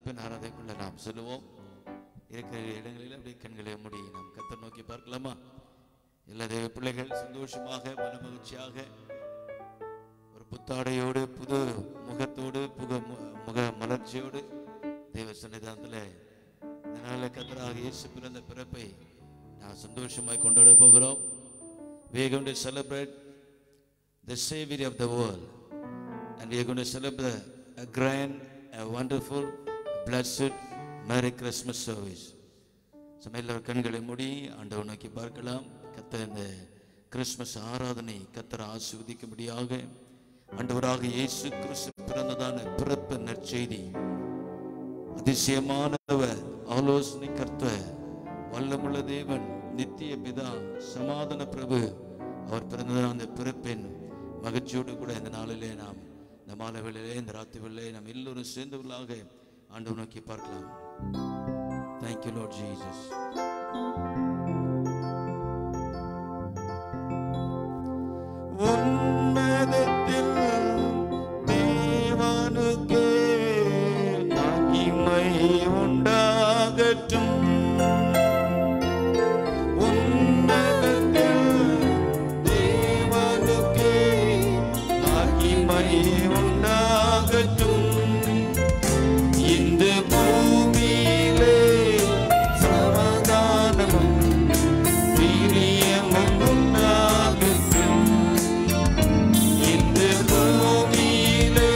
அழைப்பின் ஆராதனைக்குள்ள நாம் செல்லுவோம் இருக்கிற இடங்களில் அப்படியே கண்களை மூடி நாம் கத்தர் நோக்கி பார்க்கலாமா எல்லா தேவ பிள்ளைகள் சந்தோஷமாக மனமகிழ்ச்சியாக ஒரு புத்தாடையோடு புது முகத்தோடு புக மு- முக மலர்ச்சியோடு தேவ சன்னிதானத்தில் இந்த நாளில் கத்தராக இயேசு பிறந்த பிறப்பை நாம் சந்தோஷமாய் கொண்டாட போகிறோம் we are going to celebrate the savior of the world and we are going to celebrate a grand a wonderful blessed merry christmas service so எல்லாரும் கண்களை மூடி ஆண்டவர் நோக்கி பார்க்கலாம் கத்த இந்த கிறிஸ்மஸ் ஆராதனை கத்தரை ஆசிர்வதிக்கும்படியாக ஆண்டவராக இயேசு கிறிஸ்து பிறந்ததான பிறப்பு நற்செய்தி அதிசயமானவர் ஆலோசனை கர்த்தர் வல்லமுள்ள தேவன் நித்திய பிதா சமாதான பிரபு அவர் பிறந்ததான அந்த பிறப்பின் மகிழ்ச்சியோடு கூட இந்த நாளிலே நாம் இந்த மாலை வேளையிலே இந்த ராத்திரி வேளையிலே நாம் எல்லோரும் சேர்ந்தவர்களாக ஆண்டவர் நோக்கி பார்க்கலாம் தேங்க்யூ லார்ட் ஜீசஸ் உன்னதத்தில் தேவனுக்கே மகிமை உண்டாகட்டும் உன்னதத்தில் தேவனுக்கே மகிமை உண்டாகட்டும் இந்த பூமியிலே சமாதானமும் வீரியமும் உண்டாகட்டும் இந்த பூமியிலே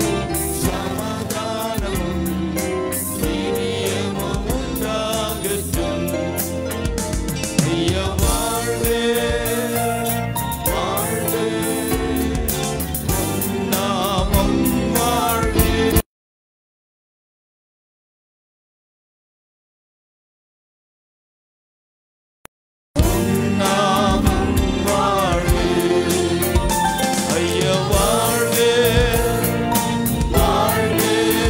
சமாதானமும் வீரியமும் உண்டாகட்டும் ஐயா வாழ்க வாழ்க உன் நாமம் வாழ்க நாமம் வாழ்க ஐயா வாழ்க வாழ்க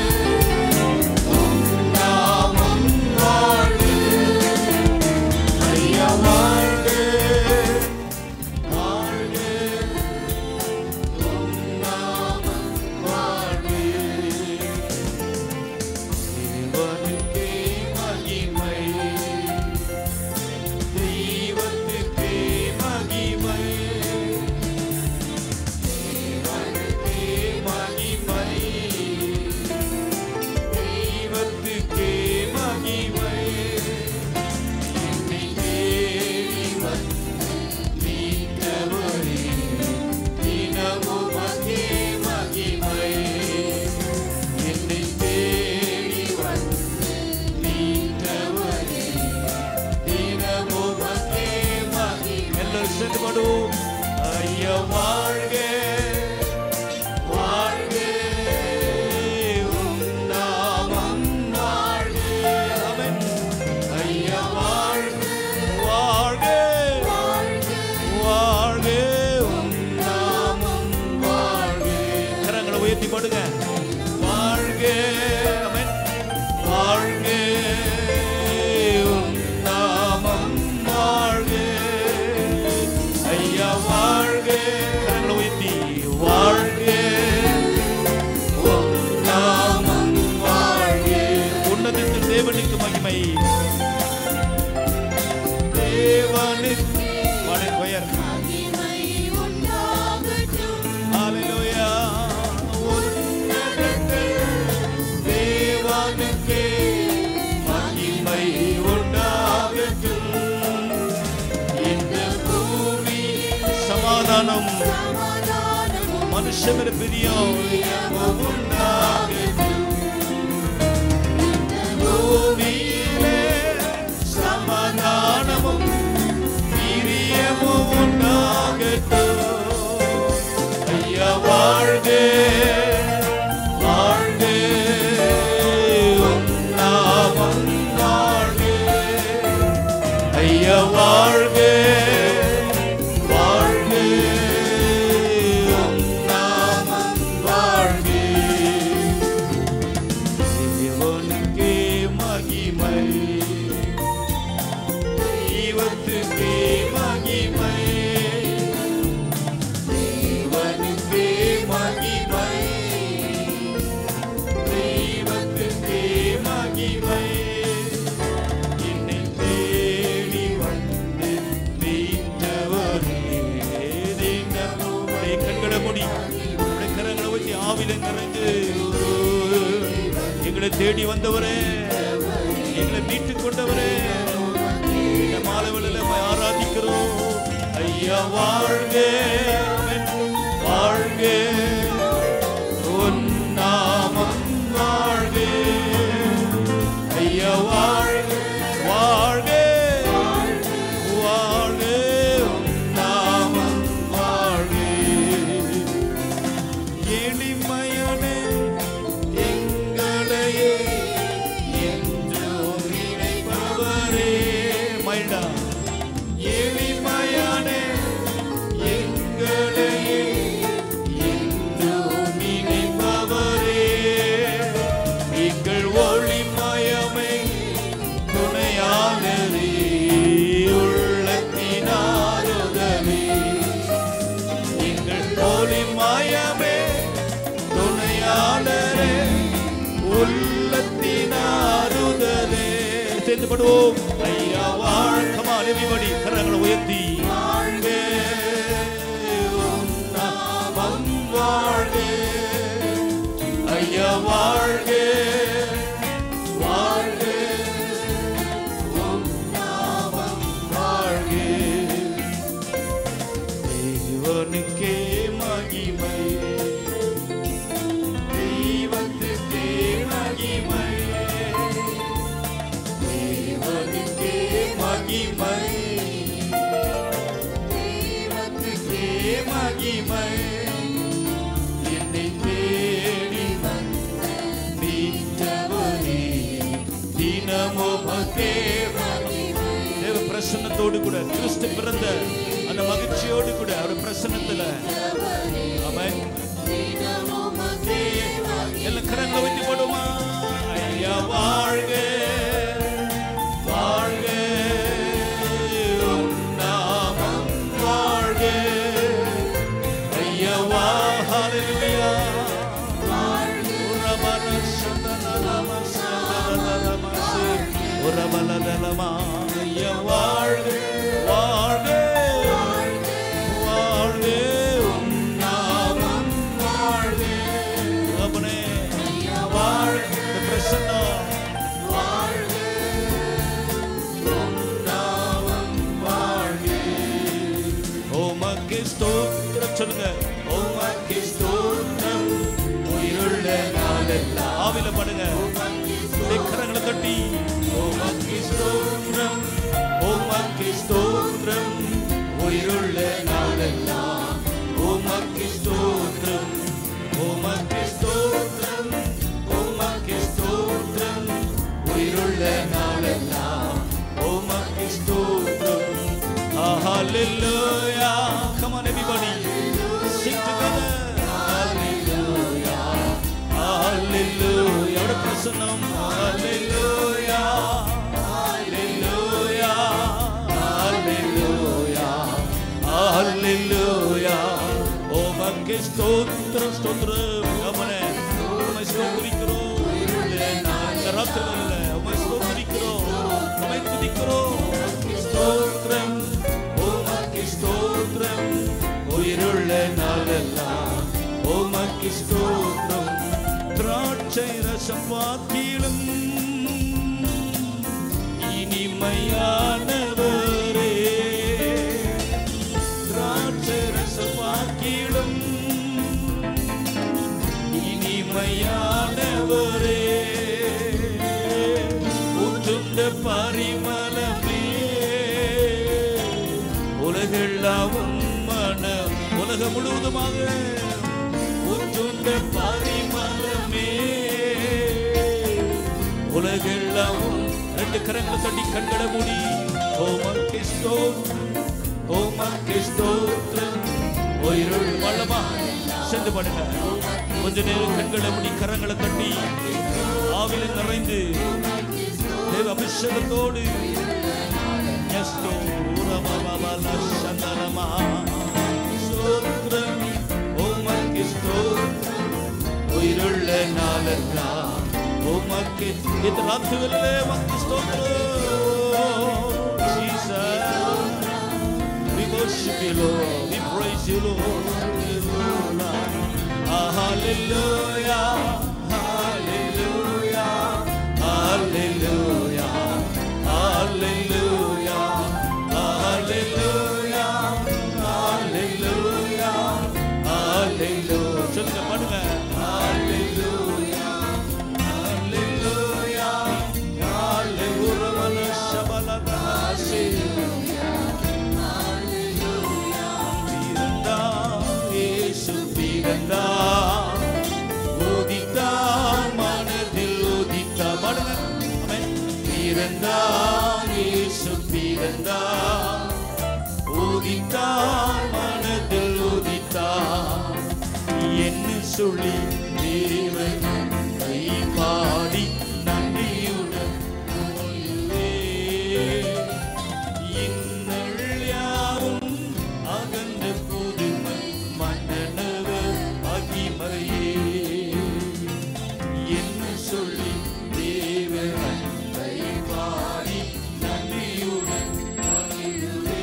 உன் நாமம் வாழ்க ஐயா வாழ்க வாழ்க உன் நாமம் வாழ்க தேவனுக்கே மகிமை தெய்வத்துக்கே மகிமை தேவனுக்கே மகிமை தெய்வத்துக்கே மகிமை என்னை தேடி வந்து மீட்டவரே தினமும் அங்கே மகிமை என்னை தேடி வந்து மீட்டவரே தினமும் அங்கே மகிமை எல்லாரும் சேர்ந்து பாடுவோம் ஐயா வாழ்க வாழ்க உம் நாமம் வாழ்க ஆமென் ஐயா வாழ்க வாழ்க வாழ்க உம் நாமம் வாழ்க கரங்களை உயர்த்தி பாடுங்க வாழ்க ஆமென் வாழ்க உம் நாமம் வாழ்க ஐயா வாழ்க கரங்களை உயர்த்தி வாழ்க உம் நாமம் வாழ்க உன்னதத்தில் தேவனுக்கு மகிமை தேவனுக்கு பாடு பெயர் ஹalleluya உன்னதத்தில் தேவனுக்கே மகிமை உண்டாகட்டும் இந்த பூமி சமாதானம் மனுஷமர பிரியம் உண்டாகட்டும் பூமியிலே சமாதானமும் பிரியமும் உண்டாகட்டும் ஐயா வாழ்க வாழ்க உம் நாமம் வாழ்க ஐயா வாழ்க வாழ்க உம் நாமம் வாழ்க எங்களை தேடி வந்தவரே எங்களை மீட்டுக் கொண்டவரே இந்த மாலவெளியில ஆராதிக்கிறோம் ஐயா வாழ்க வாழ்க உன் நாமம் வாழ்க ஐயா வாழ்க வாழ்க வாழ்க உன் நாமம் வாழ்க எளிமையான எங்களையே என்றும் நினைப்பவரே மைண்டா எளிமையான எங்களையே என்றும் நினைப்பவரே எங்கள் ஒளிமயமே துணையாளரே உள்ளத்தின் ஆறுதலே எங்கள் ஒளிமயமே துணையாளரே உள்ளத்தின் ஆறுதலே சேர்ந்து படுவோம் ஐயா வாழ்க்கமா எரிபடி கரங்களை உயர்த்தி வாழ்க உன் நாமம் வாழ்க ஐயா வாழ்க வாழ்க உன் நாமம் வாழ்க தேவனுக்கே மகிமை தெய்வத்துக்கே மகிமை தேவனுக்கே மகிமை தெய்வத்துக்கே மகிமை என்னை தேடி வந்த மீட்டவரே தினமுமக்கே தேவ பிரசன்னத்தோடு கூட கிறிஸ்து பிறந்த அந்த மகிழ்ச்சியோடு கூட அவர் பிரசன்னத்துல அவன் எல்லா கரங்களை வைத்து போடுமா ஐயா வாழ்க வாழ்க உன் நாமம் வாழ்க ஐயா வா ஹalleluya உரபல சந்தனலம சந்தனலம உரபலதலமா ஐயா வாழ்க வாழ்க வாழ்க உன் நாமம் வாழ்க அப்பனே வாழ்க இந்த பிரசன்னம் வாழ்க உன் நாமம் வாழ்க உமக்கு ஸ்தோத்திரம் சொல்லுங்க உமக்கு ஸ்தோத்திரம் உயிருள்ள நாளெல்லாம் ஆவில படுங்க கரங்களை தட்டி உமக்கு ஸ்தோத்திரம் உமக்கு ஸ்தோத்திரம் உயிருள்ள நாளெல்லாம் உமக்கு ஸ்தோத்திரம் உமக்கு ஸ்தோத்திரம் உமக்கு ஸ்தோத்திரம் உயிருள்ள நாளெல்லாம் உமக்கு ஸ்தோத்திரம் Hallelujah. Come on, everybody. Sing together. Hallelujah. Hallelujah. What a பிரசன்னம். Hallelujah. Hallelujah. Hallelujah. Hallelujah. உமக்கு ஸ்தோத்திரம் ஸ்தோத்திரம் அவனே உமை ஸ்தோத்திரிக்கிறோம் இந்த ராத்திரியில் உமை ஸ்தோத்திரிக்கிறோம் உமை துதிக்கிறோம் ஸ்தோத்திரம் உமக்கு ஸ்தோத்திரம் உயிருள்ள நாளெல்லாம் உமக்கு ஸ்தோத்திரம் திராட்சை ரசம் வாக்கிலும் இனிமையானவரே திராட்சை ரசம் வாக்கிலும் இனிமையானவரே ஊற்றுண்ட பரிமளமே உலகெல்லாம் மனம் உலகம் முழுவதுமாக ஊற்றுண்ட பரிமளமே உலகெல்லாம் ரெண்டு கரங்களை தட்டி கண்களை மூடி ஓமக்கு ஸ்தோத்திரம் ஓமக்கு ஸ்தோத்திரம் உயிருள் வல்லமா சென்று பாடுங்க கொஞ்ச நேரம் கண்களை மூடி கரங்களை தட்டி ஆவில நிறைந்து தேவ அபிஷேகத்தோடு Yes, Lord. Urababala Shandarama. ஸ்தோத்திரம் உமக்கு ஸ்தோத்திரம் உயிருள்ள நாளெல்லாம் உமக்கு இந்த ராத்திரியிலே உமக்கு ஸ்தோத்திரம் Jesus we worship you Lord we praise you Lord Ah, hallelujah hallelujah பிறந்தார் இயேசு பிறந்தார் உதித்தார் மனதில் உதித்தார் என்ன சொல்லி தேவனை பாடி நன்றியுடன் துதியுவே. இன்னல் யாவும் அகன்ற புதுமை மன்னனவர் மகிமையே என்ன சொல்லி தேவனை பாடி நன்றியுடன் மகிழுவே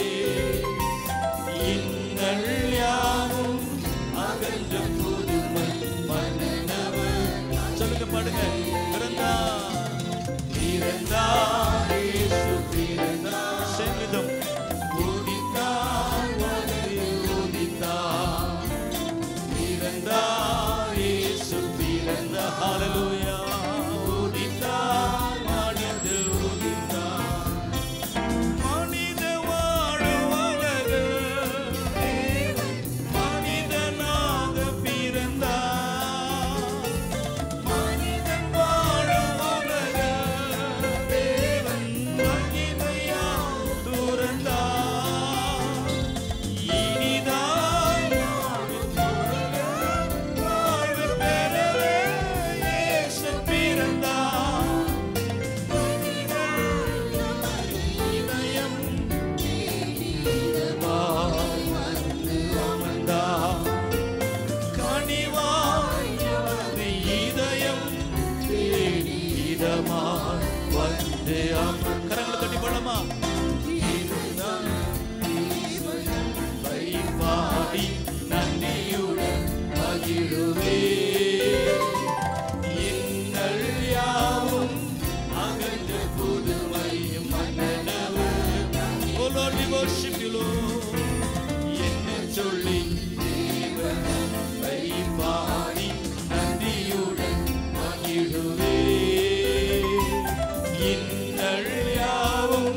இன்னல் யாவும் அகன்ற புதுமை மன்னனவர் சொல்லுங்க பாடுங்க பிறந்தார் பிறந்தார் இயேசு பிறந்தார் செல்விதம் உதித்தார் மனதில் உதித்தார் பிறந்தார் இயேசு பிறந்தார் ஹalleluya உதித்தார் மனதில் உதித்தார் மனித வாழ்வழகு மனிதனாக பிறந்தார் மனிதன் வாழ்வழகு தேவன் மகிமையால் துறந்தார் இனிதாய் வாழ்வு பெறவே இயேசு பிறந்தார் இதயம் இதமாய் வந்து அமர்ந்தார். கனிவாய் அவரது இதயம் தேடி இதமாய் வந்து அமர்- கரங்களை தட்டி பாடலாமா? இதுதான் தேவனை பாடி நன்றியுடன் மகிழுவே இன்னல் யாவும் அகன்ற புதுமையும் மன்னனவர் Oh Lord, we worship you, Lord. என்ன சொல்லி தேவனை பாடி நன்றியுடன் மகிழுவே இன்னல் யாவும்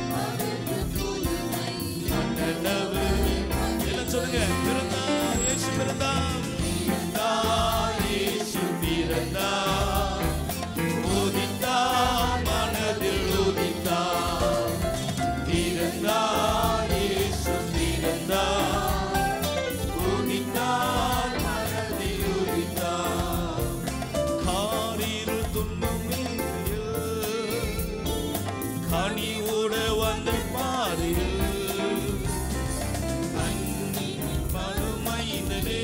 மன்னனவர் எல்லாம் சொல்லுங்க பிறந்தார் இயேசு பிறந்தார் பிறந்தார் இயேசு பிறந்தார் உதித்தார் மனதில் உதித்தார் பிறந்தார் இயேசு பிறந்தார் உதித்தார் மனதில் உதித்தார் காரில் துன்பமில் கனிவோட வந்து பாரில் கண்ணின் மறுமைந்தனே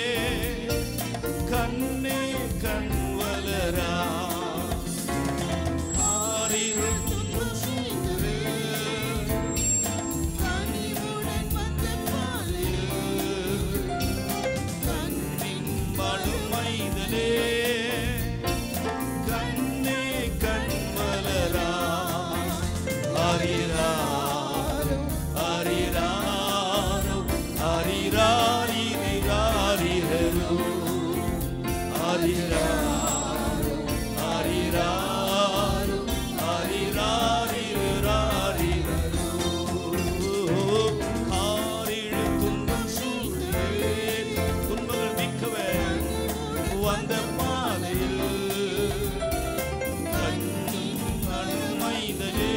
கண்ணே கண் வளரா காரில் துன்பம் சூழே கண்ணின் மறுமைந்தனே கண்ணே கண் வளரா அரிராரோ அரிராரோ அரிராரிரிராரிரோ அரிராரோ அரிராரோ அரிராரிரிராரிரோ காரிழு துன்பம் சூழே துன்பங்கள் நீக்கவே வந்த பாதையில் கண்ணின் அனுமைதலே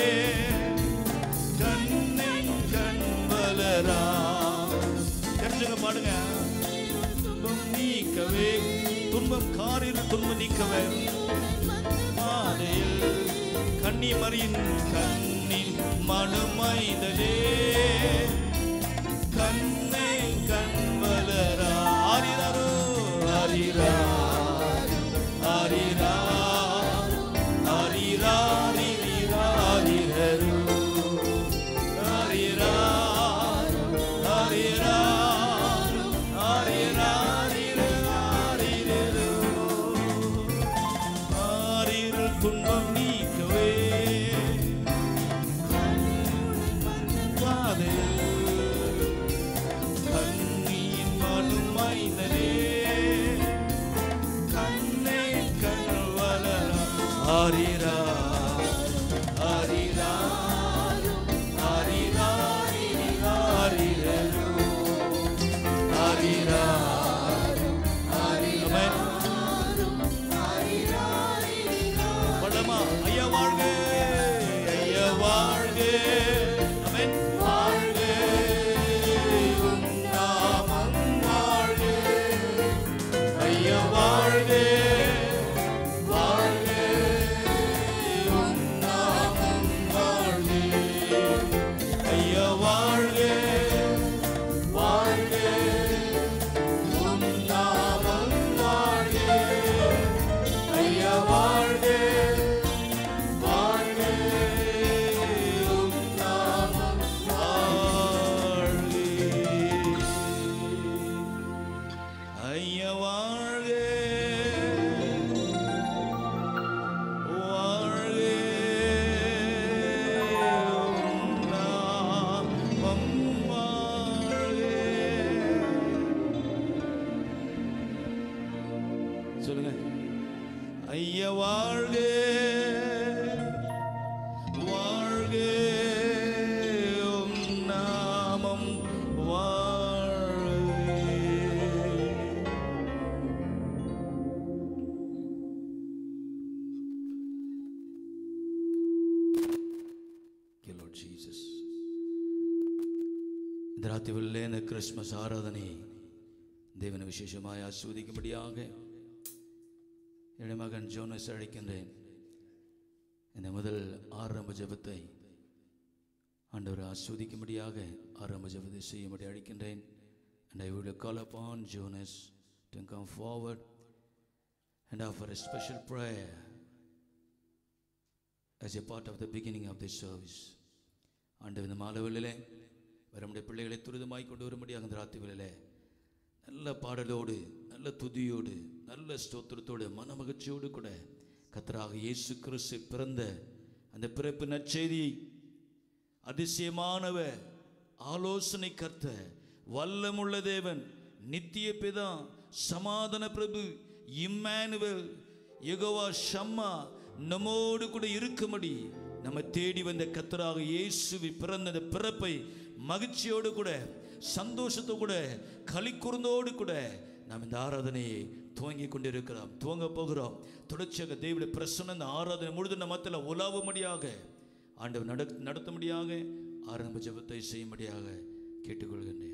கண்ணை கண் வளரா தெரிஞ்சுங்க பாடுங்க துன்பம் நீக்கவே துன்பம் காரில் துன்பம் நீக்கவே பாதையில் கண்ணி மறியின் கண்ணின் மனுமைதலே கண்ணை கண் வளரா ஆரிரோ ஆரிரா ஆரிரா ஆரிராரிரிராரிரரு. ஆரிராரு, ஆரிராரு, ஆரிராரிரிராரிரரு. ஆரிரு துன்பம் நீக்கவே பாதையில் கண்ணியின் மனுமைந்தனே கண்ணே கண் வளரா ஆரிரா ஆரிரா ஆரிராரிரிராரிரரு. ஆரிரா ஆமென். படமா ஐயா வாழ்க வாழ்க வாழ்க உம் நாமம் வாழ்க Thank you, Lord Jesus. இந்த ராத்திரிகளிலே இந்த கிறிஸ்மஸ் ஆராதனை தேவனை விசேஷமாய் ஆஸ்வதிக்கும்படியாக என் மகன் ஜோனஸ் அழைக்கின்றேன் இந்த முதல் ஆரம்ப ஜெபத்தை ஆண்டவர் ஆஸ்வதிக்கும்படியாக ஆரம்ப ஜெபத்தை செய்யும்படி அழைக்கின்றேன் and I would call upon Jonas to come forward and offer a special prayer as a part of the beginning of this service. ஆண்டவர் இந்த மாலவெளியிலே நம்முடைய பிள்ளைகளை துரிதமாய் கொண்டு வரும்படியாக இந்த ராத்திரிகளிலே நல்ல பாடலோடு நல்ல துதியோடு நல்ல ஸ்தோத்திரத்தோடு மனமகிழ்ச்சியோடு கூட கத்தராக இயேசு கிறிஸ்து பிறந்த அந்த பிறப்பு நற்செய்தியை அதிசயமானவர் ஆலோசனை கர்த்த வல்லமுள்ள தேவன் நித்திய பிதா சமாதான பிரபு இம்மானுவேல் யெகோவா ஷம்மா நம்மோடு கூட இருக்கும்படி நம்ம தேடி வந்த கத்தராக இயேசுவி பிறந்த அந்த பிறப்பை மகிழ்ச்சியோடு கூட சந்தோஷத்தோடு கூட களிக்குறந்தோடு கூட நாம் இந்த ஆராதனையை துவங்கி கொண்டிருக்கிறோம் துவங்க போகிறோம் தொடர்ச்சியாக தேவனுடைய பிரசன்ன இந்த ஆராதனை முழுது நம்ம மத்தியில் உலாவும்படியாக ஆண்டவர் நட நடத்தும்படியாக ஆரம்ப ஜெபத்தை செய்யும்படியாக கேட்டுக்கொள்கின்றேன்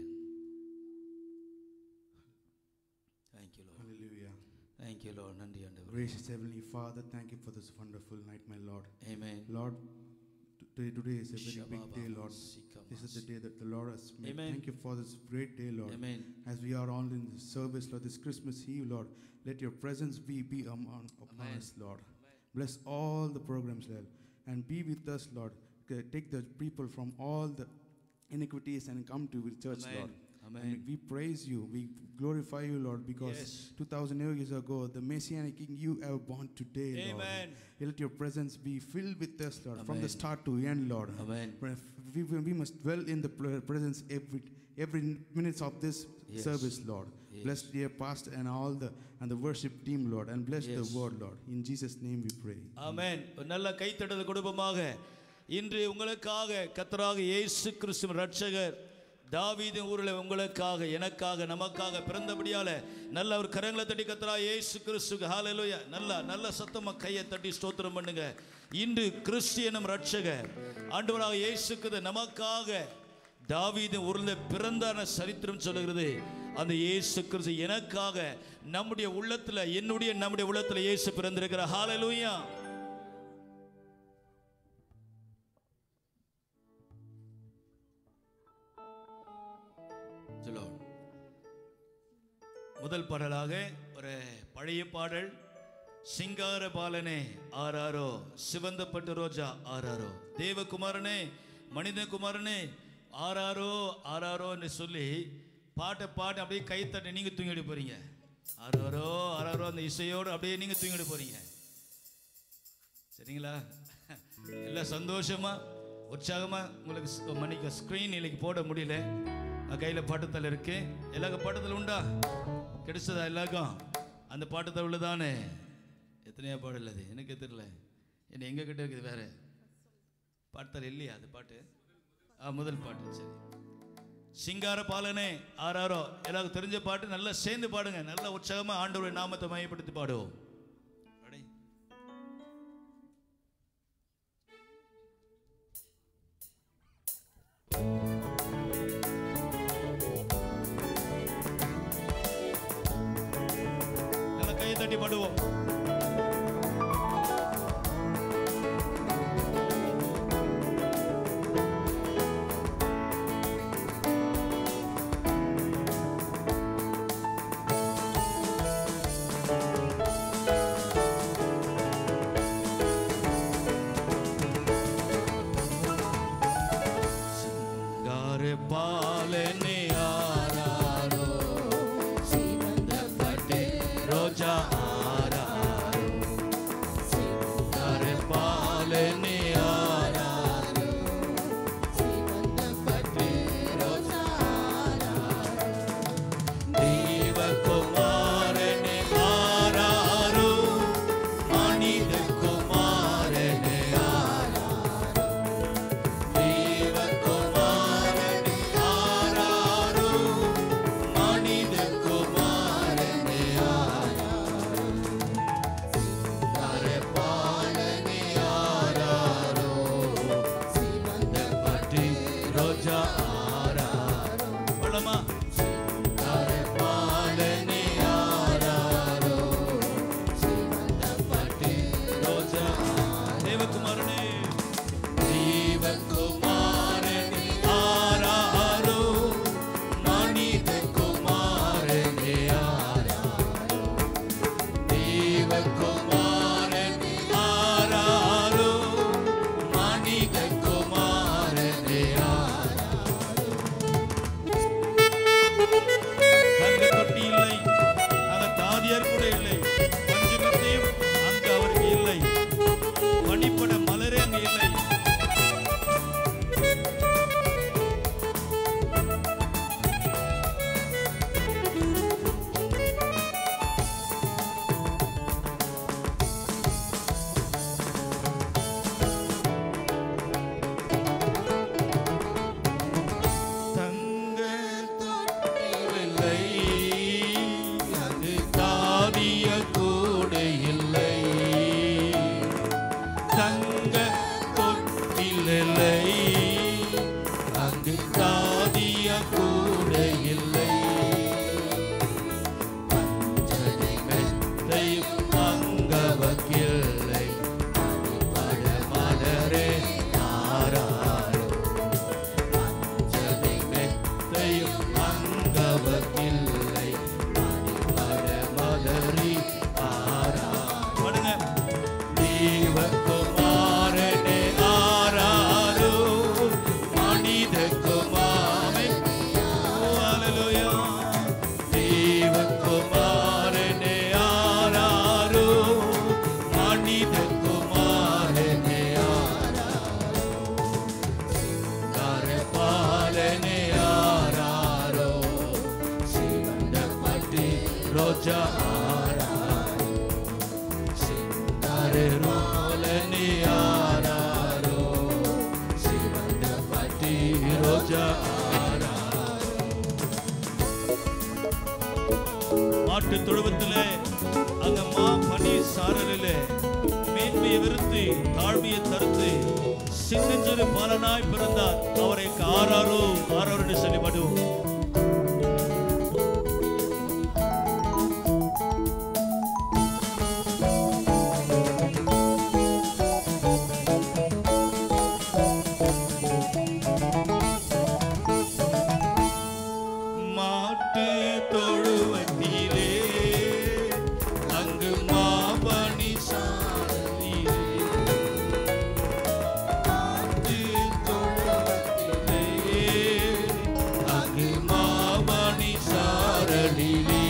thank you Lord Hallelujah. Thank you Lord நன்றி ஆண்டவர் Gracious Heavenly Father, thank you for this wonderful night, my Lord. Amen. Lord, today, today is a very big day, Lord. Shabbat This is the day that the Lord has made. Amen. Thank you for this great day, Lord. Amen. As we are all in this service, Lord, this Christmas Eve, Lord, let your presence be, be among, upon Amen. us, Lord. Bless all the programs, Lord, and be with us, Lord. Okay, Take the people from all the iniquities and come to the church, Amen. Lord. Amen. And we praise you. We glorify you, Lord, because Yes. 2,000 years ago, the Messianic King you have born today, Lord. Amen. Let your presence be filled with us, Lord, from the Amen. start to end, Lord. Amen. We, we, we must dwell in the pl- presence every every minutes of this Yes. service, Lord. Yes. Bless dear pastor and all the and the worship team, Lord, and bless the Yes. word, Lord. In Jesus' name we pray. ஆமென் ஒரு நல்ல கைத்தட்டல் குடும்பமாக இன்று உங்களுக்காக கத்தராக இயேசு கிறிஸ்துவின் ரட்சகர் தாவீதின் ஊரில் உங்களுக்காக எனக்காக நமக்காக பிறந்தபடியால நல்ல ஒரு கரங்களை தட்டி கத்தரா இயேசு கிறிஸ்துக்கு ஹalleluya நல்லா நல்ல சத்தமா கையை தட்டி ஸ்தோத்திரம் பண்ணுங்க இன்று கிறிஸ்தியனும் ரட்சகர் ஆண்டவராக இயேசு கிறிஸ்து நமக்காக தாவீதின் ஊரில் பிறந்தான சரித்திரம் சொல்லுகிறது அந்த இயேசு கிறிஸ்து எனக்காக நம்முடைய உள்ளத்துல என்னுடைய நம்முடைய உள்ளத்துல இயேசு பிறந்திருக்கிற ஹalleluya சொல்லோ முதல் பாடலாக ஒரு பழைய பாடல் சிங்கார பாலனே ஆராரோ சிவந்த பட்டு ரோஜா ஆராரோ தேவகுமாரனே மனிதகுமாரனே ஆராரோ ஆராரோன்னு சொல்லி பாட்டை பாட்டு அப்படியே கை தட்டி நீங்க தூங்கிட்டு போறீங்க ஆராரோ ஆராரோ அந்த இசையோடு அப்படியே நீங்க தூங்கிட்டு போறீங்க சரிங்களா எல்லாம் சந்தோஷமா உற்சாகமா உங்களுக்கு ஸ்- மன்னிக்க ஸ்க்ரீன் இன்னைக்கு போட முடியல அஹ் கையில பாட்டுத்தல் இருக்கு எல்லாருக்கும் பாட்டுத்தல் உண்டா கிடைச்சதா எல்லாருக்கும் அந்த பாட்டுத்தல் உள்ளதானே எத்தனையா பாடல் அது எனக்கு தெரியல என்ன எங்க கிட்ட இருக்குது வேற பாட்டுத்தல் இல்லையா அது பாட்டு ஆ முதல் பாட்டு சரி சிங்கார பாலனே ஆறாரோ எல்லாருக்கும் தெரிஞ்ச பாட்டு நல்லா சேர்ந்து பாடுங்க நல்லா உற்சாகமா ஆண்டவருடைய நாமத்தை மையப்படுத்தி பாடுவோம் Ready? நல்லா கையை தட்டி பாடுவோம் தேவகுமாரனே ஆராரோ மனித குமாரே ஹalleluya தேவகுமாரனே ஆராரோ மனித குமாரனே கரபாலனே ஆராரோ சிவந்த பட்டி ரோஜா ஆராரோ சிந்தாரே ரோலனே ஆராரோ சிவந்த பட்டி ரோஜா ஆராரோ மாட்டு தொழுவத்திலே அந்த மா பனி சாரலிலே மேன்மையை விருத்தி தாழ்மையை தருத்து சின்னஞ்சிறு பாலனாய் பிறந்தார் அவரை ஆறாரோ ஆறாரோ என்று சொல்லி பாடுவோம் மாட்டு தொழுவத்திலே அங்கு மாபணி சாரலிலே மாட்டு தொழுவத்திலே அங்கு மாபணி சாரலிலே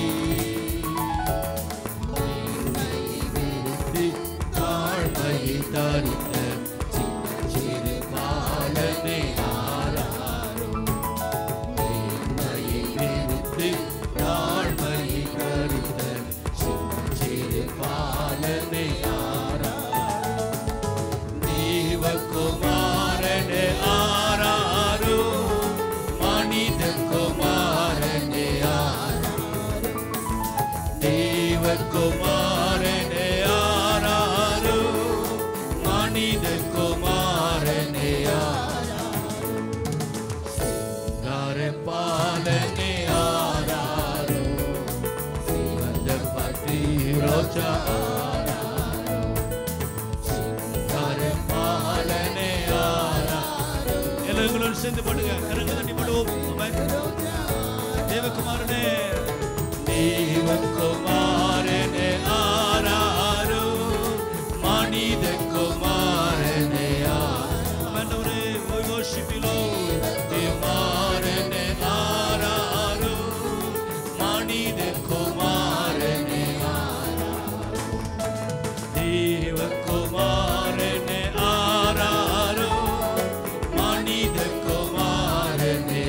தாழ்மையை தருத்த சின்ன சிறு பாலனை ஆராரோ மேன்மையை வெறுத்து தாழ்மையை கருத்த சின்ன சிறு பாலனை ஆராரோ தேவகுமாரனே ஆராரோ மனித குமாரனே ஆராரோ தேவகுமாரனே ஆராரோ மனித குமாரனே ஆராரோ சிங்கார பாலனே ஆராரோ சிவந்த பட்டி ரோஜா ஆராரோ சிங்கார பாலனே ஆராரோ எல்லோரும் சேர்ந்து பாடுங்க கரங்க தட்டி பாடுவோம் ஆமென். தேவகுமாரனே தேவகுமாரனே ஆராரோ மனித குமாரனே ஆண்டவரே we worship you Lord தேவகுமாரனே ஆராரோ மனித குமாரனே தேவகுமாரனே ஆராரோ மனித குமாரனே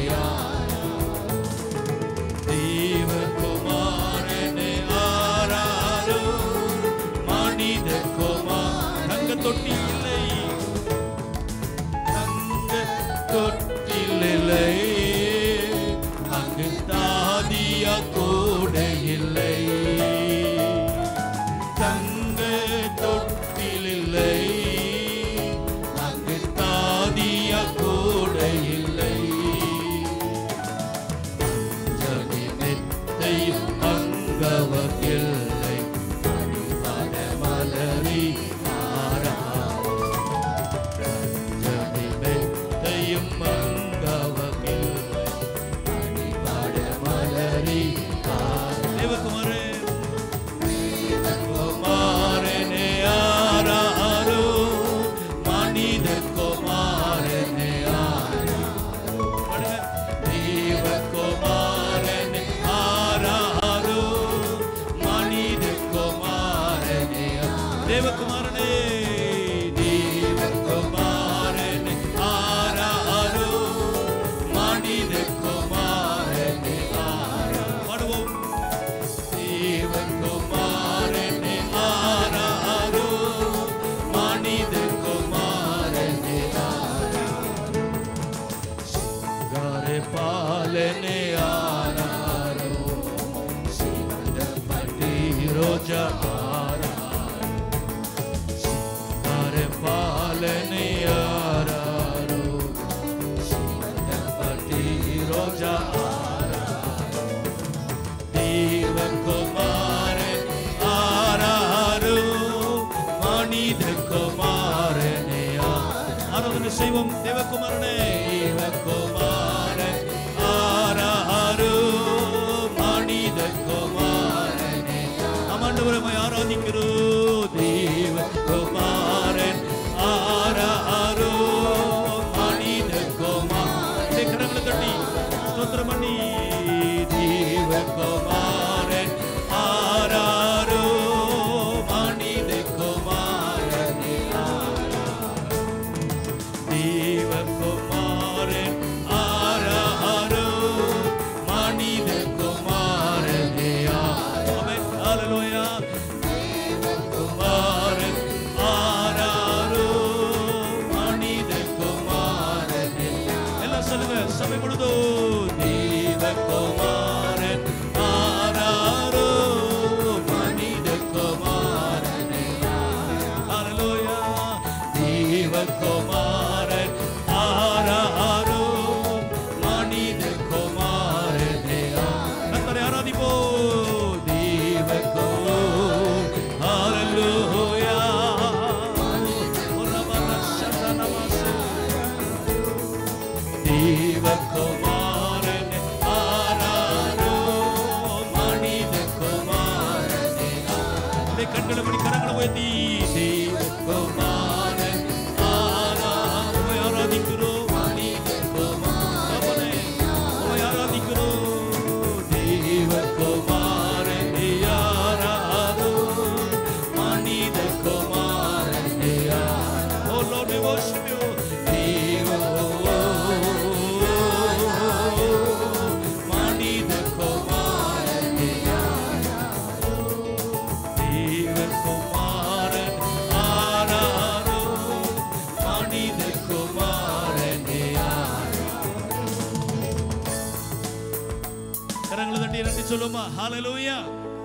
தேவகுமாரனே ஆராரோ மனித குமார் தங்க தொட்டி இல்லை தங்க தொட்டில் இல்லை அங்கு தாதியா கூட இல்லை தங்க தொட்டில் இல்லை அங்கு தாதியா கூட இல்லை ஜனி மெத்தையும் அங்கவகில்லை அடிவன மலரி ஜனி மெத்தையும் அங்கவகில்லை அடிவன மலரி தேவகுமாரே குமாரனே ஆராரோ மனித குமாரனே ஆராரோ தேவகுமாரனே ஆராரோ மனித குமாரனே தேவகுமாரனே தேவகுமாரனே ஆராரோ மனித குமாரனே ஆராரோ பாடுவோம் தேவகுமாரனே ஆராரோ மனித குமாரனே ஆராரோ சிங்கார பாலனே ஆராரோ சிவந்த பட்டி ரோஜா ஆராரோ சிங்கார பாலனே ஆராரோ சிவந்த பட்டி ரோஜா ஆராரோ தேவகுமாரன் ஆராரோ மனித குமாரனே ஆராதனை செய்வோம் தேவகுமாரனே தேவகுமாரன் ஆராரோ மனித குமாரனே ஆமாண்டவரை ஆராதிக்கிறோம் தேவகுமாரனே தேவகுமாரன் ஆராரோ மனித குமாரனே கர்த்தரை ஆராதிப்போ தேவகோ ஹalleluya தேவகுமாரனே ஆராரோ மனித குமாரனே அப்படியே கண்களை மூடி கரங்களை உயர்த்தி தேவகுமாரன் ஆராரோ உம்மை ஆராதிக்கிறோம் மனித குமாரனே உம்மை ஆராதிக்கிறோம் தேவகுமாரனே ஆராரோ மனித குமாரனே ஆராரோ Oh Lord, we worship you. தேவோ மனித குமாரனே தேவகுமாரன் ஆராரோ மனித குமாரனே கரங்களை தட்டி நன்றி சொல்லுமா ஹalleluya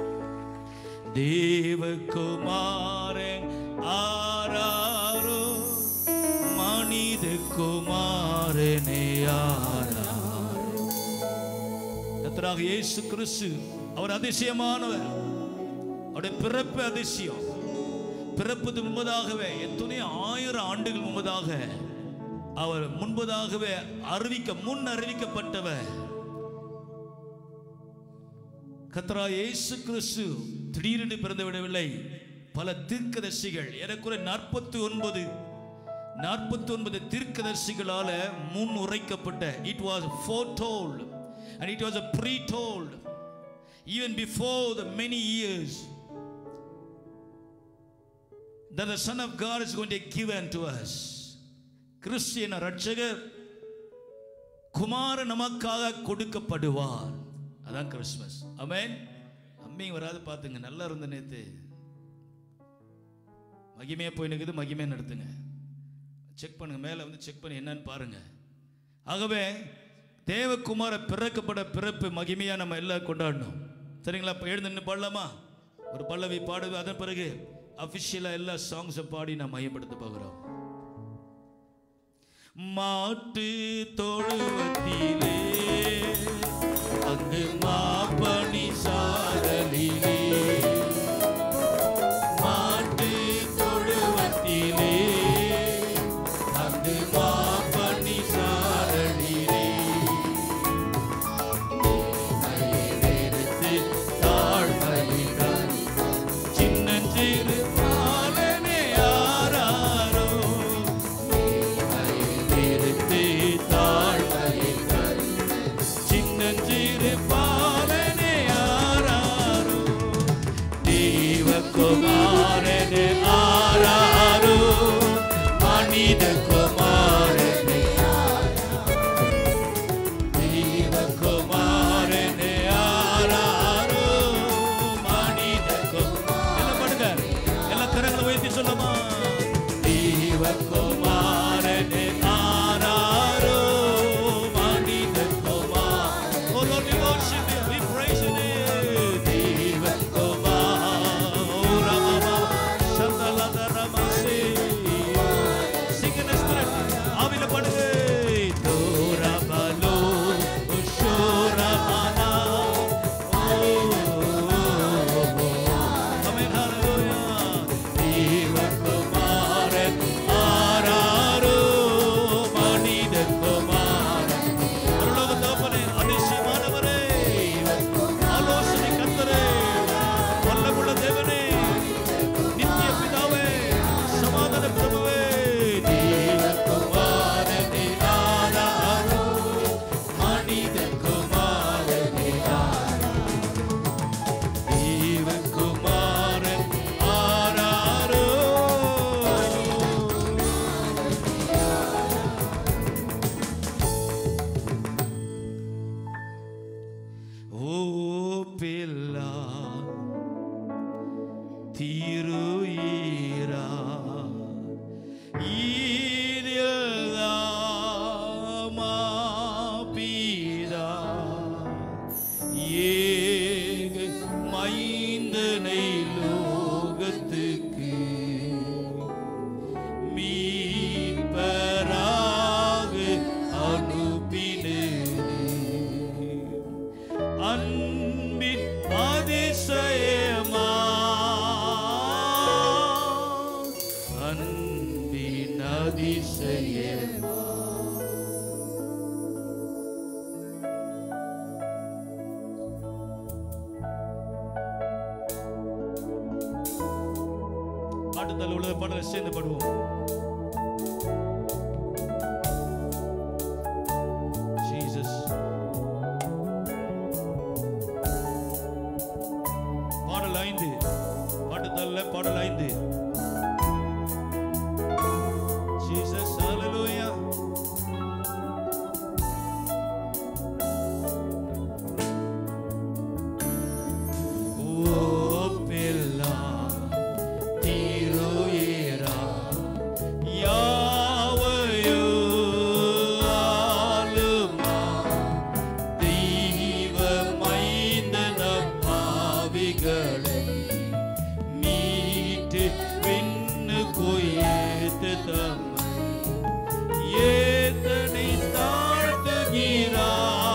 தேவகுமாரன் ஆராரோ மனித குமாரனே ஆராரோ கர்த்தராக இயேசு கிறிஸ்து அவர் அதிசயமானவர் அவருடைய பிறப்பு அதிசயம் பிறப்பது முன்பதாகவே எத்தனை ஆயிரம் ஆண்டுகள் முன்பதாக அவர் முன்பதாகவே அறிவிக்க முன் அறிவிக்கப்பட்டவர் கத்ரா இயேசு கிறிஸ்து திடீரென்று பிறந்து விடவில்லை பல தீர்க்கதரிசிகள் ஏறக்குறை நாற்பத்தி ஒன்பது நாற்பத்தி ஒன்பது தீர்க்கதரிசிகளால முன் உரைக்கப்பட்ட it was foretold and it was a pretold even before the many years that the Son of God is going to give unto us. கிறிஸ்தியன ரட்சகர் குமார நமக்காக கொடுக்கப்படுவார் அதான் கிறிஸ்மஸ் அமேன் அம்மையும் வராது பார்த்துங்க நல்லா இருந்த நேத்து மகிமையா போய் நிற்குது மகிமையா நடத்துங்க செக் பண்ணுங்க மேலே வந்து செக் பண்ணி என்னன்னு பாருங்க ஆகவே தேவகுமார பிறக்கப்பட பிறப்பு மகிமையா நம்ம எல்லாம் கொண்டாடணும் சரிங்களா இப்போ எழுந்து நின்று பாடலாமா ஒரு பல்லவி பாடுது அதன் பிறகு அஃபிஷியலாக எல்லா சாங்ஸை பாடி நான் மையப்படுத்த போகிறோம் மாட்டு தொழுவத்திலே அங்கு மாப்பணி சாரலிலே மாட்டு தொழுவத்திலே அங்கு மாப்பணி சாரலிலே மயிலெடுத்து தாழ்மையினால் சின்னஞ்சிறு பாலனே ஆராரோ மயிலெடுத்து தாழ்மையினால் சின்னஞ்சிறு பாலனே ஆராரோ தேவகுமாரனே ஆராரோ மனித குமாரனே தேவகுமாரனே ஆராரோ மனித எல்லாம் பாடுங்க எல்லா கரங்களை உயர்த்தி சொல்லுமா தேவகுமாரனே ஆராரோ மனித Kumar Oh Lord, we worship you, we praise your name. Devakumar Oh Ramama Shandalada Ramase Sing in the spirit. ஆவியில பாடுங்க தோரபலோ உஷோரமனா Amen, hallelujah. தேவகுமாரன் ஆராரோ அன்பின் அதிசயமா பாட்டுத்தல் உள்ள பாடலை சேர்ந்து பாடுவோம் Jesus. பாடல் ஐந்து பாட்டுத்தல்ல பாடல் ஐந்து Jesus, hallelujah. ஓப்பெல்லா திருயிரா யாவையோ ஆளுமா தெய்வ மைந்தன பாவிகளை மீட்டு விண்ணு கொய்யேத்து தம்மை ஏத்தனை தாழ்த்துகிறா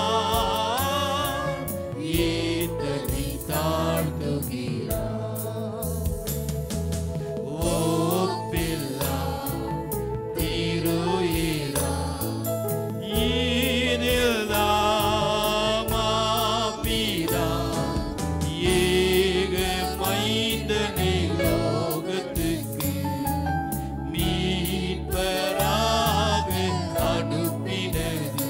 ஏத்தனை தாழ்த்துகிறா ஓப்பில்லா திருயிரா ஈதில்தா மாபிதா ஏக மைந்தனை லோகத்துக்கு மீட்பராக அனுப்பினது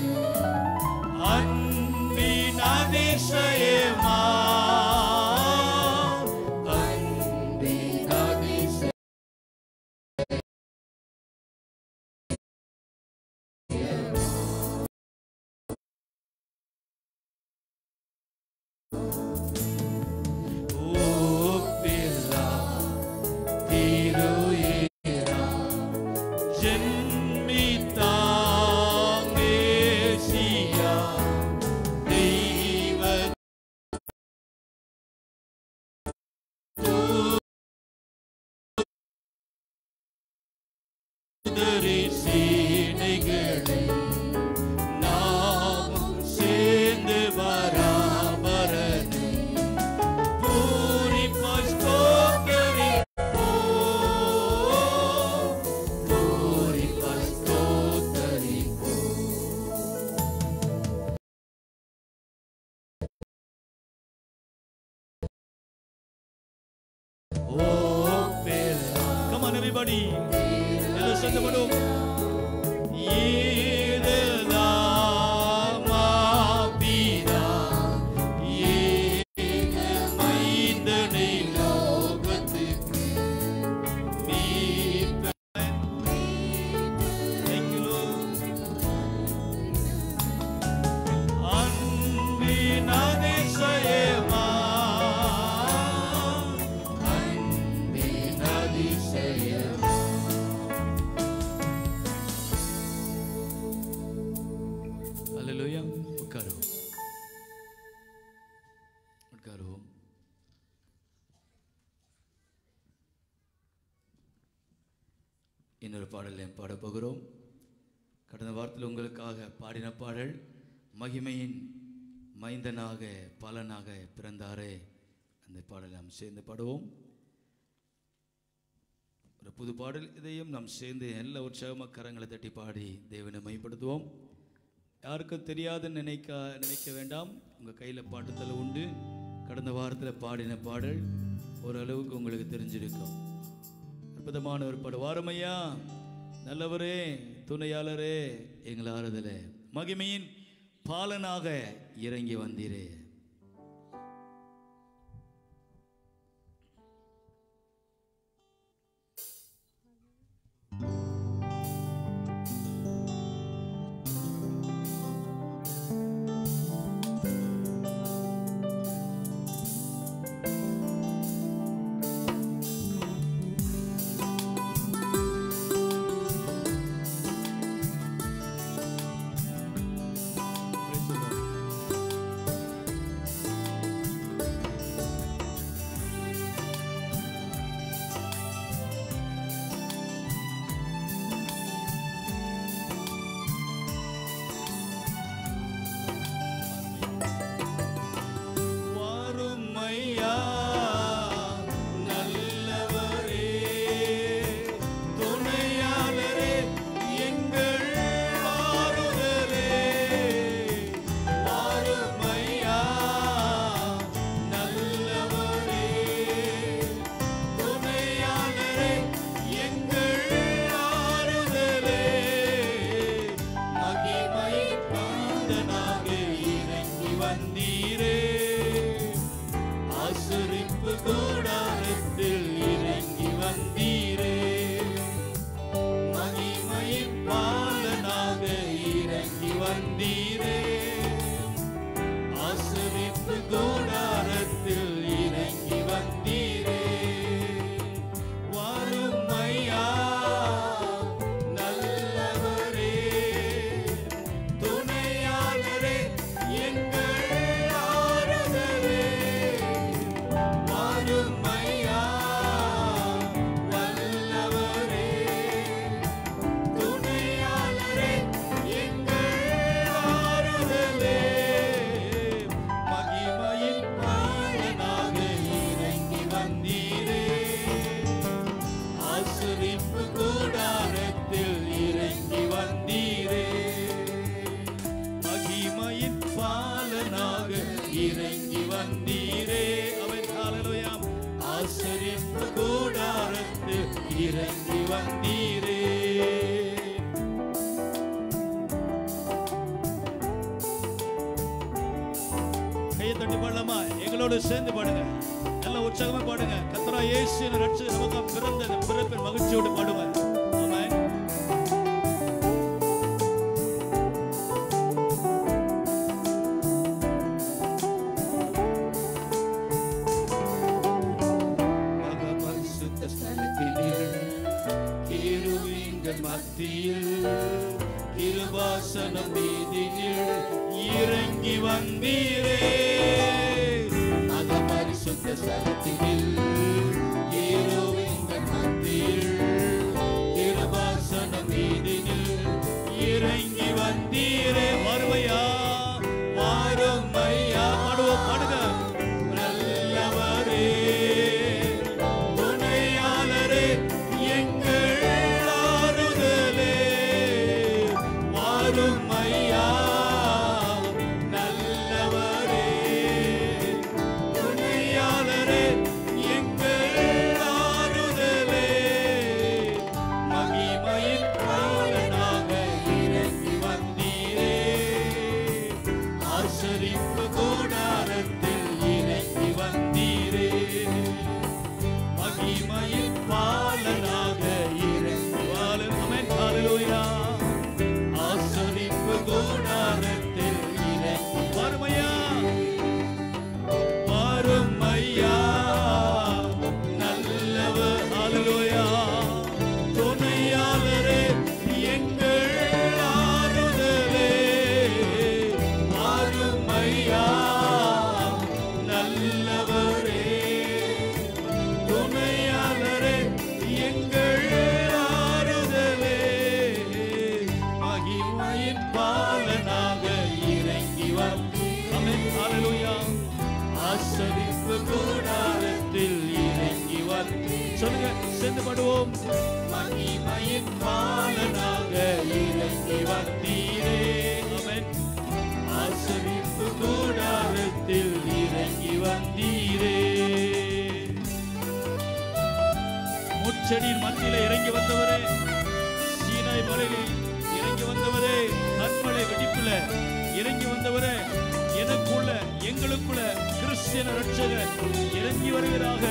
அன்பின் அதிசயமா அன்பின் அதிசயம் ஓப்பில்லா திருயிரா ஜென்மித்தா மேசியா தெய்வ தூதரி சீனைகளை நாமும் சேர்ந்து வராபரனை பூரிப்பாய் ஸ்தோத்தரிப்போம். பூரிப்பாய் ஸ்தோத்தரிப்போம். Oh, Bella. Come on, everybody. எல்லாரும் சேர்ந்து பாடுவோம். இதுதான் மாபிதா, ஏக மைந்தனை லோகத்துக்கு மீட்பன். Thank you, Lord. அன்பின் அதிசயமா அன்பின் அதிசயமா அல்லேலூயா உட்காருவோம் உட்காருவோம் இன்னொரு பாடலையும் பாடப் போகிறோம் கடந்த வாரத்தில் உங்களுக்காக பாடின பாடல் மகிமையின் மைந்தனாக பலனாக பிறந்தாரே அந்த பாடலை நாம் சேர்ந்து பாடுவோம் ஒரு புது பாடல் இதையும் நாம் சேர்ந்து எல்லா உற்சாகமாக கரங்களை தட்டி பாடி தேவனை மைப்படுத்துவோம் யாருக்கும் தெரியாதுன்னு நினைக்க நினைக்க வேண்டாம் உங்கள் கையில் பாட்டுத்தலை உண்டு கடந்த வாரத்தில் பாடின பாடல் ஓரளவுக்கு உங்களுக்கு தெரிஞ்சிருக்கும் அற்புதமான ஒரு பாடு வாரமையா நல்லவரே துணையாளரே எங்கள் ஆறுதலே மகிமையின் பாலனாக இறங்கி வந்தீரே Praise the Lord. வந்தீரே கையை தட்டி பாடலாமா எங்களோட சேர்ந்து பாடுங்க நல்ல உற்சாகமா பாடுங்க கத்தரா இயேசு ரட்ச நமக்கு பிறந்த இந்த பிறப்பின் மகிழ்ச்சியோடு பாடுங்க ஆமென் மகா பரிசுத்த ஸ்தலத்தினில் கிருபீங்கள் மத்தியில் கிருபாசனம் மீதினில் இறங்கி வந்தீரே மகா பரிசுத்த ஸ்தலத்தினில் கிருபீங்கள் மத்தியில் கிருபாசனம் மீதினில் இறங்கி வந்தீரே வருவையா வாருமையா பாடுவோம் பாடுங்க நல்லவரே துணையாளரே எங்கள் ஆறுதலே வாரும் ஐயா நல்லவரே துணையாளரே எங்கள் ஆறுதலே மகிமையின் பாலனாக இறங்கி வந்தீரே ஆசரிப்பு கூடாரத்தில் இறங்கி வந்தீரே மகிமையின் பாலனாக இறங்கி வாழன் அமேன் ஹalleluya ஆசரிப்பு கூடாரத்தில் இறங்கி வறுமையா வறுமையா நல்லவர் ஹalleluya துணையாளரே எங்கள் ஆறுதலே வறுமையா நல்லவரே துணையாளரே எங்கள் ஆறுதலே மகிமையின் பாலனாக இறங்கி வந்து அமேன் ஹalleluya ஆசரிப்பு கூடாரத்தில் இறங்கி வந்து சொல்லுங்க சேர்ந்து பாடுவோம் மகிமையின் பாலனாக இறங்கி வந்தீரே அமேன் ஆசரிப்பு கூடாரத்தில் இறங்கி வந்தீரே முச்செடியின் மத்தியில இறங்கி வந்தவரே சீனாய் மலையில் இறங்கி வந்தவரே கண்மலை வெடிப்புல இறங்கி வந்தவரே எனக்குள்ள எங்களுக்குள்ள கிறிஸ்தியன ரட்சகர் இறங்கி வருகிறாக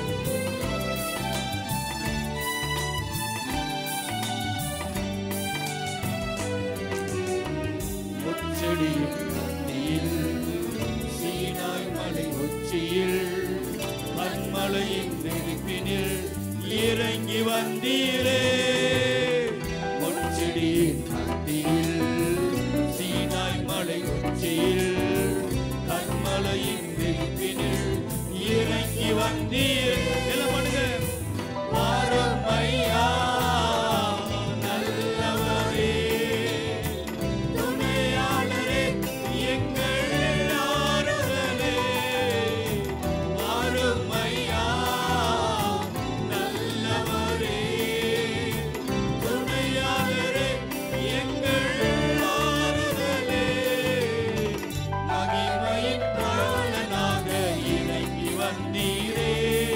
முச்செடியின் மத்தியில் சீனாய் மலை உச்சியில் கண்மலையின் வெடிப்பினில் இறங்கி வந்தீரே முச்செடியின் மத்தியில் சீனாய் மலை உச்சியில் கண்மலையின் வெடிப்பினில் இறங்கி வந்தீர் எல்லாம் பண்ணுங்க வாரும் ஐயா நல்லவரே துணையாளரே எங்கள் ஆறுதலே வாரும் ஐயா நல்லவரே துணையாளரே எங்கள் ஆறுதலே மகிமையின் பாலனாக இறங்கி வந்தீரே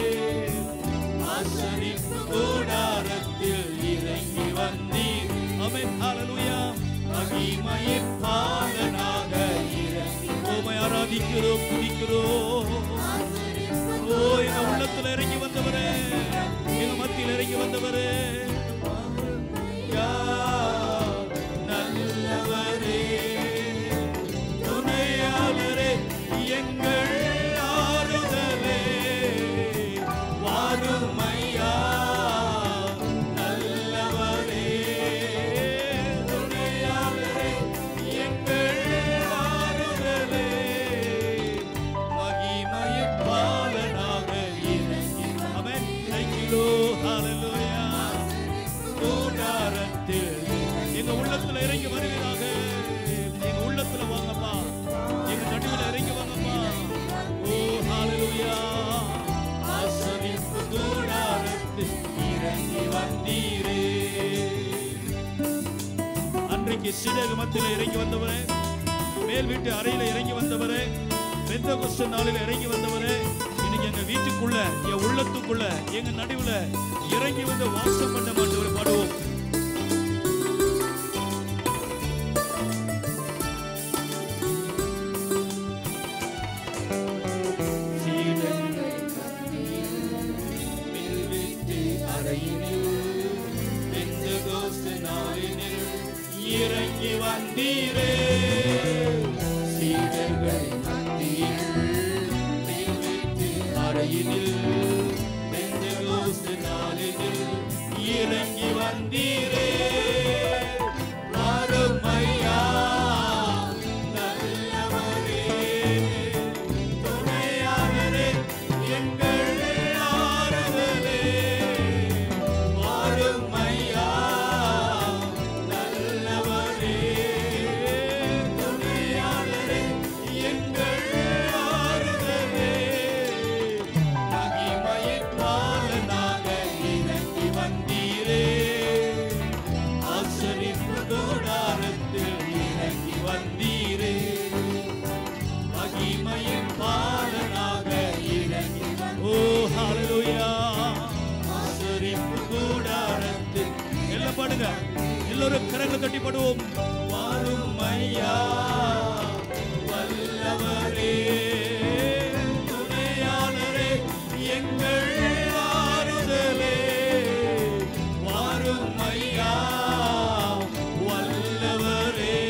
ஆசரிப்பு கூடாரத்தில் இறங்கி வந்தீர் அமேன் ஹalleluya மகிமையின் பாலனாக இறங்கி உம்மை ஆராதிக்கிறோம் துதிக்கிறோம் ஓ எங்க உள்ளத்துல இறங்கி வந்தவரே எங்க மத்தியில் இறங்கி வந்தவரே யா, நல்லவரே துணையாளரே எங்கள் ஆறுதலே வாரும் ஐயா நல்லவரே துணையாளரே எங்கள் ஆறுதலே மகிமையின் பாலனாக இறங்கி அமேன் thank you Lord hallelujah கூடாரத்தில் எங்க உள்ளத்துல இறங்கி வருவீராக எங்க உள்ளத்துல வாங்கப்பா எங்க நடுவில் இறங்கி வாங்கப்பா ஓ ஹalleluya ஆசரிப்பு கூடாரத்தில் இறங்கி வந்தீரே அன்றைக்கு சிறகு மத்தியில் இறங்கி வந்தவரே மேல் வீட்டு அறையில இறங்கி வந்தவரே பெந்த நாளில் இறங்கி வந்தவரே இன்னைக்கு எங்க வீட்டுக்குள்ள என் உள்ளத்துக்குள்ள எங்க நடுவுல இறங்கி வந்து வாசம் பண்ண மாட்டவர் பாடுவோம் இறங்கி வந்தீரே சீடர்களின் மத்தியில் மேல்வீட்டு அறையினில் பெந்தெகோஸ்து நாளினில் இறங்கி வந்தீரே வாரும் ஐயா நல்லவரே துணையாளரே எங்கள் ஆறுதலே வாரும் ஐயா நல்லவரே துணையாளரே எங்கள் ஆறுதலே மகிமையின் பாலனாக இறங்கி வந்தீரே ஆசரிப்பு கூடாரத்தில் இறங்கி வந்தீரே மகிமையின் பாலனாக இறங்கி ஓ ஹalleluya ஆசரிப்பு கூடாரத்தில் எல்லாம் பாடுங்க எல்லோரும் கரங்களை தட்டி பாடுவோம் வாரும் ஐயா வல்லவரே துணையாளரே எங்கள் ஆறுதலே வாரும் ஐயா வல்லவரே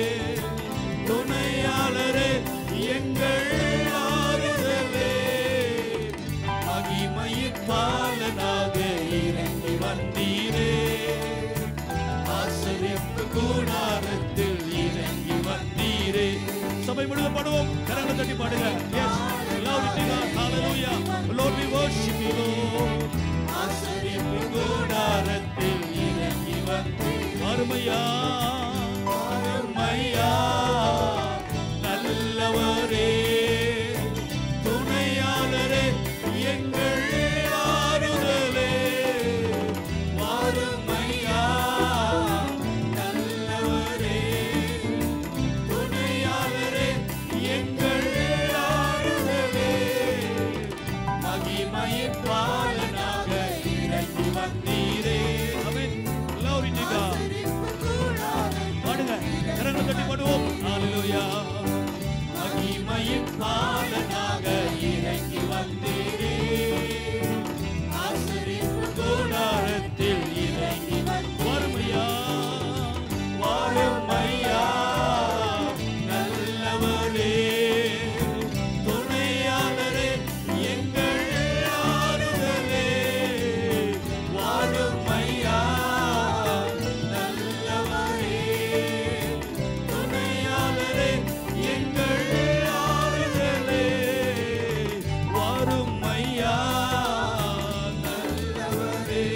துணையாளரே எங்கள் ஆறுதலே மகிமையின் பாலனாக இறங்கி வந்தீரே ஆசிரியப்பு கூடாரத்தில் இறங்கி வந்தீரே சபை முழுவதும் பாடுவோம் கரங்களை தட்டி பாடுங்க yes glory to God hallelujah lord we worship you lord ஆசிரியப்பு கூடாரத்தில் இறங்கி வந்து அருமையா அருமையா நல்லவரே துணையாளரே எங்கள் ஆறுதலே வாருமையா நல்லவரே துணையாளரே எங்கள் ஆறுதலே மகிமையின் பாலனாக இறங்கி வந்தீரே ஆமென் glory to God பாடுங்க கரங்களை தட்டி பாடுவோம் ஹalleluya மகிமையின் பாலனாக இறங்கி வந்தீரே ஆசரிப்பு கூடாரத்தில் இறங்கி வறுமையா வாழுமையா நல்லவரே துணையாளரே எங்கள் ஆறுதலே வாழுமையா நல்லவரே துணையாளரே எங்கள் ஆறுதலே வரும் ஐயா நல்லவரே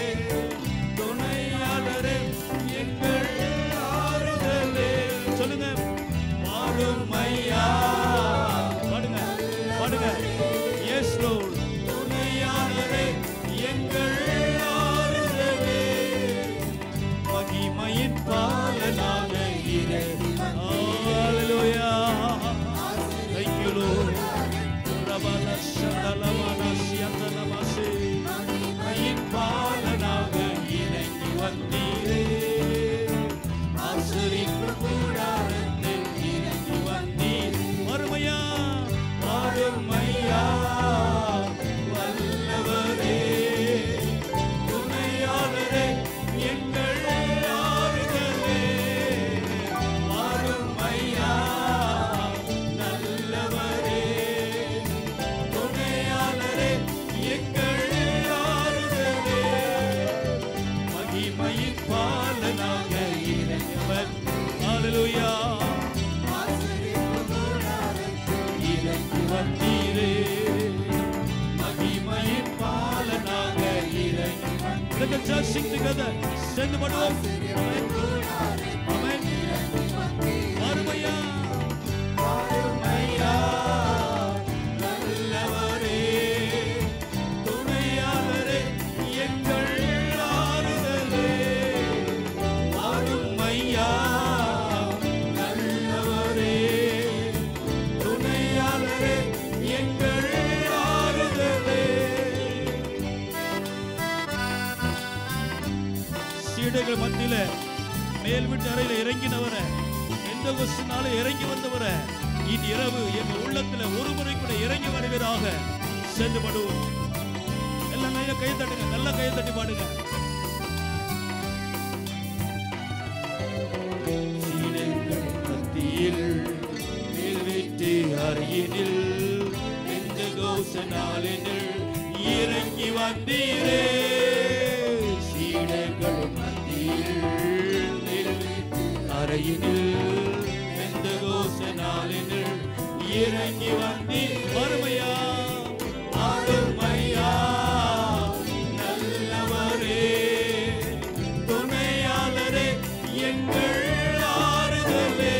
துணையாளரே எங்கள் ஆறுதலே சொல்லுங்க வரும் ஐயா பாடுங்க பாடுங்க எஸ் லோட் துணையாளரே எங்கள் ஆறுதலே மகிமையின் பாலனாக இறங்கி Hallelujah. Thank you, Lord. Rabana Shandalamana Siyandalamase. மகிமையின் பாலனாக இறங்கி வந்தீரே ஆசிரிப்பு கூடாரத்தில் இறங்கி வந்தீர் மறுமையா மறுமையா வல்லவரே துணையாளரே எங்கள் ஆறுதலே வாரும் ஐயா நல்லவரே துணையாளரே எங்கள் ஆறுதலே மகிமையின் பாலனாக இறைவன் ஹalleluya இறங்கி வந்தீரே மகிமையின் பாலனாக இறங்கி Let us just sing together. சேர்ந்து பாடுவோம். Amen. அருமையா அருமையா நல்லவரே துணையாளரே எங்கள் ஆறுதலே அருமையா நல்லவரே துணையாளரே எங்கள் ஆறுதலே சீடர்கள் மத்தியில மேல் வீட்டு அறையில இறங்கினவர எந்த கொஸ்டினால இறங்கி வந்தவர இன் இரவு எங்க உள்ளத்துல ஒரு முறை கூட இறங்கி வருவதாக சென்று படுவோம் எல்லாம் கையை கை தட்டுங்க நல்ல கையை தட்டி பாடுங்க சீடர்கள் மத்தியில் மேல் வீட்டு அறையினில் எந்த கோஷ நாளினில் இறங்கி வந்தீரே சீடர்கள் மத்தியில் மேல் வீட்டு அறையினில் எந்த கோஷ நாளினில் இறங்கி வந்தி வறுமையா அருமையா நல்லவரே துணையாளரே எங்கள் ஆறுதலே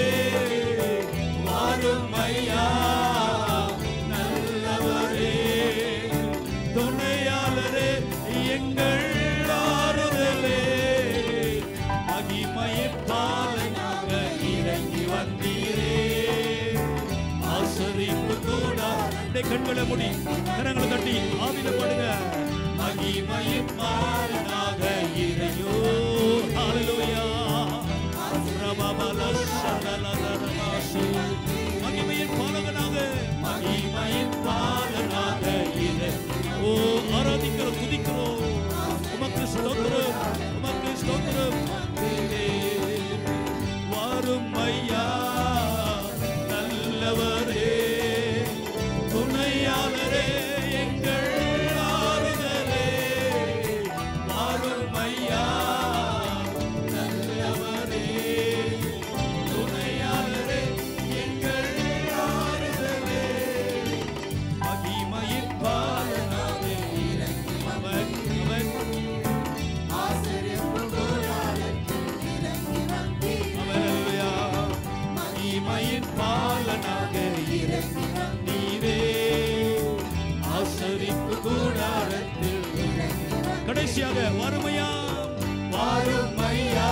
அருமையா நல்லவரே துணையாளரே எங்கள் ஆறுதலே மகிமையின் பாலனாக இறங்கி வந்தீரே ஆசரிப்பு கூட அப்படியே கண்களை மூடி கரங்களை தட்டி ஆவில படுங்க மகிமையின் பாலனாக இறையோ ஹalleluya ரபபல சலலலரமாசு மகிமையின் பாலகனாக மகிமையின் பாலனாக இறை ஓ ஆராதிக்கிறோம் துதிக்கிறோம் உமக்கு ஸ்தோத்திரம் உமக்கு ஸ்தோத்திரம் வரும் ஐயா நல்லவரே துணையாளரே எங்கள் ஆறுதலே வரும் ஐயா நல்லவரே துணையாளரே எங்கள் ஆறுதலே மகிமையின் பாலனாக இறங்கி அவர் அவர் அவரையா மகிமையின் பாலனாக இறங்கி நீரே ஆசரிப்பு கூடாரத்தில் கடைசியாக வறுமையா வறுமையா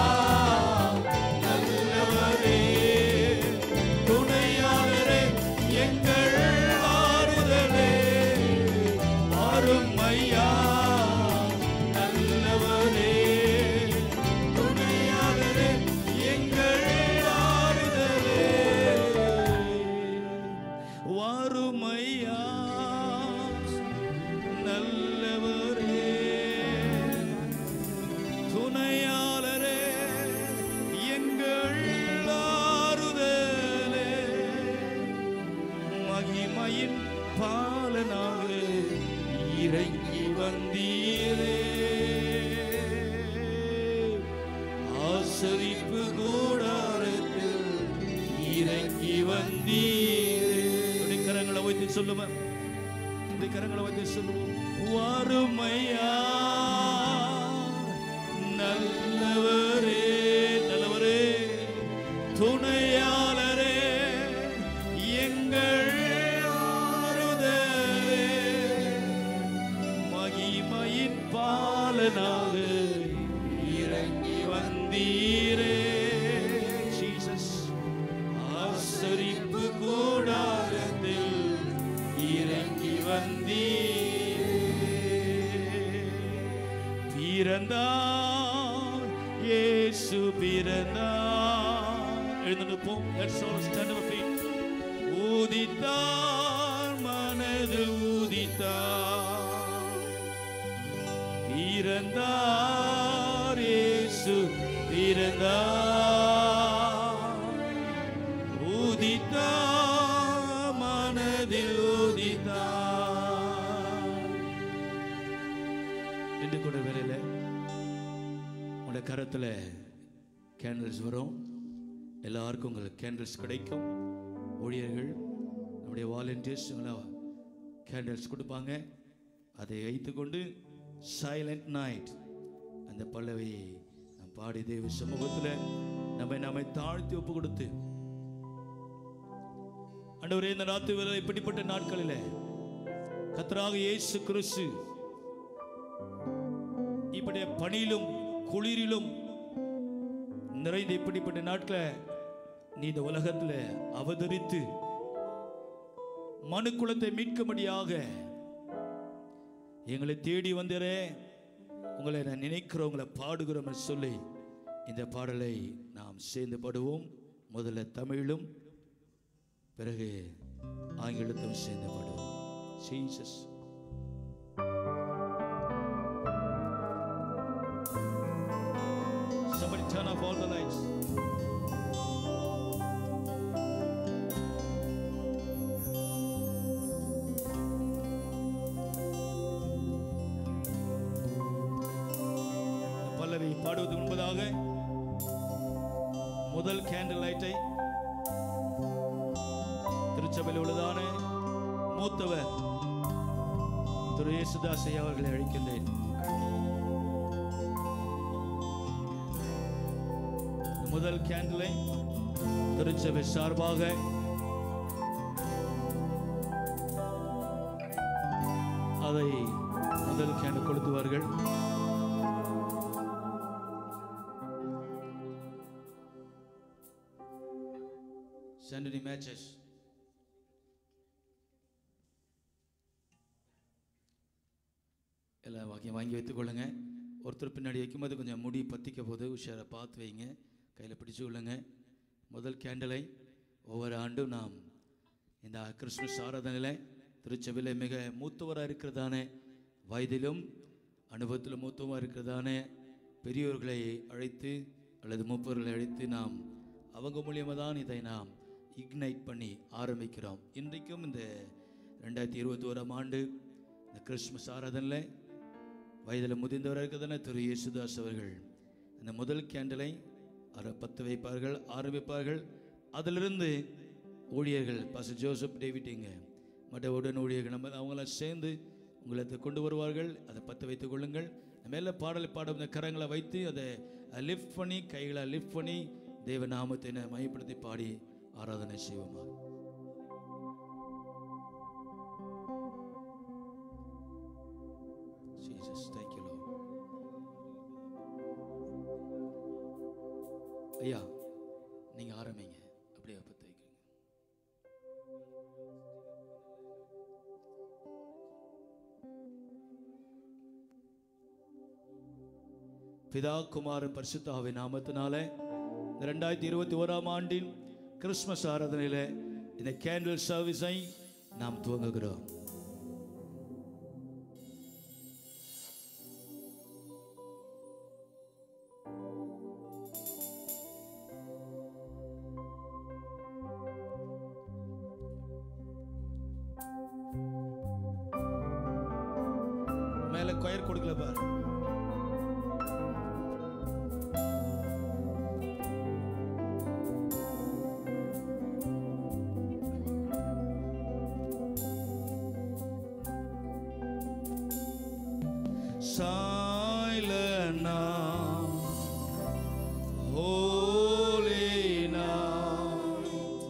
நல்லவரே துணையாளரே எங்கள் ஆறுதலே வறுமையா நல்லவரே துணையாளரே எங்கள் ஆறுதலே வறுமையா நல்லவரே துணையாளரே எங்கள் ஆறுதலே மகிமையின் பாலனாக இறங்கி வந்தீரே ஆசரிப்பு கூடாரத்தில் இறங்கி வந்தீரே அப்படி கரங்களை வைத்து சொல்லுவேன் இப்படி கரங்களை வைத்து சொல்லுவோம் வறுமையா நல்லவரே நல்லவரே துணையாளரே எங்கள் ஆறுதலே மகிமையின் பாலனாக இறங்கி வந்தீரே ஜீசஸ் ஆசரிப்பு கூடாரத்தில் இறங்கி வந்தீரே பிறந்தார் இயேசு பிறந்தார் எழுந்து நிற்போம் let's all stand up feet ஊதித்தார் மனது ஊதித்தார் பிறந்தார் இயேசு பிறந்தார் ஊதித்தார் மனதில் ஊதித்தார் இன்று கூட வேலையில உங்களோட கரத்துல கேண்டில்ஸ் வரும் எல்லாருக்கும் உங்களுக்கு கேண்டில்ஸ் கிடைக்கும் ஊழியர்கள் நம்முடைய வாலண்டியர்ஸ் கேண்டில்ஸ் கொடுப்பாங்க அதை வைத்துக்கொண்டு சைலண்ட் நைட் அந்த பல்லவியை நாம் பாடி தேவ சமூகத்தில் நம்மை நம்மை தாழ்த்தி ஒப்பு கொடுத்து ஆண்டவரே இந்த ராத்திரி வேலை இப்படிப்பட்ட நாட்களில் கத்தராக இயேசு கிறிஸ்து இப்படி பனியிலும் குளிரிலும் நிறைந்த இப்படிப்பட்ட நாட்களை நீ இந்த உலகத்துல அவதரித்து மனுக்குலத்தை மீட்கும்படியாக எங்களை தேடி வந்தரே உங்களை நான் நினைக்கிறோம் உங்களை பாடுகிறோம் என்று சொல்லி இந்த பாடலை நாம் சேர்ந்து பாடுவோம் முதல்ல தமிழும் பிறகு ஆங்கிலத்தும் சேர்ந்து பாடுவோம் Jesus Somebody turn off all the lights. இந்த பல்லவி பாடுவதற்கு முன்பதாக முதல் கேண்டில் லைட்டை திருச்சபையில் உள்ளதான மூத்தவர் திரு இயேசுதாசை அவர்களை அழைக்கின்றேன் இந்த முதல் கேண்டிலை திருச்சபை சார்பாக அதை முதல் கேண்டில் கொளுத்துவார்கள் Send any matches. எல்லாம் வாக்கியம் வாங்கி வைத்துக்கொள்ளுங்க ஒருத்தர் பின்னாடி வைக்கும்போது கொஞ்சம் முடி பற்றிக்க போது உஷாரை பார்த்து வைங்க கையில் பிடிச்சு கொள்ளுங்க முதல் கேண்டலை ஒவ்வொரு ஆண்டும் நாம் இந்த கிறிஸ்துமஸ் ஆராதனையில் திருச்சபையில் மிக மூத்தவராக இருக்கிறதானே வயதிலும் அனுபவத்திலும் மூத்தவராக இருக்கிறதானே பெரியோர்களை அழைத்து அல்லது மூப்பவர்களை அழைத்து நாம் அவங்க மூலியமாக தான் இதை நாம் இக்னைட் பண்ணி ஆரம்பிக்கிறோம் இன்றைக்கும் இந்த ரெண்டாயிரத்தி இருபத்தி ஓராம் ஆண்டு இந்த கிறிஸ்துமஸ் ஆராதனையில் வயதில் முதிர்ந்தவராக இருக்கிறதான திரு இயேசுதாஸ் அவர்கள் இந்த முதல் கேண்டலை அரை பத்து வைப்பார்கள் ஆரம்பிப்பார்கள் அதிலிருந்து ஊழியர்கள் பாச ஜோசப் டேவிட்டிங்க மற்ற உடன் ஊழியர்கள் நம்ம அவங்களாம் சேர்ந்து உங்களை அதை கொண்டு வருவார்கள் அதை பற்ற வைத்துக் கொள்ளுங்கள் மேலே பாடலை பாட இந்த கரங்களை வைத்து அதை லிஃப்ட் பண்ணி கைகளை லிஃப்ட் பண்ணி தேவ நாமத்தை மையப்படுத்தி பாடி ஆராதனை செய்வோமா Jesus, thank you, Lord. ஐயா நீங்க ஆரம்பிங்க அப்படியே பத்த வைக்கிறீங்க பிதா குமாரன் பரிசுத்தாவை நாமத்தினால இந்த ரெண்டாயிரத்தி இருபத்தி ஓராம் ஆண்டின் கிறிஸ்மஸ் ஆராதனையில இந்த கேண்டில் சர்வீஸை நாம் துவங்குகிறோம் மேல கொயர் கொடுக்கல பாரு silent now, holy now.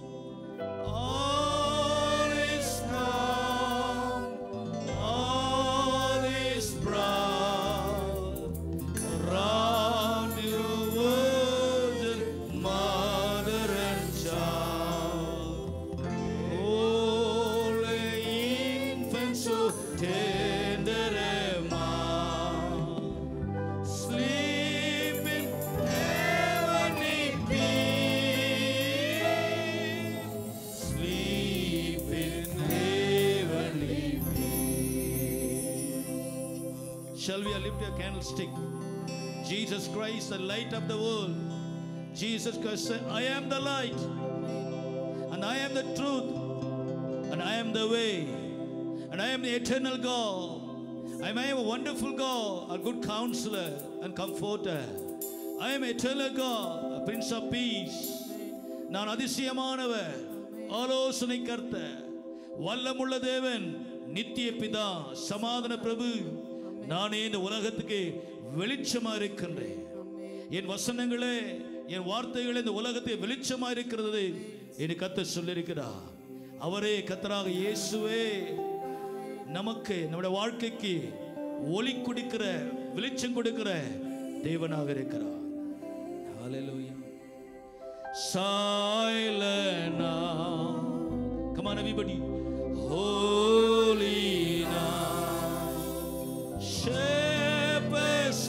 All is calm, all is bright. Around you, virgin mother and child. Holy infant, so tender and mild. Sleep in heavenly peace. Sleep in heavenly peace. Shall we lift your candlestick? Jesus Christ, the light of the world. Jesus Christ said, I am the light, and I am the truth, and I am the way, and I am the eternal God. I am a wonderful God, a good counselor and comforter. I am eternal God, a prince of peace. நான் அதிசயமானவர் ஆலோசனை கர்த்த வல்லமுள்ள தேவன் நித்திய பிதா சமாதான பிரபு நானே இந்த உலகத்துக்கு வெளிச்சமா இருக்கின்றேன் என் வசனங்களே என் வார்த்தைகளே இந்த உலகத்தை வெளிச்சமா இருக்கிறது என்று கத்த சொல்லியிருக்கிறார் அவரே கத்தராக இயேசுவே நமக்கு நம்முடைய வாழ்க்கைக்கு ஒளி கொடுக்கிற வெளிச்சம் கொடுக்கிற தேவனாக இருக்கிறார் Hallelujah. Silent now. Come on, everybody. Holy now. Shepherds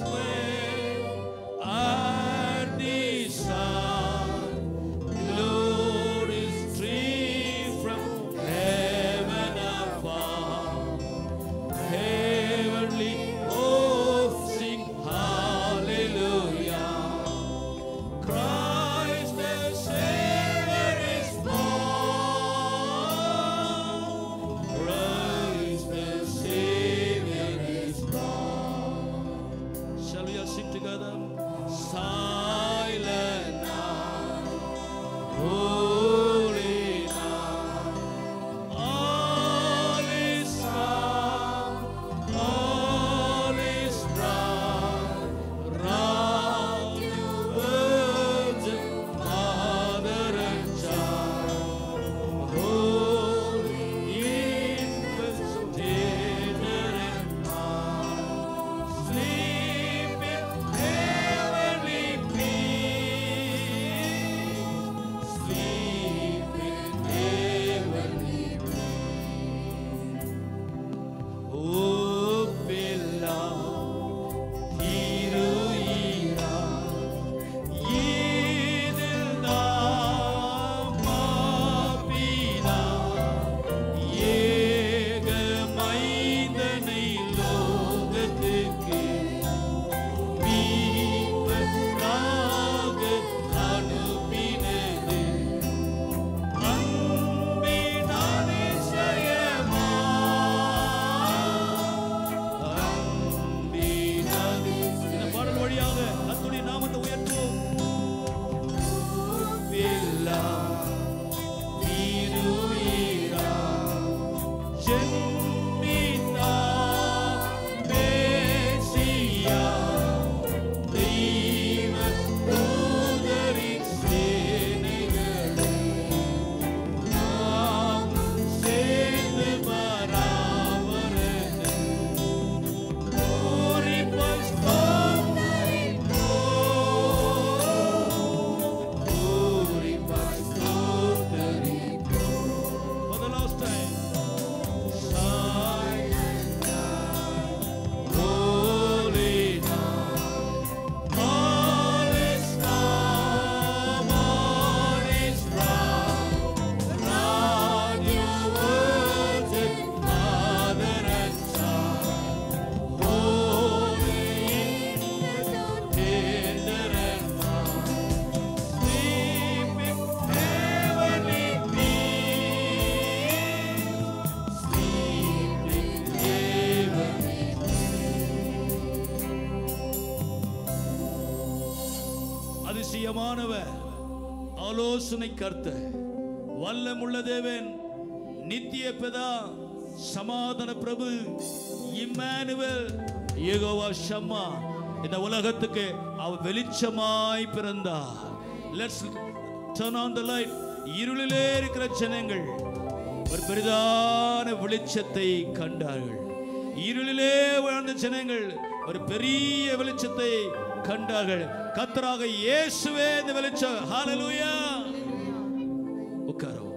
அதிசயமானவர் ஆலோசனை கர்த்த வல்லமுள்ள தேவன் நித்திய பிதா சமாதான பிரபு இம்மானுவேல் யெகோவா ஷம்மா இந்த உலகத்துக்கு அவர் வெளிச்சமாய் பிறந்தார் let's turn on the light இருளிலே இருக்கிற ஜனங்கள் ஒரு பெரிதான வெளிச்சத்தை கண்டார்கள் இருளிலே வாழ்ந்த ஜனங்கள் ஒரு பெரிய வெளிச்சத்தை கண்டார்கள் கத்தராக இயேசுவே இந்த வெளிச்சம் ஹalleluya உட்காரோ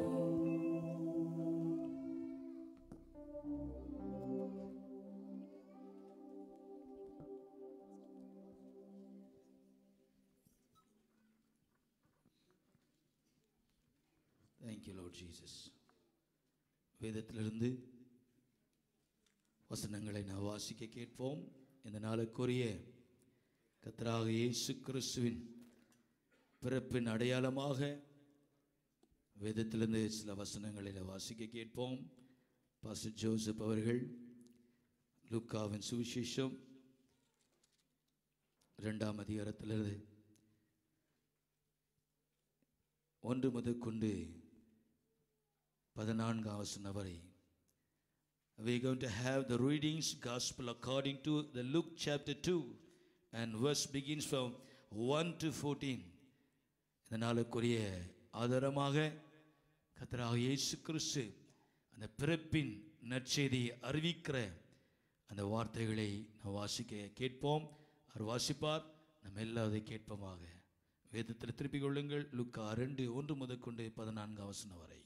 Thank you Lord Jesus வேதத்திலிருந்து வசனங்களை நான் வாசிக்க கேட்போம் இந்த நாளுக்குரிய கத்தராக இயேசு கிறிஸ்துவின் பிறப்பின் அடையாளமாக வேதத்திலிருந்து சில வசனங்களை நான் வாசிக்க கேட்போம் பாஸ்டர் ஜோசப் அவர்கள் லூக்காவின் சுவிசேஷம் இரண்டாம் அதிகாரத்திலிருந்து ஒன்று முதற்கொண்டு பதினான்காம் வசனம் வரை we are going to have the readings gospel according to the luke chapter 2 and verse begins from 1 to 14 இந்த நாளுக்குரிய ஆதாரமாக கத்தராக இயேசு கிறிஸ்து அந்த பிறப்பின் நற்செய்தியை அறிவிக்கிற அந்த வார்த்தைகளை நாம் வாசிக்க கேட்போம் அவர் வாசிப்பார் நம்ம எல்லாம் அதை கேட்போமாக வேதத்தில் திருப்பிக் கொள்ளுங்கள் லுக்கா ரெண்டு ஒன்று முதற்கொண்டு பதினான்கு வசனம் வரை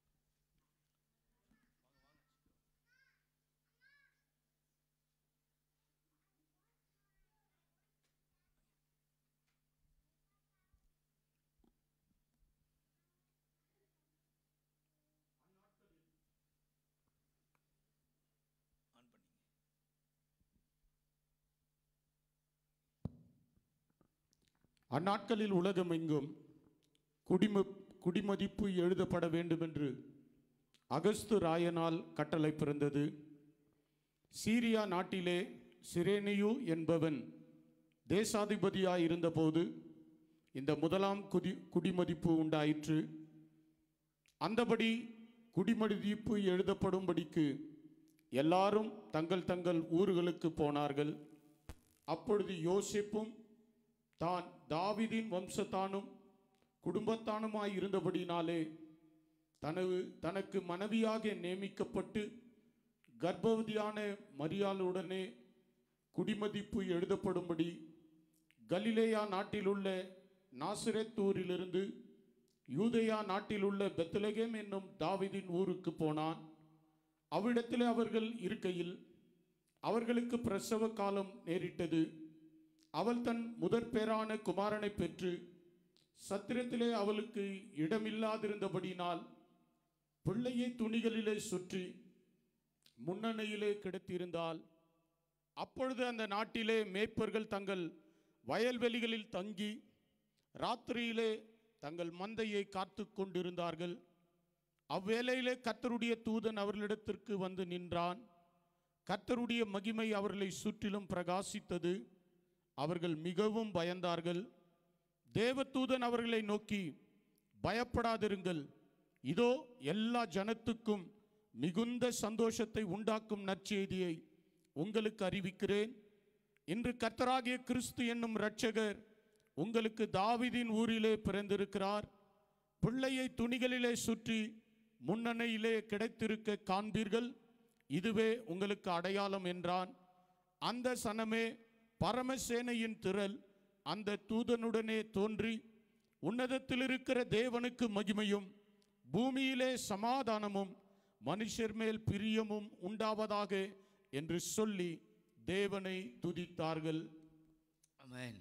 அந்நாட்களில் உலகமெங்கும் குடிம குடிமதிப்பு எழுதப்பட வேண்டுமென்று அகஸ்து ராயனால் கட்டளை பிறந்தது சீரியா நாட்டிலே சிரேனியு என்பவன் தேசாதிபதியாய் இருந்தபோது இந்த முதலாம் குடி குடிமதிப்பு உண்டாயிற்று அந்தபடி குடிமதிப்பு எழுதப்படும்படிக்கு எல்லாரும் தங்கள் தங்கள் ஊர்களுக்கு போனார்கள் அப்பொழுது யோசேப்பும் தான் தாவீதின் வம்சத்தானும் குடும்பத்தானுமாய் இருந்தபடினாலே தனது தனக்கு மனைவியாக நியமிக்கப்பட்டு கர்ப்பவதியான மரியாளுடனே குடிமதிப்பு எழுதப்படும்படி கலிலேயா நாட்டிலுள்ள நாசிரெத்தூரிலிருந்து யூதேயா நாட்டிலுள்ள பெத்லகேம் என்னும் தாவீதின் ஊருக்கு போனான் அவ்விடத்திலே அவர்கள் இருக்கையில் அவர்களுக்கு பிரசவ காலம் நேரிட்டது அவள் தன் முதற் பேரான குமாரனை பெற்று சத்திரத்திலே அவளுக்கு இடமில்லாதிருந்தபடியினால் பிள்ளையை துணிகளிலே சுற்றி முன்னணியிலே கிடத்தியிருந்தால் அப்பொழுது அந்த நாட்டிலே மேய்ப்பர்கள் தங்கள் வயல்வெளிகளில் தங்கி ராத்திரியிலே தங்கள் மந்தையை காத்து கொண்டிருந்தார்கள் அவ்வேளையிலே கர்த்தருடைய தூதன் அவர்களிடத்திற்கு வந்து நின்றான் கர்த்தருடைய மகிமை அவர்களை சுற்றிலும் பிரகாசித்தது அவர்கள் மிகவும் பயந்தார்கள் தேவதூதன் அவர்களை நோக்கி பயப்படாதிருங்கள் இதோ எல்லா ஜனத்துக்கும் மிகுந்த சந்தோஷத்தை உண்டாக்கும் நற்செய்தியை உங்களுக்கு அறிவிக்கிறேன் இன்று கர்த்தராகிய கிறிஸ்து என்னும் இரட்சகர் உங்களுக்கு தாவீதின் ஊரிலே பிறந்திருக்கிறார் பிள்ளையை துணிகளிலே சுற்றி முன்னணையிலே கிடைத்திருக்க காண்பீர்கள் இதுவே உங்களுக்கு அடையாளம் என்றான் அந்த சனமே பரமசேனையின் திரள் அந்த தூதனுடனே தோன்றி உன்னதத்தில் இருக்கிற தேவனுக்கு மகிமையும் பூமியிலே சமாதானமும் மனுஷர் மேல் பிரியமும் உண்டாவதாக என்று சொல்லி தேவனை துதித்தார்கள் Amen.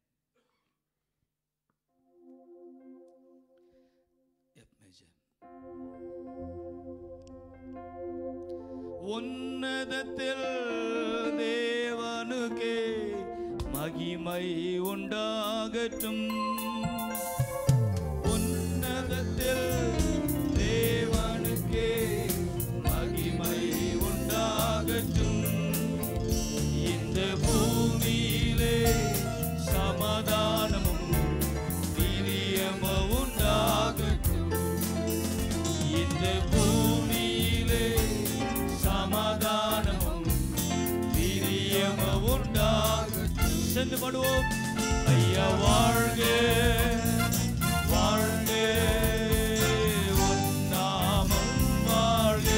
F major. உன்னதத்தில் தேவனுக்கே மகிமை உண்டாகட்டும் உன்னதத்தில் தேவனுக்கே மகிமை உண்டாகட்டும் இந்த பூமியிலே சமாதானமும் பாடுவோம் ஐயா வாழ்க வாழ்க உன் நாமம் வாழ்க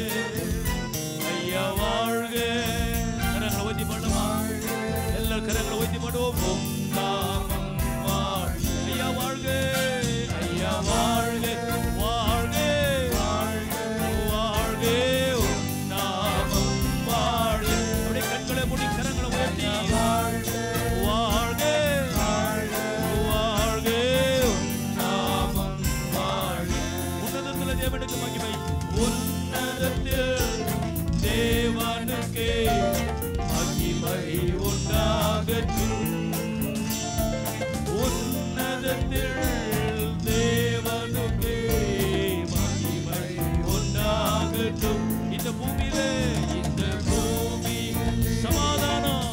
ஐயா வாழ்க கரங்களை ஊத்தி பாடுமா எல்லாரும் கரங்களை ஊத்தி பாடுவோம் உம் நாமம் வாழ்க ஐயா வாழ்க ஐயா வாழ்க வாழ்க வாழ்க வாழ்க உம் நாமம் வாழ்க அப்படியே கண்களை மூடி கரங்களை உயர்த்தி வாழ்க வாழ்க வாழ்க உம் நாமம் வாழ்க உன்னதத்தில் தேவனுக்கு மகிமை உன்னதத்தில் தேவனுக்கே மகிமை உண்டாகட்டும் உன்னதத்தில் தேவனுக்கே மகிமை உண்டாகட்டும் இந்த பூமியிலே இந்த பூமி சமாதானம்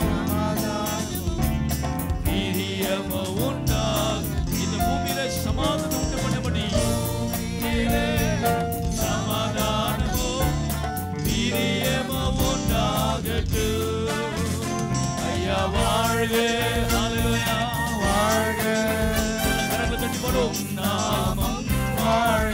வீரியம உண்டாக இந்த பூமியில சமாதானம் உண்டு பண்ணபடி பூமியிலே சமாதானமும் வீரியமும் உண்டாகட்டும் ஐயா வாழ்க ஹalleluya வாழ்க கரங்களை தட்டி பாடும் நாமம் வாழ்க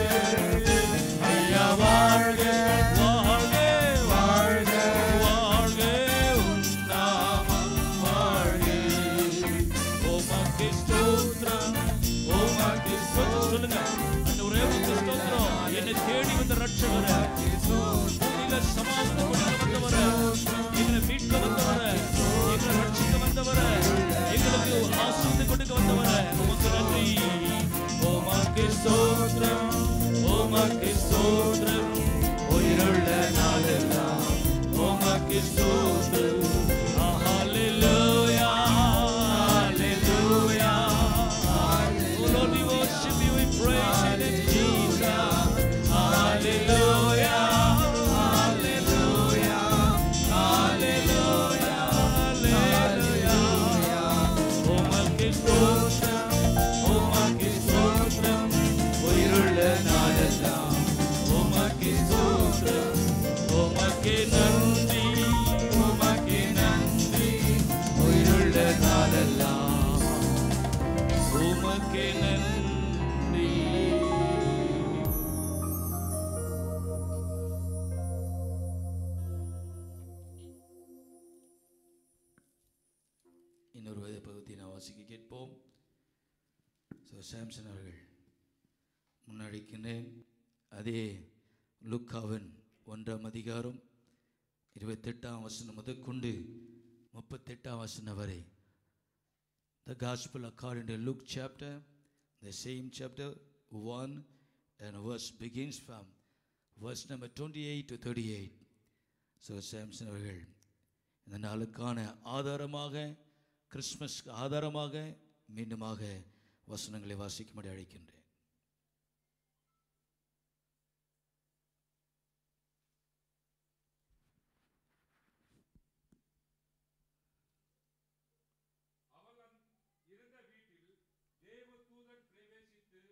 ஐயா வாழ்க வாழ்க வாழ்க வாழ்க உன் நாமம் வாழ்க உமக்கு ஸ்தோத்திரம் உமக்கு ஸ்தோத்திரம் சொல்லுங்க அந்த ஒரே ஒரு ஸ்தோத்திரம் என்னை தேடி வந்த ரட்சகரே பூமியில சமாதானம் கொண்டு வந்தவரே எங்களை மீட்க வந்தவரே எங்களை ரட்சிக்க வந்தவரே எங்களுக்கு ஆசீர்வாதம் கொடுக்க வந்தவரே உமக்கு நன்றி உமக்கு ஸ்தோத்திரம் உமக்கு ஸ்தோத்திரம் உயிருள்ள நாளெல்லாம் உமக்கு ஸ்தோத்திரம் Hallelujah, hallelujah. Oh Lord, we worship you, we praise you, in Jesus. Hallelujah, hallelujah, hallelujah, hallelujah. உமக்கு ஸ்தோத்திரம், உமக்கு ஸ்தோத்திரம், உயிருள்ள நாளெல்லாம் உமக்கு ஸ்தோத்திரம், உமக்கு நன்றி, உமக்கு நன்றி, உயிருள்ள நாளெல்லாம் உமக்கு நன்றி இன்னொரு வேத பகுதியை நான் வாசிக்க கேட்போம் ஸோ சாம்சன் அவர்கள் முன்னடிக்கின்றேன் அதே லுக்காவின் ஒன்றாம் அதிகாரம் இருபத்தெட்டாம் வசனம் முதற்கொண்டு முப்பத்தெட்டாம் வசனம் வரை The Gospel according to Luke chapter, the same chapter 1 and verse begins from verse number 28 to 38. So Samson அவர்கள் இந்த நாளுக்கான ஆதாரமாக கிறிஸ்மஸ்க்கு ஆதாரமாக மீண்டுமாக வசனங்களை வாசிக்கும்படி அழைக்கின்றேன் இருந்த வீட்டில் தேவதூதன் பிரவேசித்து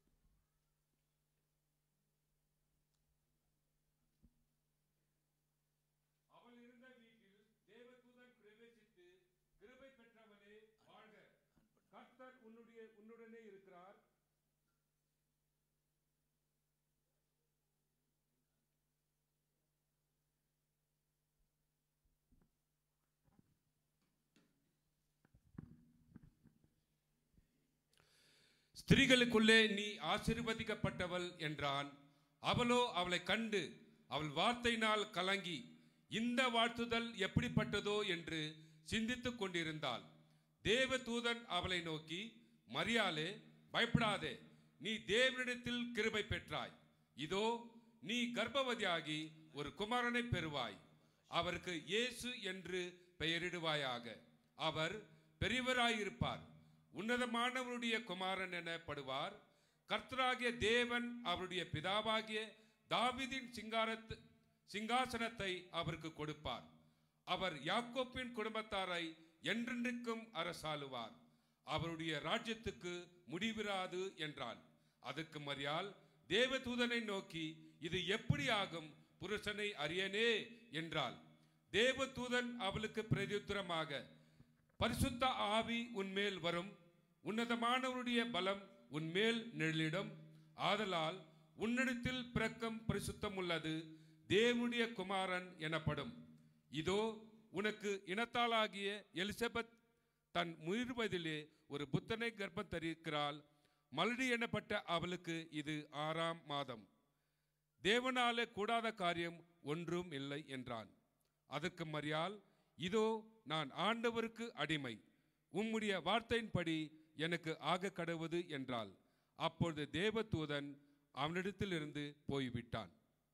அவள் இருந்த வீட்டில் தேவதூதன் பிரவேசித்து கிருபை பெற்றவனே வாழ்க கர்த்தர் உன்னுடைய உன்னுடனே இருக்கிறார் ஸ்திரீகளுக்குள்ளே நீ ஆசீர்வதிக்கப்பட்டவள் என்றான் அவளோ அவளை கண்டு அவள் வார்த்தையினால் கலங்கி இந்த வாழ்த்துதல் எப்படிப்பட்டதோ என்று சிந்தித்துக் கொண்டிருந்தாள் தேவதூதன் அவளை நோக்கி மரியாளே பயப்படாதே நீ தேவனிடத்தில் கிருபை பெற்றாய் இதோ நீ கர்ப்பவதியாகி ஒரு குமாரனை பெறுவாய் அவருக்கு இயேசு என்று பெயரிடுவாயாக அவர் பெரியவராயிருப்பார் உன்னதமானவருடைய குமாரன் எனப்படுவார் கர்த்தராகிய தேவன் அவருடைய பிதாவாகிய தாவீதின் சிங்காரத்து சிங்காசனத்தை அவருக்கு கொடுப்பார் அவர் யாக்கோப்பின் குடும்பத்தாரை என்றென்றைக்கும் அரசாளுவார் அவருடைய ராஜ்யத்துக்கு முடிவிராது என்றான் அதுக்கு மரியாள் தேவதூதனை நோக்கி இது எப்படி ஆகும் புருஷனை அறியனே என்றாள் தேவதூதன் அவளுக்கு பிரதியுத்தரமாக பரிசுத்த ஆவி உன்மேல் வரும் உன்னதமானவருடைய பலம் உன்மேல் நிழலிடும் ஆதலால் உன்னிடத்தில் பிறக்கம் பரிசுத்தம் உள்ளது தேவனுடைய குமாரன் எனப்படும் இதோ உனக்கு இனத்தாளாகிய எலிசபெத் தன் முயர்வதிலே ஒரு புத்தனை கர்ப்பம் தரிக்கிறாள் மலடி எனப்பட்ட அவளுக்கு இது ஆறாம் மாதம் தேவனாலே கூடாத காரியம் ஒன்றும் இல்லை என்றான் அதற்கு மரியாள் இதோ நான் ஆண்டவருக்கு அடிமை உம்முடைய வார்த்தையின்படி எனக்கு ஆக கடவுது என்றாள் அப்பொழுது தேவதூதன் அவனிடத்திலிருந்து போய்விட்டான்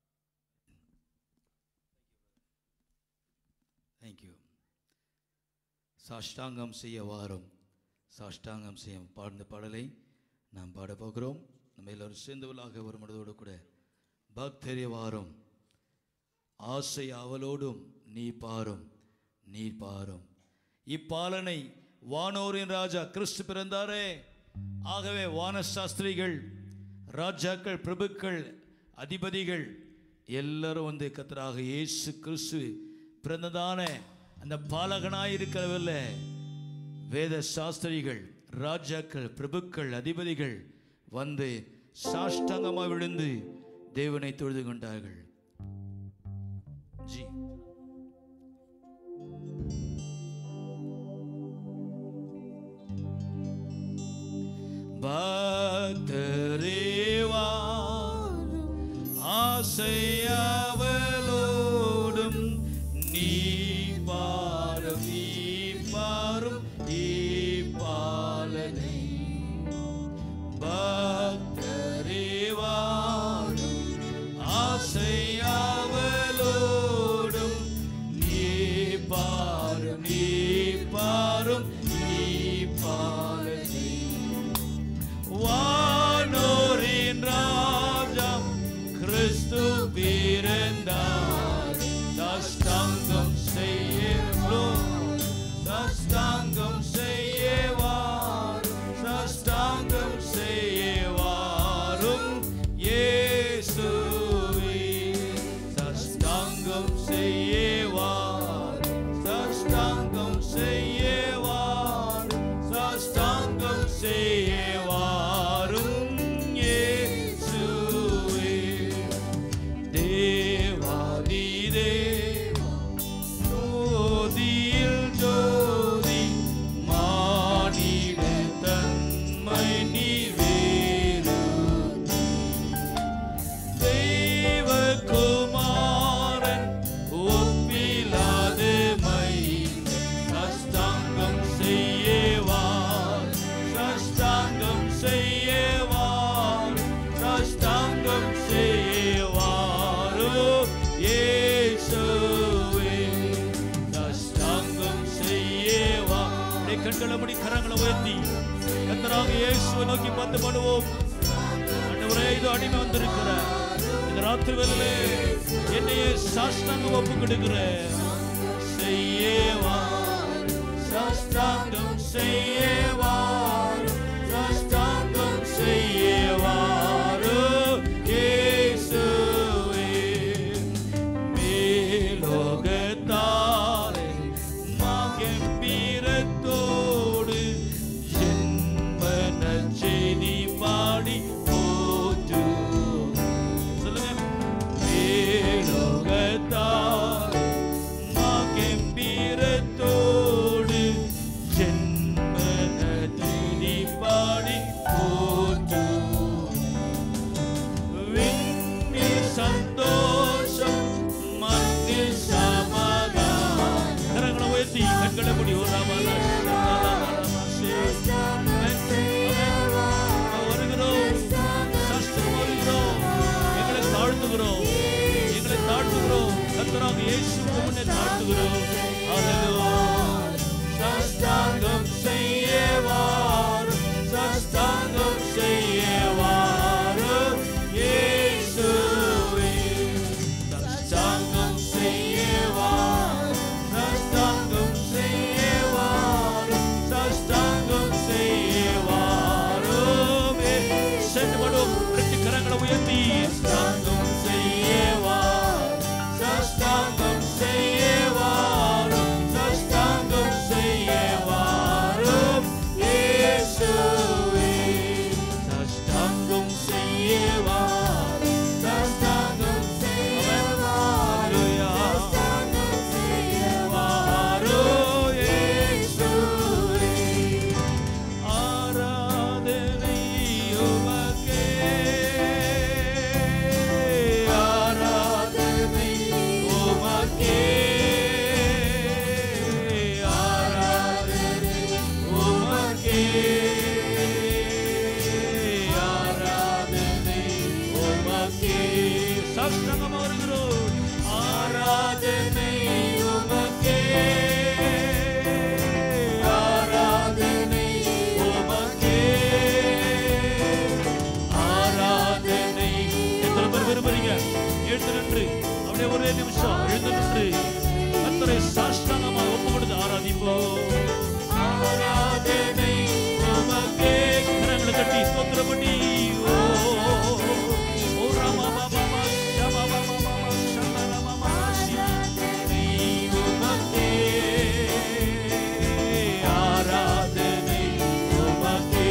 தேங்க்யூ சாஷ்டாங்கம் செய்ய வாரும் சாஷ்டாங்கம் செய்ய பாடுந்த பாடலை நாம் பாட போகிறோம் நம்ம எல்லோரும் சேர்ந்தவர்களாக வரும்பொழுதோடு கூட பக்தரே வாரும் ஆசை அவளோடும் நீ பாரும் நீ பாரும் இப்பாலனை வானோரின் ராஜா கிறிஸ்து பிறந்தாரே ஆகவே வானசாஸ்திரிகள் ராஜாக்கள் பிரபுக்கள் அதிபதிகள் எல்லாரும் வந்து கத்தராக இயேசு கிறிஸ்து பிறந்ததான அந்த பாலகனாய் இருக்கிறவில்ல வேத சாஸ்திரிகள் ராஜாக்கள் பிரபுக்கள் அதிபதிகள் வந்து சாஷ்டாங்கமாக விழுந்து தேவனை தொழுது கொண்டார்கள் ஜி பக்தரேவா ஆசையாவலோடும் நீ பாரும் நீ பாரும் நீ பாலனை பக்தரேவா ஆசையாவலோடும் நீ பாரும் நீ பாரும் நீ பாலனை வானோரின் ராஜா கிறிஸ்து பிறந்தார் தஷ்டாங்கம் செய்யவோ தஷ்டாங்கம் செய்யவார் தஷ்டாங்கம் செய்யவாரும் இயேசுவே தஷ்டாங்கம் செய்யவார் தஷ்டாங்கம் செய்யவார் தஷ்டாங்கம் செய்யவாரும் இயேசுவே தேவாதி தேவா ஜோதியில் ஜோதி மானிட தன்மை நீ வேறு தெய்வகுமாரன் ஒப்பிலாது மை சஷ்டாங்கம் செய்யவார் சஷ்டாங்கம் செய்யவார் சஷ்டாங்கம் செய்யவாரோ இயேசுவே சஷ்டாங்கம் செய்யவா அப்படியே கண்களை முடி கரங்களை உயர்த்தி கத்தராக இயேசுவை நோக்கி பார்த்து பண்ணுவோம் ஆண்டவரே இது அடிமை வந்திருக்கிற இந்த ராத்திரி வேலையிலே என்னையே சாஷ்டாங்கம் ஒப்பு கொடுக்கிற செய்யவா சாஷ்டாங்கம் செய்யவா சாஷ்டாங்கம் செய்யவாரு இயேசுவே மேலோகத்தாலே மகம்பீரத்தோடு ஜென்மன செய்தி பாடி போற்று சொல்லுங்க மேலோகத்தாலே மகம்பீரத்தோடு ஜென்மன செய்தி பாடி போற்று விண்ணில் சந்தோஷம் மண்ணில் சமாதானம் கரங்களை உயர்த்தி கண்களை முடி ஒரு வருகிறோம் சாஷ்டாங்கமா வருகிறோம் ஆராதனை உமக்கே ஆராதனை உமக்கே ஆராதனை எத்தனை பேர் விரும்புறீங்க எழுந்து நின்று அப்படியே ஒரே நிமிஷம் எழுந்து நின்று கத்தரை சாஷ்டாங்கமா ஒப்பு கொடுத்து ஆராதிப்போம் ஆராதனை உமக்கே கரங்களை தட்டி ஸ்தோத்திரம் பண்ணி ஓ ஓ ராமா பாபா ஷமா பாபா பாபா ஷந்தர மாமா நீ உமக்கே ஆராதனை உமக்கே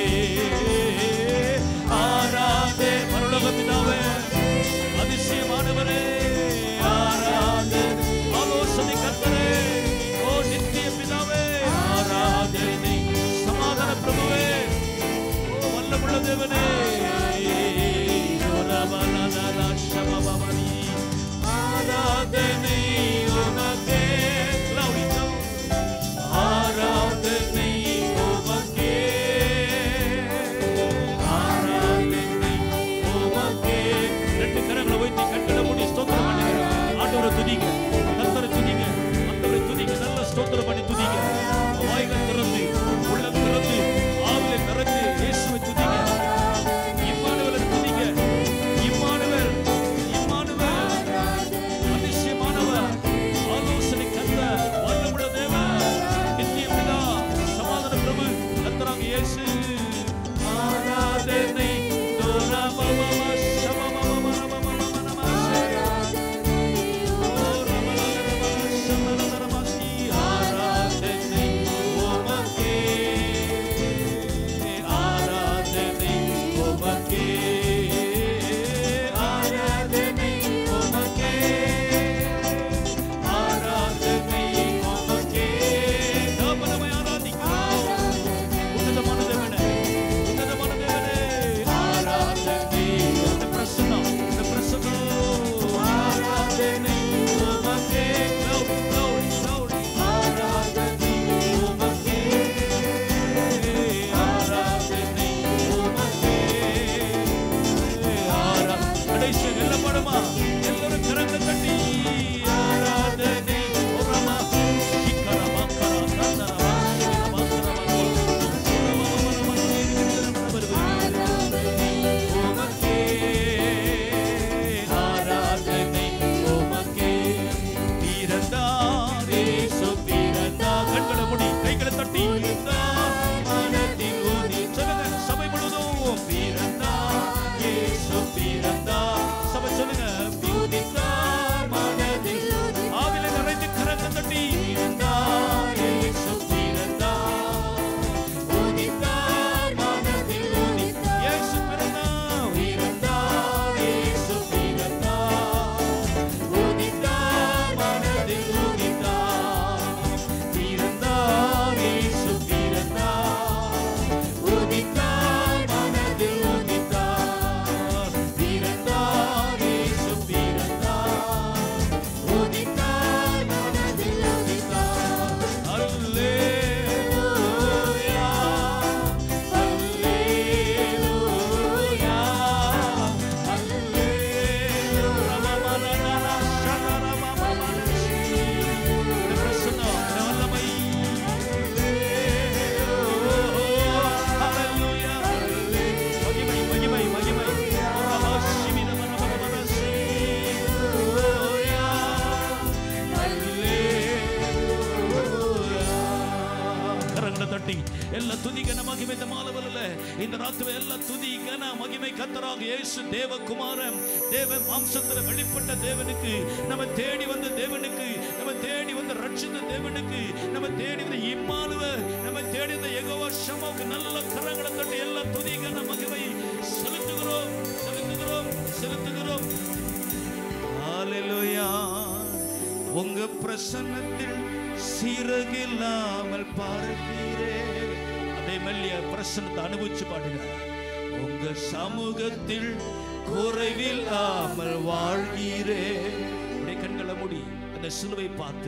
ஆராதே பரலோக பிதாவே அதிசயமானவரே ஆராதனை ஆலோசனை கர்த்தரே ஓ நித்திய பிதாவே ஆராதனை சமாதான பிரபுவே ஓ வல்லமுள்ள தேவனே ஓ ரபலலல ஷமபவனி. ஆராதனை உமக்கே Glory to ஆராதனை உமக்கே ஆராதனை உமக்கே ரெண்டு கரங்களை உயர்த்தி கண்களை மூடி ஸ்தோத்திரம் பண்ணுங்க ஆண்டவரை துதிங்க கர்த்தரை துதிங்க ஆண்டவரை துதிங்க நல்ல ஸ்தோத்திரம் பண்ணி துதிங்க வாய்கள் திறந்து உள்ளம் திறந்து ஆவில நிறைந்து இயேசுவை துதிங்க இம்மானுவேலை துதிங்க இம்மானுவேல் இம்மானுவேல் அதிசயமானவர் ஆலோசனை கந்த வல்லமுள்ள தேவன் நித்திய பிதா சமாதான பிரபு கர்த்தராகிய இயேசு ஆராதனை தோரமமம சமமமமமமமமம ஓ ரமலலலம சமலலலமசி ஆராதனை உமக்கே ஆராதனை உமக்கே ஆராதனை உமக்கே ஆராதனை உமக்கே நாம ஆராதிக்கிறோம் உன்னதமான தேவனே உன்னதமான தேவனே ஆராதனை இந்த பிரசன்னம் இந்த பிரசன்னம் ஆராதனை உமக்கே glory glory glory ஆராதனை உமக்கே ஆராதனை உமக்கே ஆரா கடைசி எல்லா பாடுமா எல்லாரும் கரங்களை தட்டி ஆராதனை உரமா சிக்கரமா கரா தந்தரமா உமக்கே ஆராதனை உமக்கே பிறந்தார் இயேசு பிறந்தார் கண்களை மூடி கைகளை தட்டி பிறந்தார் மனதில் ஊதி சொல்லுங்க சபை முழுவதும் பிறந்தார் இயேசு பிறந்தார் சபை சொல்லுங்க பிறந்தார் மனதில் ஆவில நிறைந்து கரங்கள் தட்டி பிறந்தார் இயேசு பிறந்தார் ஊதித்தார் மனதில் ஊதித்தார் இயேசு பிறந்தார் பிறந்தார் இயேசு பிறந்தார் ஊதித்தார் மனதில் ஊதித்தார் பிறந்தார் இயேசு பிறந்தார் ஊதித்தார் மனதில் ஊதித்தார் பிறந்தார் இயேசு பிறந்தார் ஊதித்தார் மனதில் ஊதித்தார் அல்லேலூயா அல்லேலூயா அல்லேலூயா ரமமரரர ஷரரமமமரசி இந்த பிரசன்னம் இந்த வல்லமை அல்லேலூயா மகிமை மகிமை மகிமை ரமஷிமின மரமமரசி கரங்களை தட்டி எல்லா துதி கன மகிமை இந்த மாலவல்ல இந்த ராத்திரி எல்லா துதி கன மகிமை கத்தராக இயேசு தேவகுமாரன் தேவ மாம்சத்துல வெளிப்பட்ட தேவனுக்கு நம்ம தேடி வந்த தேவனுக்கு நம்ம தேடி வந்த ரட்சித்த தேவனுக்கு நம்ம தேடி வந்த இம்மானுவ நம்ம தேடி வந்த யெகோவா ஷமாவுக்கு நல்ல கரங்களை தட்டி எல்லா துதி கன மகிமை செலுத்துகிறோம் செலுத்துகிறோம் செலுத்துகிறோம் ஹalleluya உங்க பிரசன்னத்தில் சீரகில்லாமல் பார்க்கிறே அதே மெல்லிய பிரசன்னத்தை அனுபவிச்சு பாடுங்க உங்க சமூகத்தில் குறைவில்லாமல் வாழ்கிறே அப்படியே கண்களை மூடி அந்த சிலுவை பார்த்து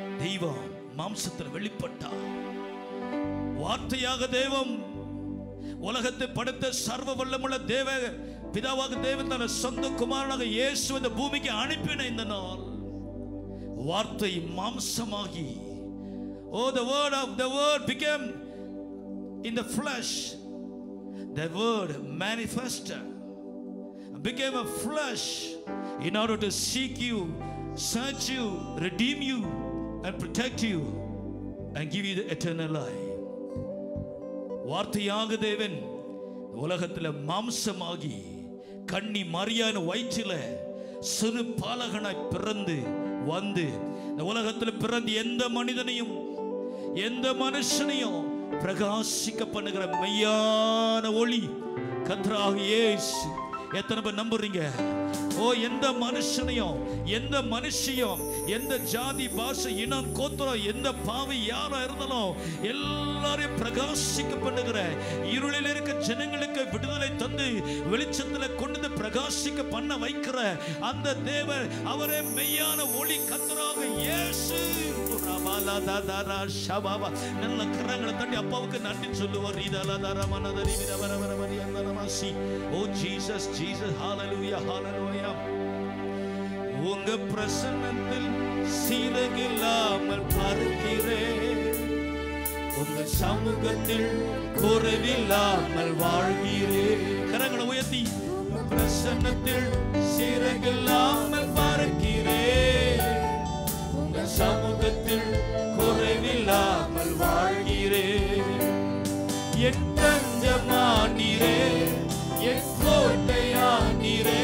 தெய்வம் மாம்சத்தில் வெளிப்பட்டா வார்த்தையாக தெய்வம் உலகத்தை படைத்த சர்வ வல்லமுள்ள தேவ பிதாவாக தேவன் தன சொந்த குமாரனாக இயேசு இந்த பூமிக்கு அனுப்பின இந்த நாள் வார்த்தை மாம்சமாகி ஓ the word of the word became in the flesh the word manifested became a flesh in order to seek you search you redeem you and protect you and give you the eternal life வார்த்தையாக தேவன் உலகத்தில் மாம்சமாகி கண்ணி மரியான வயிற்றில சிறு பாலகனாய் பிறந்து வந்து இந்த உலகத்தில் பிறந்து எந்த மனிதனையும் எந்த மனுஷனையும் பிரகாசிக்க பண்ணுகிற மெய்யான ஒளி கத்ராக இயேசு எத்தனை பேர் நம்புறீங்க ஓ எந்த மனுஷனையும் எந்த மனுஷியும் எந்த ஜாதி பாஷை இனம் கோத்திரம் எந்த பாவி யாரா இருந்தாலும் எல்லாரையும் பிரகாசிக்க பண்ணுகிற இருளில் இருக்க ஜனங்களுக்கு விடுதலை தந்து வெளிச்சத்துல கொண்டு வந்து பிரகாசிக்க பண்ண வைக்கிற அந்த தேவர் அவரே மெய்யான ஒளி கத்தராக இயேசு ரபாலாதாதாரா ஷபாபா. நல்ல கரங்களை தட்டி அப்பாவுக்கு நன்றி சொல்லுவார் இதலாதாரா மனதரி விரவர வரவரி அந்தனமாசி ஓ ஜீசஸ் ஜீசஸ் ஹalleluya ஹalleluya உங்க பிரசன்னத்தில் சீரகில்லாமல் பார்க்கிறேன் உங்க சமூகத்தில் குறைவில்லாமல் வாழ்கிறேன் கரங்களை உயர்த்தி உங்க பிரசன்னத்தில் சீரகில்லாமல் பார்க்கிறேன் உங்க சமூகத்தில் குறைவில்லாமல் வாழ்கிறேன் என் தஞ்சமானீரே என் கோட்டையானீரே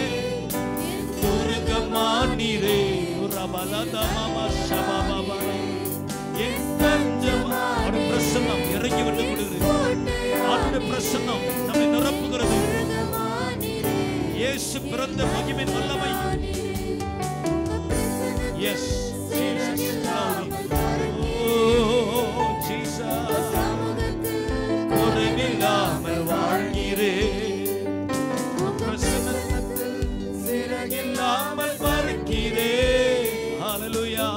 துருகமானீரே ரபலதமம சபபப. என் தஞ்சமா அவருடைய பிரசன்னம் இறங்கி வந்து கொடுக்குது அவருடைய பிரசன்னம் நம்மை நிரப்புகிறது இயேசு பிறந்த மகிமின் வல்லமை எஸ் குறைவில்லாமல் வாழ்கிறேன் பிரசன்னத்தில் சிறகில்லாமல் பறக்கிறேன் ஹalleluya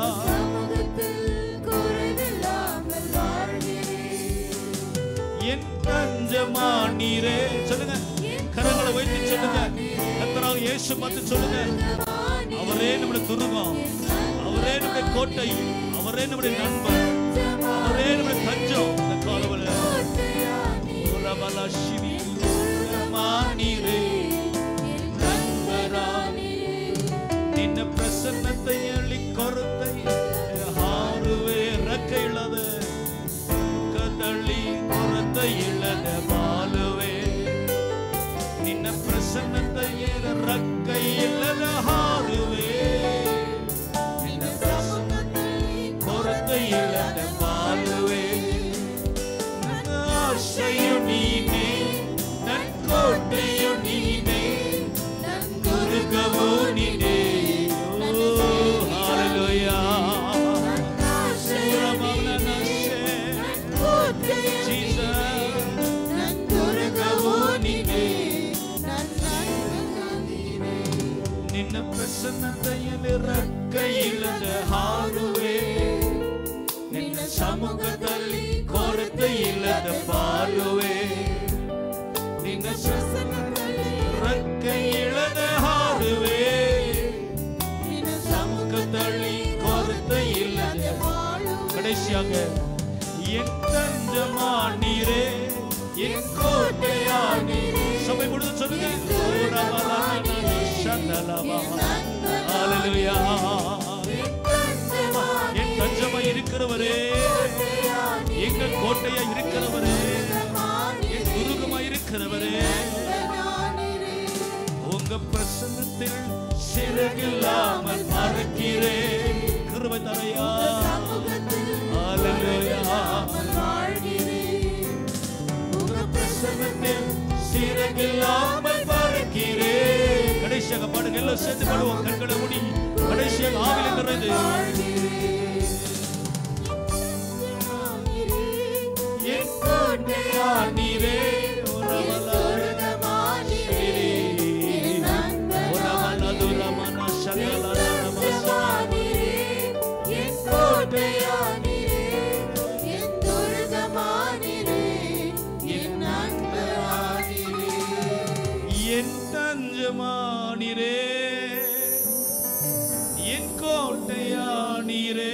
என் தஞ்சமா நீரே சொல்லுங்க கரங்களை வைத்து சொல்லுங்க கத்தராக இயேசு பார்த்து சொல்லுங்க அவரே நம்முடைய துருகம் அவரே நம்முடைய கோட்டை அவரே நம்முடைய நண்பர் அவரே நம்முடைய தஞ்சம் இந்த காலவல உலபல சிவி மானீரே நண்பரா ನಿನ್ನ ಪ್ರಸನ್ನತೆ ಎಳಿ ಕೊರತೆ ಹಾರುವೆ ರೆಕ್ಕೆ ಇಲ್ಲದ ಕದಳಿ ಕೊರತೆ ಇಲ್ಲದ ಬಾಳುವೆ ನಿನ್ನ ಪ್ರಸನ್ನತೆ ರಕ್ಕೈ ಇಲ್ಲದ ಹಾರುವೆ ನಿನ್ನ ಪ್ರಸನ್ನತೆ ಕೊರತೆ ಇಲ್ಲದ ಬಾಳುವೆ ನನ್ನ ಆಶ್ರಯು ನೀನೇ ನನ್ನ ಕೋಟೆಯು ನೀನೇ ದುರ್ಗವು ನೀನೇ ಓ ಹಾಲೆಲೂಯಾ ಸುರಮೌನನಶೆ ಜೀಸಸ್ ದುರ್ಗವು ನೀನೇ ನಿನ್ನ ಪ್ರಸನ್ನತೆಯಲ್ಲಿ ರಕ್ಕೈಯಿಲ್ಲದ ಹಾರುವೆ ನಿನ್ನ ಸಮ್ಮುಖದಲ್ಲಿ ಕೊರತೆ ಇಲ್ಲದ ಬಾಳುವೆ ನಿನ್ನ ಪ್ರಸನ್ನದಲ್ಲಿ ರಕ್ಕೈಯಿಲ್ಲದ ಹಾರುವೆ ನಿನ್ನ ಸಮ್ಮುಖದಲ್ಲಿ ಕೊರತೆ ಇಲ್ಲದ கடைசியாக என் தஞ்சமா நீரே என் கோட்டையா நீரே சபை முழுதும் சொல்லுங்க ஓரவலான சந்தலமா. ஹalleluya. என் தஞ்சமா இருக்கிறவரே எங்கள் கோட்டையா இருக்கிறவரே என் துருகமா இருக்கிறவரே உங்க பிரசன்னத்தில் சிறகில்லாமல் மறக்கிறேன் கிருபை தரையா ஹalleluya. உங்க பிரசன்னத்தில் சிறகில்லாமல் பறக்கிறேன். கடைசியாக பாடுங்க எல்லாம் சேர்ந்து பாடுவோம் கண்களை மூடி கடைசியாக ஆவில நிறைந்து என் கோட்டையா நீரே என் துர்கமானிரே என் நண்பரா துருகமானிரே என் கோட்டையானீரே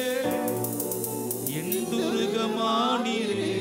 என் துருகமானீரே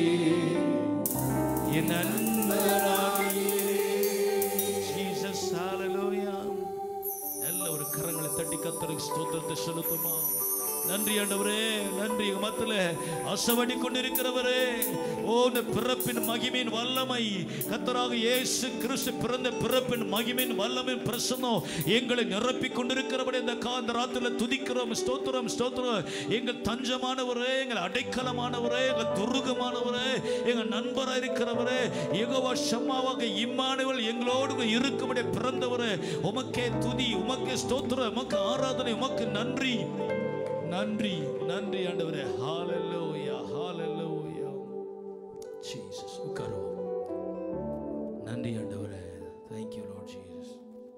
என் நண்பரானீரே ஜீசஸ் ஹalleluya நல்ல ஒரு கரங்களை தட்டி கத்தருக்கு ஸ்தோத்திரத்தை செலுத்துமா நன்றி ஆண்டவரே நன்றி உங்க மத்தில அசவடி கொண்டிருக்கிறவரே ஓ இந்த பிறப்பின் மகிமையின் வல்லமை கத்தராக இயேசு கிறிஸ்து பிறந்த பிறப்பின் மகிமையின் வல்லமையின் பிரசன்னம் எங்களை நிரப்பி கொண்டிருக்கிறபடி இந்த காந்த ராத்திரில துதிக்கிறோம் ஸ்தோத்திரம் ஸ்தோத்திரம் எங்கள் தஞ்சமானவரே எங்கள் அடைக்கலமானவரே எங்கள் துருகமானவரே எங்கள் நண்பராக இருக்கிறவரே எகோவா ஷம்மாவாக இம்மானுவல் எங்களோடு இருக்கும்படி பிறந்தவரே உமக்கே துதி உமக்கே ஸ்தோத்திரம் உமக்கு ஆராதனை உமக்கு நன்றி நன்றி நன்றி ஆண்டவரே ஹalleluya ஹalleluya ஜீசஸ் உட்காருவோம் நன்றி ஆண்டவரே thank you lord jesus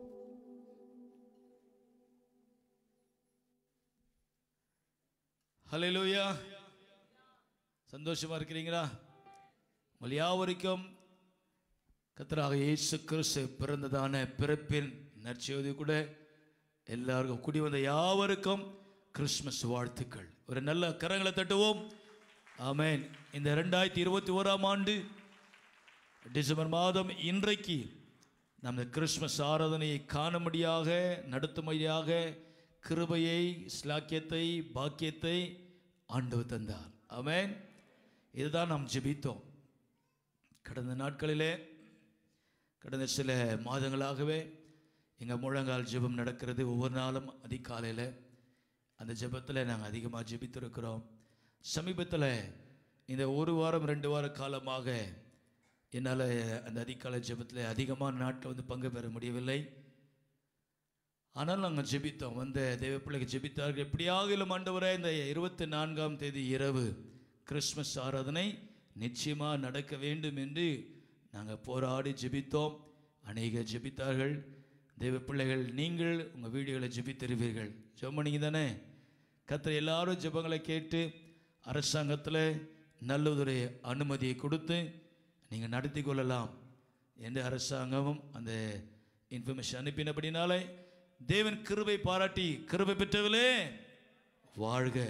ஹalleluya சந்தோஷமா இருக்கிறீங்களா உங்கள் யாவருக்கும் கத்தராக இயேசு கிறிஸ்து பிறந்ததான பிறப்பின் நற்செய்தி கூட எல்லாருக்கும் கூடி வந்த யாவருக்கும் கிறிஸ்மஸ் வாழ்த்துக்கள் ஒரு நல்ல கரங்களை தட்டுவோம் ஆமென் இந்த ரெண்டாயிரத்தி இருபத்தி ஓராம் ஆண்டு டிசம்பர் மாதம் இன்றைக்கு நம்ம கிறிஸ்மஸ் ஆராதனையை காணும்படியாக நடத்தும்படியாக கிருபையை ஸ்லாக்கியத்தை பாக்கியத்தை ஆண்டவர் தந்தார் ஆமென் இதுதான் நாம் ஜெபித்தோம் கடந்த நாட்களிலே கடந்த சில மாதங்களாகவே எங்கள் முழங்கால் ஜெபம் நடக்கிறது ஒவ்வொரு நாளும் அதிகாலையில் அந்த ஜெபத்தில் நாங்கள் அதிகமாக ஜெபித்திருக்கிறோம் சமீபத்தில் இந்த ஒரு வாரம் ரெண்டு வார காலமாக என்னால் அந்த அதிகாலை ஜெபத்தில் அதிகமான நாட்டில் வந்து பங்கு பெற முடியவில்லை ஆனால் நாங்கள் ஜெபித்தோம் வந்த தேவ பிள்ளைக்கு ஜெபித்தார்கள் எப்படியாகிலும் ஆண்டவரே இந்த இருபத்தி நான்காம் தேதி இரவு கிறிஸ்மஸ் ஆராதனை நிச்சயமாக நடக்க வேண்டும் என்று நாங்கள் போராடி ஜெபித்தோம் அநேக ஜெபித்தார்கள் தேவ பிள்ளைகள் நீங்கள் உங்கள் வீடியோவில் ஜெபித்திருவீர்கள் ஜெபம் பண்ணீங்க தானே கத்தர் எல்லாரும் ஜெபங்களை கேட்டு அரசாங்கத்தில் நல்லதொரு அனுமதியை கொடுத்து நீங்கள் நடத்தி கொள்ளலாம் என்று அரசாங்கமும் அந்த இன்ஃபர்மேஷன் அனுப்பினபடினாலே தேவன் கிருபை பாராட்டி கிருபை பெற்றவளே வாழ்க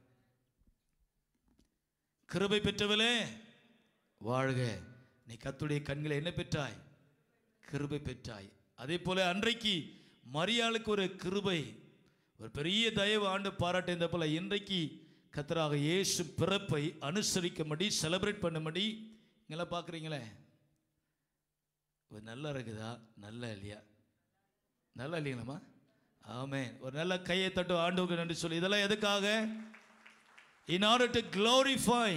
கிருபை பெற்றவளே வாழ்க நீ கத்துடைய கண்களை என்ன பெற்றாய் கிருபை பெற்றாய் அதே போல அன்றைக்கு மரியாளுக்கு ஒரு கிருபை ஒரு பெரிய தயவு ஆண்டு பாராட்டியிருந்த போல இன்றைக்கு கத்தராக இயேசு பிறப்பை அனுசரிக்கும்படி செலிப்ரேட் பண்ணும்படி இங்கெல்லாம் பார்க்குறீங்களே ஒரு நல்லா இருக்குதா நல்லா இல்லையா நல்லா இல்லைங்களாம்மா ஆமென் ஒரு நல்ல கையை தட்டு ஆண்டவருக்கு நன்றி சொல்லி இதெல்லாம் எதுக்காக in order to glorify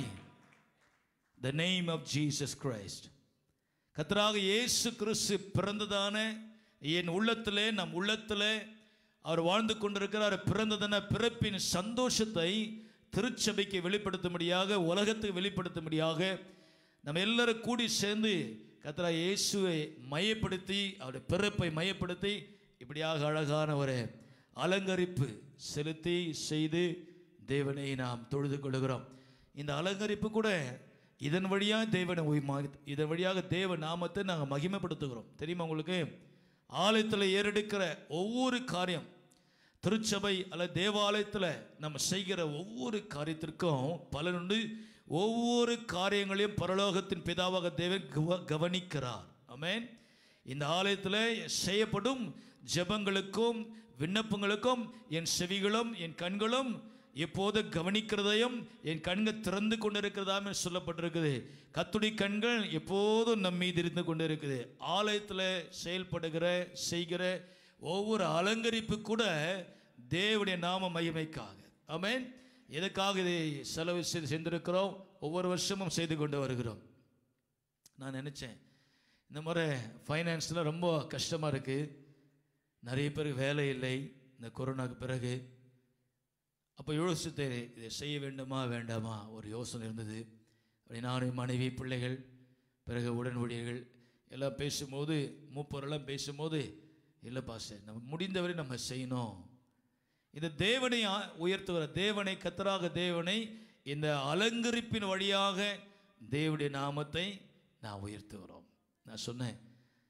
the name of Jesus Christ கத்தராக இயேசு கிறிஸ்து பிறந்ததான என் உள்ளத்திலே நம் உள்ளத்திலே அவர் வாழ்ந்து கொண்டிருக்கிறார் பிறந்ததான பிறப்பின் சந்தோஷத்தை திருச்சபைக்கு வெளிப்படுத்தும்படியாக உலகத்துக்கு வெளிப்படுத்தும்படியாக நம்ம எல்லாரும் கூடி சேர்ந்து கத்தரா இயேசுவை மையப்படுத்தி அவருடைய பிறப்பை மையப்படுத்தி இப்படியாக அழகான ஒரு அலங்கரிப்பு செலுத்தி செய்து தேவனை நாம் தொழுது கொள்கிறோம் இந்த அலங்கரிப்பு கூட இதன் வழியாக தேவனை உய்- இதன் வழியாக தேவ நாமத்தை நாங்கள் மகிமைப்படுத்துகிறோம் தெரியுமா உங்களுக்கு ஆலயத்தில் ஏறெடுக்கிற ஒவ்வொரு காரியம் திருச்சபை அல்லது தேவாலயத்தில் நம்ம செய்கிற ஒவ்வொரு காரியத்திற்கும் பலனுண்டு ஒவ்வொரு காரியங்களையும் பரலோகத்தின் பிதாவாக தேவன் கவ- கவனிக்கிறார் ஆமென் இந்த ஆலயத்தில் செய்யப்படும் ஜெபங்களுக்கும் விண்ணப்பங்களுக்கும் என் செவிகளும் என் கண்களும் எப்போது கவனிக்கிறதையும் என் கண்கள் திறந்து கொண்டிருக்கிறதாம் என்று சொல்லப்பட்டிருக்குது கத்துடைய கண்கள் எப்போதும் நம் மீது இருந்து கொண்டு இருக்குது ஆலயத்தில் செயல்படுகிற செய்கிற ஒவ்வொரு அலங்கரிப்பு கூட தேவனுடைய நாம மகிமைக்காக ஆமென் எதுக்காக இதை செலவு செய்து செஞ்சிருக்கிறோம் ஒவ்வொரு வருஷமும் செய்து கொண்டு வருகிறோம் நான் நினச்சேன் இந்த முறை ஃபைனான்ஸில் ரொம்ப கஷ்டமாக இருக்குது நிறைய பேருக்கு வேலை இல்லை இந்த கொரோனாக்கு பிறகு அப்போ யோசித்தேன் இதை செய்ய வேண்டுமா வேண்டாமா ஒரு யோசனை இருந்தது அப்படி நானும் மனைவி பிள்ளைகள் பிறகு உடன் ஊழியர்கள் எல்லாம் பேசும்போது மூப்பரெல்லாம் பேசும்போது இல்லை பாஸ்டர் நம்ம முடிந்தவரை நம்ம செய்யணும் இந்த தேவனை ஆ- உயர்த்துகிற தேவனை கத்தராக தேவனை இந்த அலங்கரிப்பின் வழியாக தேவனுடைய நாமத்தை நான் உயர்த்துகிறோம் நான் சொன்னேன்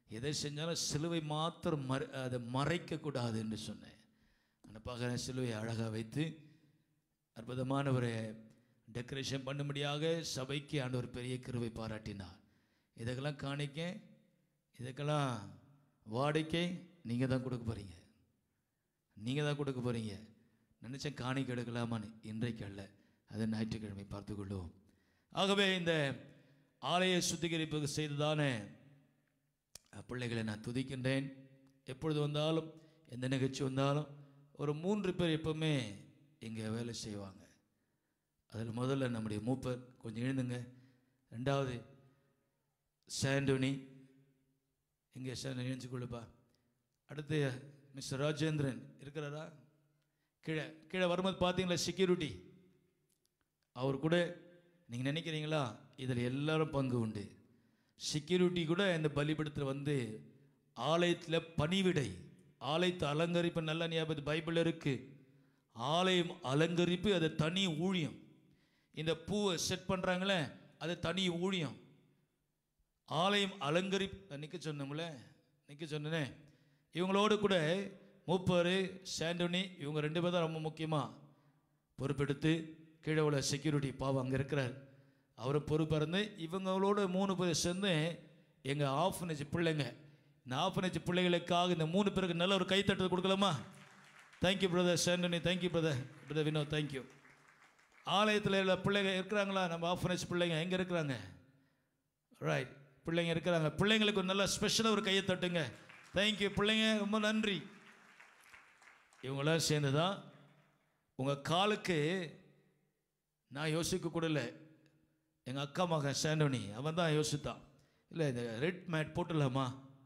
எதை செஞ்சாலும் சிலுவை மாத்திரம் மறை அதை மறைக்கக்கூடாது என்று சொன்னேன் அந்த பார்க்குற சிலுவையை அழகாக வைத்து அற்புதமான ஒரு டெக்கரேஷன் பண்ணும்படியாக சபைக்கு ஆண்டவர் பெரிய கிருவை பாராட்டினார் இதுக்கெல்லாம் காணிக்க இதுக்கெல்லாம் வாடிக்கை நீங்கள் தான் கொடுக்க போகிறீங்க நீங்கள் தான் கொடுக்க போகிறீங்க நினச்சேன் காணிக்கை எடுக்கலாமான்னு இன்றைக்கு அல்ல அதை ஞாயிற்றுக்கிழமை பார்த்து கொள்வோம் ஆகவே இந்த ஆலய சுத்திகரிப்புக்கு செய்ததானே பிள்ளைகளை நான் துதிக்கின்றேன் எப்பொழுது வந்தாலும் எந்த நிகழ்ச்சி வந்தாலும் ஒரு மூன்று பேர் எப்பவுமே இங்கே வேலை செய்வாங்க அதில் முதல்ல நம்முடைய மூப்பர் கொஞ்சம் எழுந்துங்க ரெண்டாவது சாண்டோனி இங்கே சாண்டோனி எழுந்து கொள்ளுப்பா அடுத்து மிஸ்டர் ராஜேந்திரன் இருக்கிறாரா கீழே கீழே வரும்போது பார்த்தீங்களா செக்யூரிட்டி அவர் கூட நீங்கள் நினைக்கிறீங்களா இதில் எல்லாரும் பங்கு உண்டு செக்யூரிட்டி கூட இந்த பலிபடத்தில் வந்து ஆலயத்தில் பணிவிடை ஆலயத்தை அலங்கரிப்பு நல்ல ஞாபகம் பைபிள் இருக்கு ஆலயம் அலங்கரிப்பு அது தனி ஊழியம் இந்த பூவை செட் பண்ணுறாங்களே அது தனி ஊழியம் ஆலயம் அலங்கரிப்பு நிற்க சொன்னோம்ல நிற்க சொன்னனே இவங்களோடு கூட மூப்பர் சாண்டோனி இவங்க ரெண்டு பேர் தான் ரொம்ப முக்கியமாக பொறுப்பெடுத்து கீழே உள்ள செக்யூரிட்டி பாவம் அங்கே இருக்கிறார் அவரை பொறுப்பிறந்து இவங்களோட மூணு பேர் சேர்ந்து எங்கள் ஆஃபனேஜ் பிள்ளைங்க இந்த ஆஃபனேஜ் பிள்ளைகளுக்காக இந்த மூணு பேருக்கு நல்ல ஒரு கைத்தட்டல் கொடுக்கலாமா தேங்க்யூ பிரதர் சாண்டனி thank you brother brother Vinod thank you ஆலயத்தில் உள்ள பிள்ளைங்க இருக்கிறாங்களா நம்ம ஆஃபனேஜ் பிள்ளைங்க எங்கே இருக்கிறாங்க ரைட் பிள்ளைங்க இருக்கிறாங்க பிள்ளைங்களுக்கு ஒரு நல்ல ஸ்பெஷலாக ஒரு கையை தட்டுங்க தேங்க்யூ பிள்ளைங்க ரொம்ப நன்றி இவங்களாம் சேர்ந்து தான் உங்கள் காலுக்கு நான் யோசிக்க கூட இல்லை எங்கள் அக்கா மகன் சாண்டோனி அவன் தான் யோசித்தான் இல்லை இந்த ரெட் மேட் போட்டுடலாமா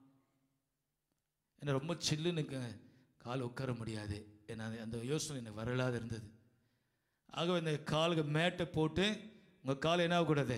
என்ன ரொம்ப சில்லுன்னு க- கால் உட்கார முடியாது ஏன்னா அது- அந்த யோசனை எனக்கு வரலாது இருந்தது ஆகவே இந்த காலுக்கு மேட்டை போட்டு உங்கள் கால் என்ன ஆகக்கூடாது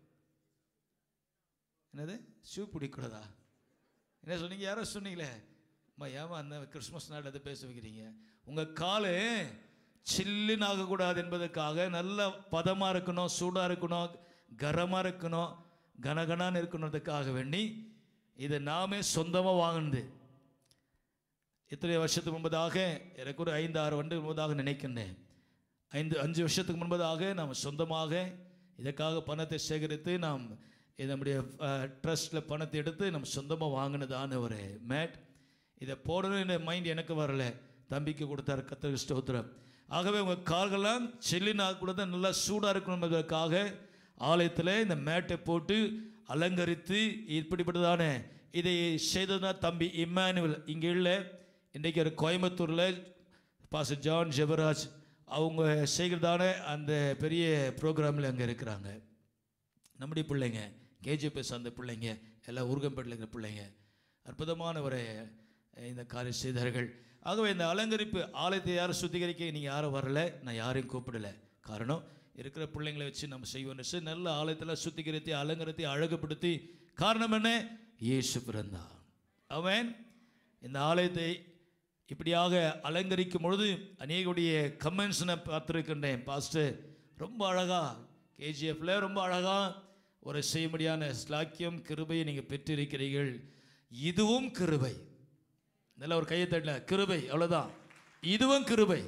என்னது ஷூ பிடிக்கூடாதா என்ன சொன்னீங்க யாரோ சொன்னீங்களே அம்மா ஏமா அந்த கிறிஸ்மஸ் நாள் அதை பேச வைக்கிறீங்க உங்கள் காலு சில்லுன்னு ஆகக்கூடாது என்பதற்காக நல்ல பதமாக இருக்கணும் சூடாக இருக்கணும் கரமாக இருக்கணும் கனகனான்னு இருக்கணுன்றதுக்காக வேண்டி இதை நாமே சொந்தமாக வாங்கினது இத்தனை வருஷத்துக்கு முன்பதாக எனக்கு ஒரு ஐந்து ஆறு வருடத்துக்கு முன்பதாக நினைக்கின்றேன் ஐந்து அஞ்சு வருஷத்துக்கு முன்பதாக நாம் சொந்தமாக இதற்காக பணத்தை சேகரித்து நாம் இது நம்முடைய ட்ரஸ்ட்டில் பணத்தை எடுத்து நம்ம சொந்தமாக வாங்கினதான ஒரு மேட் இதை போடணும்னு மைண்ட் எனக்கு வரல தம்பிக்கு கொடுத்தாரு கத்திர ஸ்தோத்திரம் ஆகவே உங்கள் கால்கள்லாம் செல்லினா கூட தான் நல்லா சூடாக இருக்கணும் என்பதற்காக ஆலயத்தில் இந்த மேட்டை போட்டு அலங்கரித்து இப்படிப்பட்டதான இதை செய்ததுனா தம்பி இம்மானுவல் இங்கே இல்லை இன்றைக்கு ஒரு கோயம்புத்தூரில் பாஸ்டர் ஜான் ஜெபராஜ் அவங்க செய்கிறதான அந்த பெரிய ப்ரோக்ராமில் அங்கே இருக்கிறாங்க நம்முடைய பிள்ளைங்க கேஜிபிஎஸ் அந்த பிள்ளைங்க எல்லாம் ஊர்கம்பேட்டில் இருக்கிற பிள்ளைங்க அற்புதமான ஒரு அஹ், இந்த காரியம் செய்தார்கள் ஆகவே இந்த அலங்கரிப்பு ஆலயத்தை யாரும் சுத்திகரிக்க நீங்கள் யாரும் வரல நான் யாரையும் கூப்பிடல காரணம் இருக்கிற பிள்ளைங்களை வச்சு நம்ம செய்வோம் சரி, நல்ல ஆலயத்தில் சுத்திகரித்து அலங்கரித்து அழகுபடுத்தி காரணம் என்ன இயேசு பிறந்தான் அவன் இந்த ஆலயத்தை இப்படியாக அலங்கரிக்கும் பொழுது அநேகருடைய கமெண்ட்ஸ் நான் பார்த்துருக்கின்றேன் பாஸ்டர் ரொம்ப அழகா கேஜிஎஃப்ல ரொம்ப அழகா ஒரு செய்யும்படியான ஸ்லாக்கியம் கிருபையை நீங்கள் பெற்றிருக்கிறீர்கள் இதுவும் கிருபை நல்ல ஒரு கையை தட்டல கிருபை அவ்வளோதான் இதுவும் கிருபை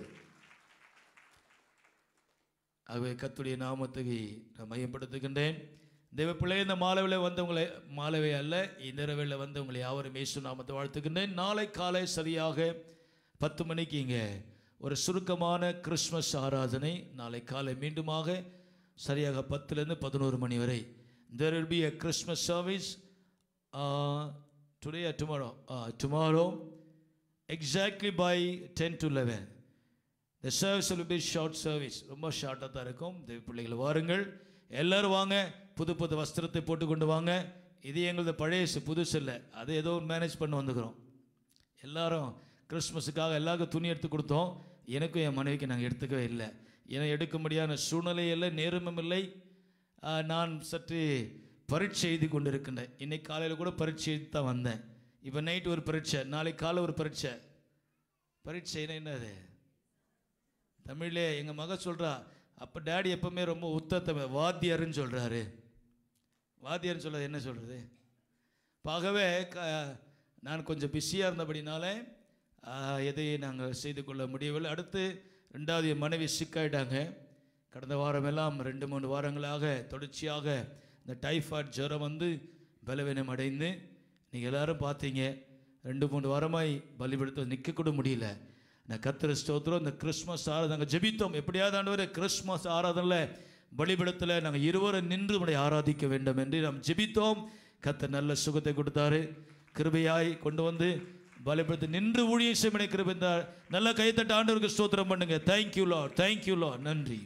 ஆகவே கத்துடைய நாமத்துக்கு நான் மையப்படுத்துகின்றேன் தெய்வ பிள்ளை இந்த மாலவில வந்தவங்களை மாலவை அல்ல இந்த இரவில் வந்தவங்களை யாவரும் இயேசு நாமத்தை வாழ்த்துகின்றேன் நாளை காலை சரியாக பத்து மணிக்கு இங்கே ஒரு சுருக்கமான கிறிஸ்மஸ் ஆராதனை நாளை காலை மீண்டுமாக சரியாக பத்துலேருந்து பதினோரு மணி வரை there will be a Christmas service uh, today or tomorrow uh, tomorrow exactly by 10 to 11 the service will be short service ரொம்ப ஷார்ட்டாக தான் இருக்கும் தேவ பிள்ளைகள் வாருங்கள் எல்லாரும் வாங்க புது புது வஸ்திரத்தை போட்டுக்கொண்டு வாங்க இது எங்களது பழைய புதுசு இல்லை அதை ஏதோ மேனேஜ் பண்ண வந்துக்கிறோம் எல்லாரும் கிறிஸ்மஸுக்காக எல்லாருக்கும் துணி எடுத்து கொடுத்தோம் எனக்கும் என் மனைவிக்கு நாங்கள் எடுத்துக்கவே இல்லை ஏன்னா எடுக்க முடியாத சூழ்நிலை இல்லை நேரமும் இல்லை ஆ, நான் சற்று பரீட்சை எழுதி கொண்டு இருக்கின்றேன் இன்னைக்கு காலையில் கூட பரீட்சை எழுதி தான் வந்தேன் இப்போ நைட் ஒரு பரீட்சை நாளைக்கு காலை ஒரு பரீட்சை பரீட்சைன்னா என்னது தமிழ்லே எங்கள் மக சொல்கிறா அப்போ டேடி எப்பவுமே ரொம்ப உத்தத்த வாத்தியாருன்னு சொல்கிறாரு வாத்தியார்னு சொல்கிறது என்ன சொல்கிறது ஆகவே க நான் கொஞ்சம் பிஸியாக இருந்தபடினால ஆ, எதையும் நாங்கள் செய்து கொள்ள முடியவில்லை அடுத்து ரெண்டாவது என் மனைவி சிக்காயிட்டாங்க கடந்த வாரமெல்லாம் ரெண்டு மூணு வாரங்களாக தொடர்ச்சியாக இந்த டைஃபாய்டு ஜுரம் வந்து பலவீனம் அடைந்து நீங்கள் எல்லாரும் பார்த்தீங்க ரெண்டு மூணு வாரமாய் பலிபடுத்த நிற்க கூட முடியல நான் கத்திர ஸ்தோத்திரம் இந்த கிறிஸ்மஸ் ஆராதனை நாங்கள் ஜெபித்தோம் எப்படியாவது ஆண்டவரே கிறிஸ்மஸ் ஆராதனையில் பலிபடத்தில் நாங்கள் இருவரும் நின்று உம்மை ஆராதிக்க வேண்டும் என்று நாம் ஜெபித்தோம் கத்தர் நல்ல சுகத்தை கொடுத்தாரு கிருபையாய் கொண்டு வந்து பலிபடத்தில் நின்று ஊழியம் செய்ய கிருபை இருந்தார் நல்ல கைத்தட்ட ஆண்டவருக்கு ஸ்தோத்திரம் பண்ணுங்க தேங்க்யூ லார்ட் தேங்க்யூ லார்ட் நன்றி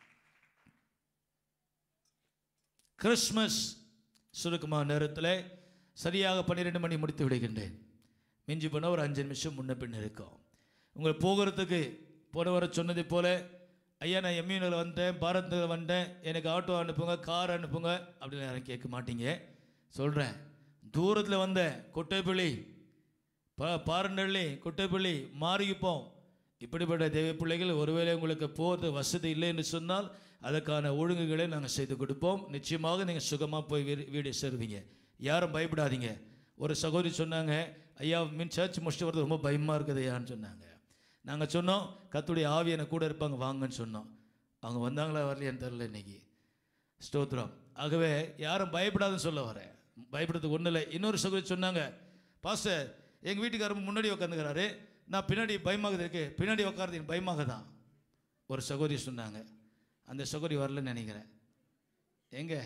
கிறிஸ்மஸ் சுருக்கமான நேரத்தில் சரியாக பன்னிரெண்டு மணி முடித்து விடுகின்றேன் மிஞ்சி போனால் ஒரு அஞ்சு நிமிஷம் முன்ன பின்ன இருக்கும் உங்களை போகிறதுக்கு போன வர சொன்னதை போல ஐயா நான் எம்யூனில் வந்தேன் பாரத்தில் வந்தேன் எனக்கு ஆட்டோ அனுப்புங்க கார் அனுப்புங்க அப்படின்னு யாரும் கேட்க மாட்டீங்க சொல்கிறேன் தூரத்தில் வந்தேன் கொட்டைப்பள்ளி பா பாரண்டள்ளி கொட்டைப்பள்ளி மாறிப்போம் இப்படிப்பட்ட தெய்வ பிள்ளைகள் ஒருவேளை உங்களுக்கு போகிறது வசதி இல்லை என்று சொன்னால் அதற்கான ஒழுங்குகளை நாங்கள் செய்து கொடுப்போம் நிச்சயமாக நீங்கள் சுகமாக போய் வீடு வீடு சேருவீங்க யாரும் பயப்படாதீங்க ஒரு சகோதரி சொன்னாங்க ஐயா மீன் சர்ச் முடிச்சுட்டு வரது ரொம்ப பயமாக இருக்குது ஐயான்னு சொன்னாங்க நாங்கள் சொன்னோம் கத்துடைய ஆவி எனக்கு கூட இருப்பாங்க வாங்கன்னு சொன்னோம் அவங்க வந்தாங்களா வரலையான்னு தெரில இன்னைக்கு ஸ்தோத்திரம் ஆகவே யாரும் பயப்படாதுன்னு சொல்ல வரேன் பயப்படுறதுக்கு ஒன்றும் இல்லை இன்னொரு சகோதரி சொன்னாங்க பாஸ்டர் எங்கள் வீட்டுக்காரர் முன்னாடி உட்காந்துக்கிறாரு நான் பின்னாடி பயமாகுது இருக்கு பின்னாடி உட்காருது எனக்கு பயமாக தான் ஒரு சகோதரி சொன்னாங்க அந்த சகோதரி வரலன்னு நினைக்கிறேன் எங்கே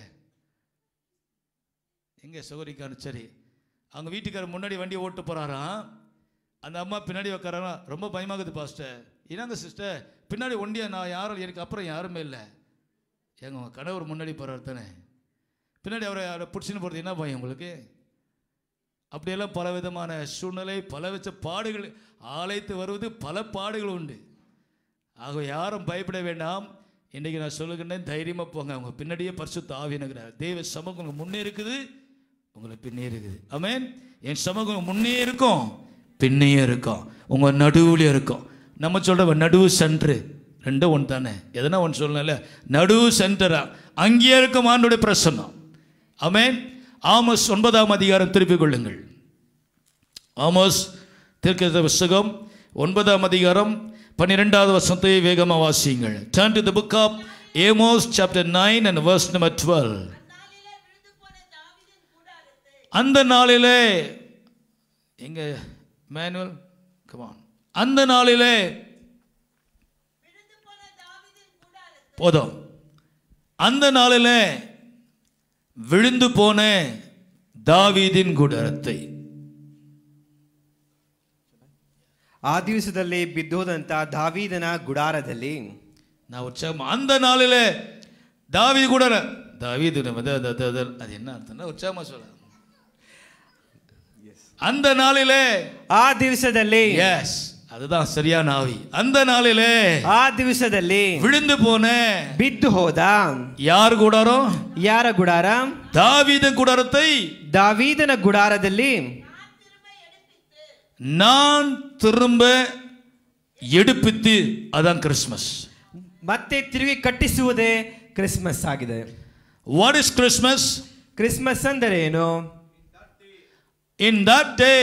எங்கே சகோதரிக்கான சரி அவங்க வீட்டுக்காரர் முன்னாடி வண்டியை ஓட்டு போகிறாராம் அந்த அம்மா பின்னாடி உட்காராங்க ரொம்ப பயமாகுது பாஸ்டர் என்னங்க சிஸ்டர் பின்னாடி ஒண்டியா நான் யாரும் எனக்கு அப்புறம் யாருமே இல்லை எங்க உங்கள் கணவர் முன்னாடி போகிறார் தானே பின்னாடி அவரை அவரை பிடிச்சின்னு போகிறது என்ன பயம் உங்களுக்கு அப்படியெல்லாம் பல விதமான சூழ்நிலை பல வச்ச பாடுகள் ஆலைத்து வருவது பல பாடுகள் உண்டு ஆக யாரும் பயப்பட வேண்டாம் இன்றைக்கி நான் சொல்லுகின்றேன் தைரியமாக போங்க அவங்க பின்னாடியே பரிசுத்த ஆவினுங்கிறார் தெய்வ சமூகம் உங்களுக்கு முன்னே இருக்குது உங்களுக்கு பின்னே இருக்குது ஆமென் என் சமூகம் உங்களுக்கு முன்னே இருக்கும் பின்னையே இருக்கும் உங்கள் நடுவுலையும் இருக்கும் நம்ம சொல்கிற நடுவு சென்ட்ரு ரெண்டும் ஒன்று தானே எதனா ஒன்று சொல்லல நடுவு சென்டரா அங்கேயே இருக்கும் ஆண்டுடைய பிரசன்னம் ஆமென் ஆமோஸ் ஒன்பதாம் அதிகாரம் திருப்பிக் கொள்ளுங்கள் ஆமோஸ் தீர்க்கதரிசி புஸ்தகம் ஒன்பதாம் அதிகாரம் பன்னிரெண்டாவது வசனத்தை வேகமாக வாசியுங்கள் turn to the book of Amos chapter 9 and verse number 12 அந்த நாளிலே எங்க மேனுவல் கமான் அந்த நாளிலே போதும் அந்த நாளிலே விழுந்து போன தாவீதின் குடரத்தை ಆ ದಿವಸದಲ್ಲಿ ಬಿದ್ದೋದಂತ ದಾವೀದನ ಗುಡಾರದಲ್ಲಿ நான் உற்சாகம் அந்த நாளிலே தாவீது கூட தாவீது நம்ம த- த- த- த- அது என்ன அர்த்தம்னா உற்சாகமா சொல்ல அந்த நாளிலே ಆ ದಿವಸದಲ್ಲಿ எஸ் அதுதான் சரியான ஆவி அந்த நாளிலே ಆ ದಿವಸದಲ್ಲಿ விழுந்து போன ಬಿದ್ದು ಹೋದ யார் கூடாரம் ಯಾರ ಗುಡಾರ தாவீது கூடாரத்தை ದಾವೀದನ ಗುಡಾರದಲ್ಲಿ நான் திரும்ப எடுப்பித்து அதான் கிறிஸ்மஸ் ಮತ್ತೆ ತಿರುಗಿ ಕಟ್ಟಿಸುವುದೇ ಕ್ರಿಸ್ಮಸ್ ಆಗಿದೆ வாட் இஸ் கிறிஸ்மஸ் ಕ್ರಿಸ್ಮಸ್ ಅಂದರೆ ಏನು In that day,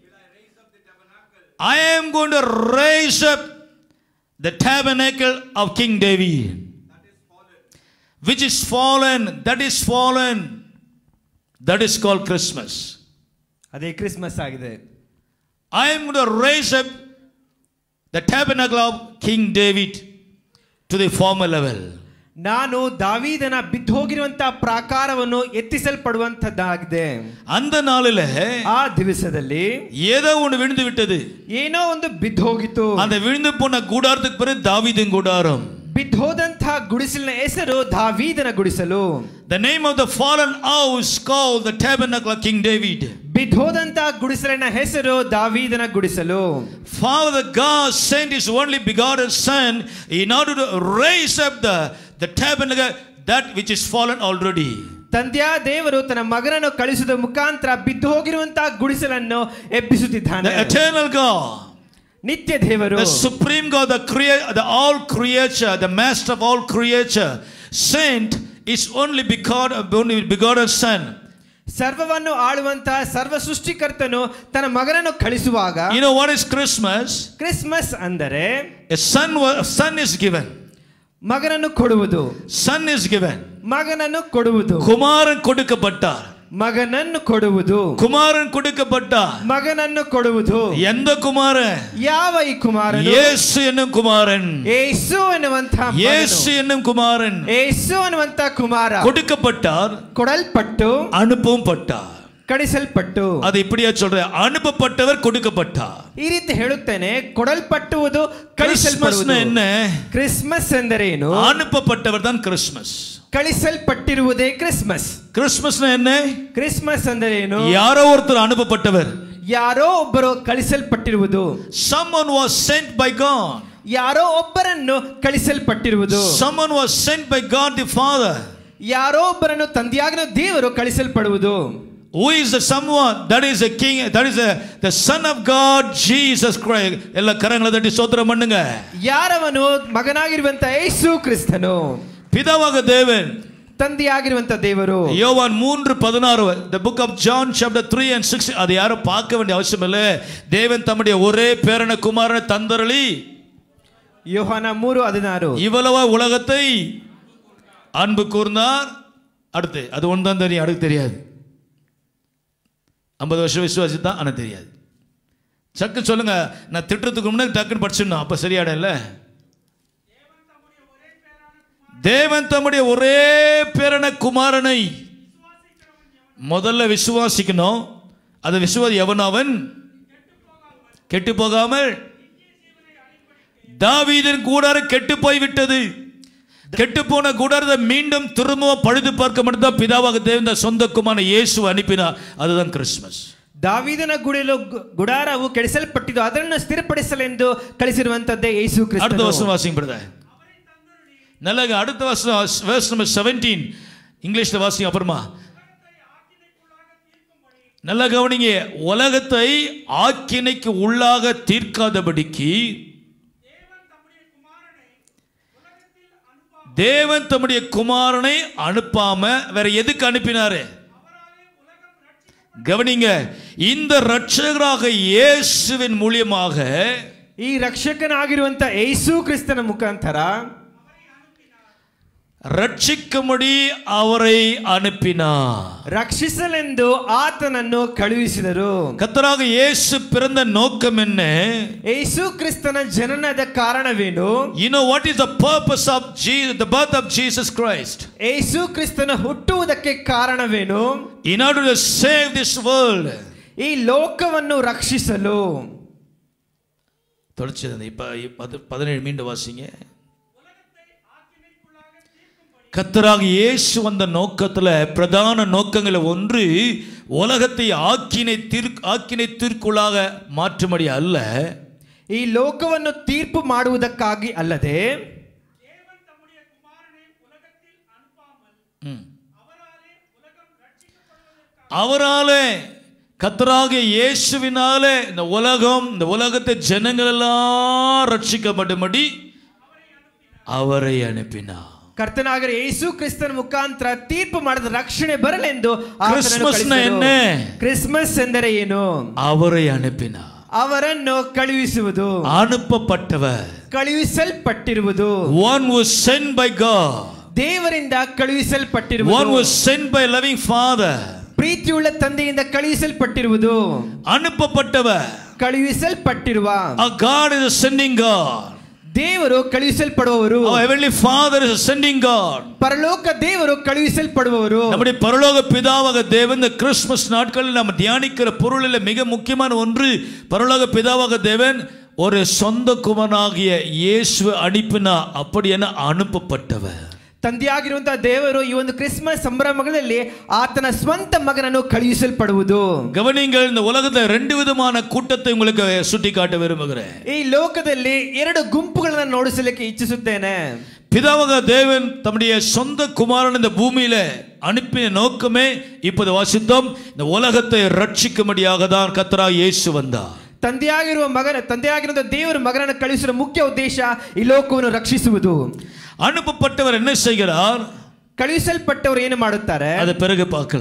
I am going to raise up the tabernacle of King David, which is fallen, that is fallen. That is called Christmas. ಅದೇ ಕ್ರಿಸ್ಮಸ್ ಆಗಿದೆ I am going to raise up the tabernacle of King David to the former level. ನಾನು ದಾವೀದನ ಬಿದ್ದೋಗಿರುವಂತಹ ಪ್ರಾಕಾರವನ್ನು ಎತ್ತಿಸಲ್ಪಡುವಂತದ್ದಾಗಿದೆ அந்த நாளில் ಆ ದಿವಸದಲ್ಲಿ ஏதோ ஒன்று விழுந்து விட்டது ಏನೋ ಒಂದು ಬಿದ್ದೋಗಿತ್ತು அந்த விழுந்து போன கூடாரத்துக்கு பிறகு தாவீதின் கூடாரம் ಬಿದ್ದೋದಂತಹ ಗುಡಿಸಲಿನ ಹೆಸರು ದಾವೀದನ ಗುಡಿಸಲು The name of the fallen house called the tabernacle of King David. ಬಿದ್ದೋದಂತಹ ಗುಡಿಸಲಿನ ಹೆಸರು ದಾವೀದನ ಗುಡಿಸಲು Father God sent his only begotten Son in order to raise up the, the tabernacle that which is fallen already. ತಂದೆಯ ದೇವರು ತನ್ನ ಮಗನನ್ನು ಕಳಿಸುವ ಮುಖಾಂತರ ಬಿದ್ದು ಹೋಗಿರುವಂತಹ ಗುಡಿಸಲನ್ನು ಎಬ್ಬಿಸುತ್ತಿದ್ದಾನೆ The eternal God, ನಿತ್ಯ ದೇವರು the supreme God, the crea- the all creature, the master of all creature, sent his only begotten, only begotten Son ಸರ್ವವನ್ನು ಆಳುವಂತಹ ಸರ್ವ ಸೃಷ್ಟಿಕರ್ತನು ತನ್ನ ಮಗನನ್ನು ಕಳಿಸುವಾಗ You know what is Christmas? Christmas ಅಂದರೆ A son, wa- a son is given. ಮಗನನ್ನು ಕೊಡುವುದು Son is given. ಮಗನನ್ನು ಕೊಡುವುದು குமாரன் கொடுக்கப்பட்டார் ಮಗನನ್ನು ಕೊಡುವುದು குமாரன் கொடுக்கப்பட்டார் ಮಗನನ್ನು ಕೊಡುವುದು எந்த குமாரன் ಯಾವ ಈ ಕುಮಾರನು இயேசு என்னும் குமாரன் ಏಸು ಎನ್ನುವಂತಹ ಮಗನು. இயேசு என்னும் குமாரன் ಏಸು ಅನ್ನುವಂತ ಕುಮಾರ கொடுக்கப்பட்டார் ಕೊಡಲ್ಪಟ್ಟು அனுப்பவும் பட்டார் ಕಳಿಸಲ್ಪಟ್ಟು அது இப்படியா சொல்ற அனுப்பப்பட்டவர் கொடுக்கப்பட்டார் ಈ ರೀತಿ ಹೇಳುತ್ತೇನೆ ಕೊಡಲ್ಪಟ್ಟುವುದು கிறிஸ்மஸ் ಕಳಿಸಲ್ಪಡುವುದು என்ன ಕ್ರಿಸ್ಮಸ್ ಎಂದರೇನು அனுப்பப்பட்டவர் தான் கிறிஸ்மஸ் ಕಳಿಸಲ್ಪಟ್ಟಿರುವುದೇ ಕ್ರಿಸ್ಮಸ್ கிறிஸ்மஸ்னா என்ன ಕ್ರಿಸ್ಮಸ್ ಎಂದರೇನು யாரோ ஒருத்தர் அனுப்பப்பட்டவர் ಯಾರೋ ಒಬ್ಬರು ಕಳಿಸಲ್ಪಟ್ಟಿರುವುದು someone was sent by god ಯಾರೋ ಒಬ್ಬರನ್ನು ಕಳಿಸಲ್ಪಟ್ಟಿರುವುದು someone was sent by god the father ಯಾರೋ ಒಬ್ಬರನ್ನು ತಂದೆಯಾಗಿನ ದೇವರು ಕಳಿಸಲ್ಪಡುವುದು who is the someone that is a king that is a, the son of god jesus christ எல்லா கரங்களை தட்டி சோத்திரம் பண்ணுங்க ಯಾರವನು ಮಗನಾಗಿರುವಂತ ಯೇಸು ಕ್ರಿಸ್ತನು பிதாவாக தேவன் ತಂದೆಯಾಗಿರುವಂತ ದೇವರು யோவான் மூன்று பதினாறு the book of John chapter three and six அதை யாரும் பார்க்க வேண்டிய அவசியம் இல்லை தேவன் தம்முடைய ஒரே பேரன குமாரனை தந்தரளி ಯೋಹಾನ ಮೂರು ಹದಿನಾರು இவ்வளவா உலகத்தை அன்பு கூர்ந்தார் அடுத்து அது ஒன்று தான் தெரியும் அடுத்து தெரியாது ஐம்பது வருஷம் விசுவாசி தான் ஆனால் தெரியாது சக்கு சொல்லுங்க நான் திட்டத்துக்கு முன்னாடி டக்குன்னு படிச்சிடணும் அப்போ சரியாட இல்லை தேவன் தம்முடைய ஒரே பேரன குமாரனை முதல்ல விசுவாசிக்கணும் அது விசுவாசி எவன் அவன் கெட்டு போகாமல் தாவீதின் கூடாரம் கெட்டு போய்விட்டது கெட்டு போன கூடாரத்தை மீண்டும் திரும்பவும் பழுது பார்க்க மட்டும்தான் பிதாவாக தேவந்த சொந்த குமாரன் இயேசு அனுப்பினார் அதுதான் கிறிஸ்மஸ் ದಾವಿದನ ಗುಡಿಲು ಗು- ಗುಡಾರವು ಕೆಡಿಸಲ್ಪಟ್ಟಿದ್ದು ಅದನ್ನು ಸ್ಥಿರಪಡಿಸಲೆಂದು ಕಳಿಸಿರುವಂತದ್ದೇ ಯೇಸು அடுத்த ಕ್ರಿಸ್ತನು வருஷம் வாசிங்க பிரதர் நல்லங்க அடுத்த வருஷம் verse number 17 இங்கிலீஷ்ல வாசிங்க அப்புறமா நல்லா கவனிங்க உலகத்தை ஆக்கினைக்கு உள்ளாக தீர்க்காதபடிக்கு தேவன் தம்முடைய குமாரனை அனுப்பாம வேற எதுக்கு அனுப்பினாரு கவனிங்க இந்த ரட்சகராக இயேசுவின் மூலியமாக ಈ ರಕ್ಷಕನಾಗಿರುವಂತ ಯೇಸು ಕ್ರಿಸ್ತನ ಮುಖಾಂತರ ரட்சிக்கும்படி அவரை அனுப்பினார் ರಕ್ಷಿಸಲೆಂದು ಆತನನ್ನು ಕಳುಹಿಸಿದರು கத்தராக இயேசு பிறந்த நோக்கம் என்ன ಯೇಸು ಕ್ರಿಸ್ತನ ಜನನದ ಕಾರಣವೇನು You know what is the purpose of Jesus, the birth of Jesus Christ? ಯೇಸು ಕ್ರಿಸ್ತನ ಹುಟ್ಟುವುದಕ್ಕೆ ಕಾರಣವೇನು In order to save this world. ಈ ಲೋಕವನ್ನು ರಕ್ಷಿಸಲು தொடர்ச்சி இப்ப பத்து- பதினேழு மீண்டும் வாசிங்க கத்தராக இயேசு வந்த நோக்கத்துல பிரதான நோக்கங்கள ஒன்று உலகத்தை ஆக்கினை தீர் ஆக்கினை தீர்க்குள்ளாக மாற்றும்படி அல்ல ಈ ಲೋಕವನ್ನು ತೀರ್ಪು ಮಾಡುವುದಕ್ಕಾಗಿ ಅಲ್ಲದೆ அவராலே கத்தராக இயேசுவினாலே இந்த உலகம் இந்த உலகத்தை ஜனங்கள் எல்லாம் ரட்சிக்கப்பட்டும்படி அவரை அனுப்பினார் ಕರ್ತನಾಗರ ಯೇಸು ಕ್ರಿಸ್ತನ ಮುಖಾಂತರ ತೀರ್ಪು ಮಾಡಿದ ರಕ್ಷಣೆ ಬರಲೆಂದು ಆತನನ್ನು ಕ್ರಿಸ್ಮಸ್ನ ಕಳಿಸಿದರು. ಎನ್ನೆ? ಕ್ರಿಸ್ಮಸ್ ಎಂದರೆ ಏನು அவரை அனுப்பினார் ಅವರನ್ನು ಕಳುಹಿಸುವುದು அனுப்பப்பட்டவர் ಕಳುಹಿಸಲ್ಪಟ್ಟಿರುವುದು one was sent by God ದೇವರಿಂದ one ಕಳುಹಿಸಲ್ಪಟ್ಟಿರುವುದು was sent by loving father ಪ್ರೀತಿಯುಳ್ಳ ತಂದೆಯಿಂದ ಕಳುಹಿಸಲ್ಪಟ್ಟಿರುವುದು அனுப்பப்பட்டவர் ಕಳುಹಿಸಲ್ಪಟ್ಟಿರುವ our God is a sending God ದೇವರು ಕಳುಹಿಸಲ್ಪಡುವವರು our heavenly father is a sending God ಪರಲೋಕ ದೇವರು ಕಳುಹಿಸಲ್ಪಡುವವರು நம்முடைய பரலோக பிதாவாக தேவன் இந்த கிறிஸ்துமஸ் நாட்களில் நம்ம தியானிக்கிற பொருளில் மிக முக்கியமான ஒன்று பரலோக பிதாவாக தேவன் ஒரு சொந்த குமரனாகிய இயேசு அனுப்பினா அப்படி என அனுப்பப்பட்டவர் ತಂದೆಯಾಗಿರುವಂತಹ ದೇವರು ಈ ಒಂದು ಕ್ರಿಸ್ಮಸ್ ಸಂಭ್ರಮಗಳಲ್ಲಿ ಆತನ ಸ್ವಂತ ಮಗನನ್ನು ಕಳುಹಿಸಲ್ಪಡುವುದು கவனிங்கள் இந்த உலகத்துல ரெண்டு விதமான கூட்டத்தை உங்களுக்கு சுட்டி காட்ட விரும்புகிறேன் ಈ ಲೋಕದಲ್ಲಿ ಎರಡು ಗುಂಪುಗಳನ್ನ ನೋಡಿಸಲಿಕ್ಕೆ ಇಚ್ಛಿಸುತ್ತೇನೆ பிதாவாக தேவன் தம்முடைய சொந்த குமாரன் இந்த பூமியில அனுப்பின நோக்கமே இப்போது வாசித்தோம் இந்த உலகத்தை ரட்சிக்கும்படியாக தான் கத்தரா இயேசு வந்தார் ತಂದೆಯಾಗಿರುವ ಮಗನ ತಂದೆಯಾಗಿರುವ ದೇವರು ಮಗನನ್ನು ಕಳುಹಿಸುವ ಮುಖ್ಯ ಉದ್ದೇಶ ಈ ಲೋಕವನ್ನು ರಕ್ಷಿಸುವುದು அனுப்பப்பட்டவர் என்ன செய்கிறார் ಕಳುಹಿಸಲ್ಪಟ್ಟವರು ಏನು ಮಾಡುತ್ತಾರೆ அதை பிறகு பார்க்கலாம்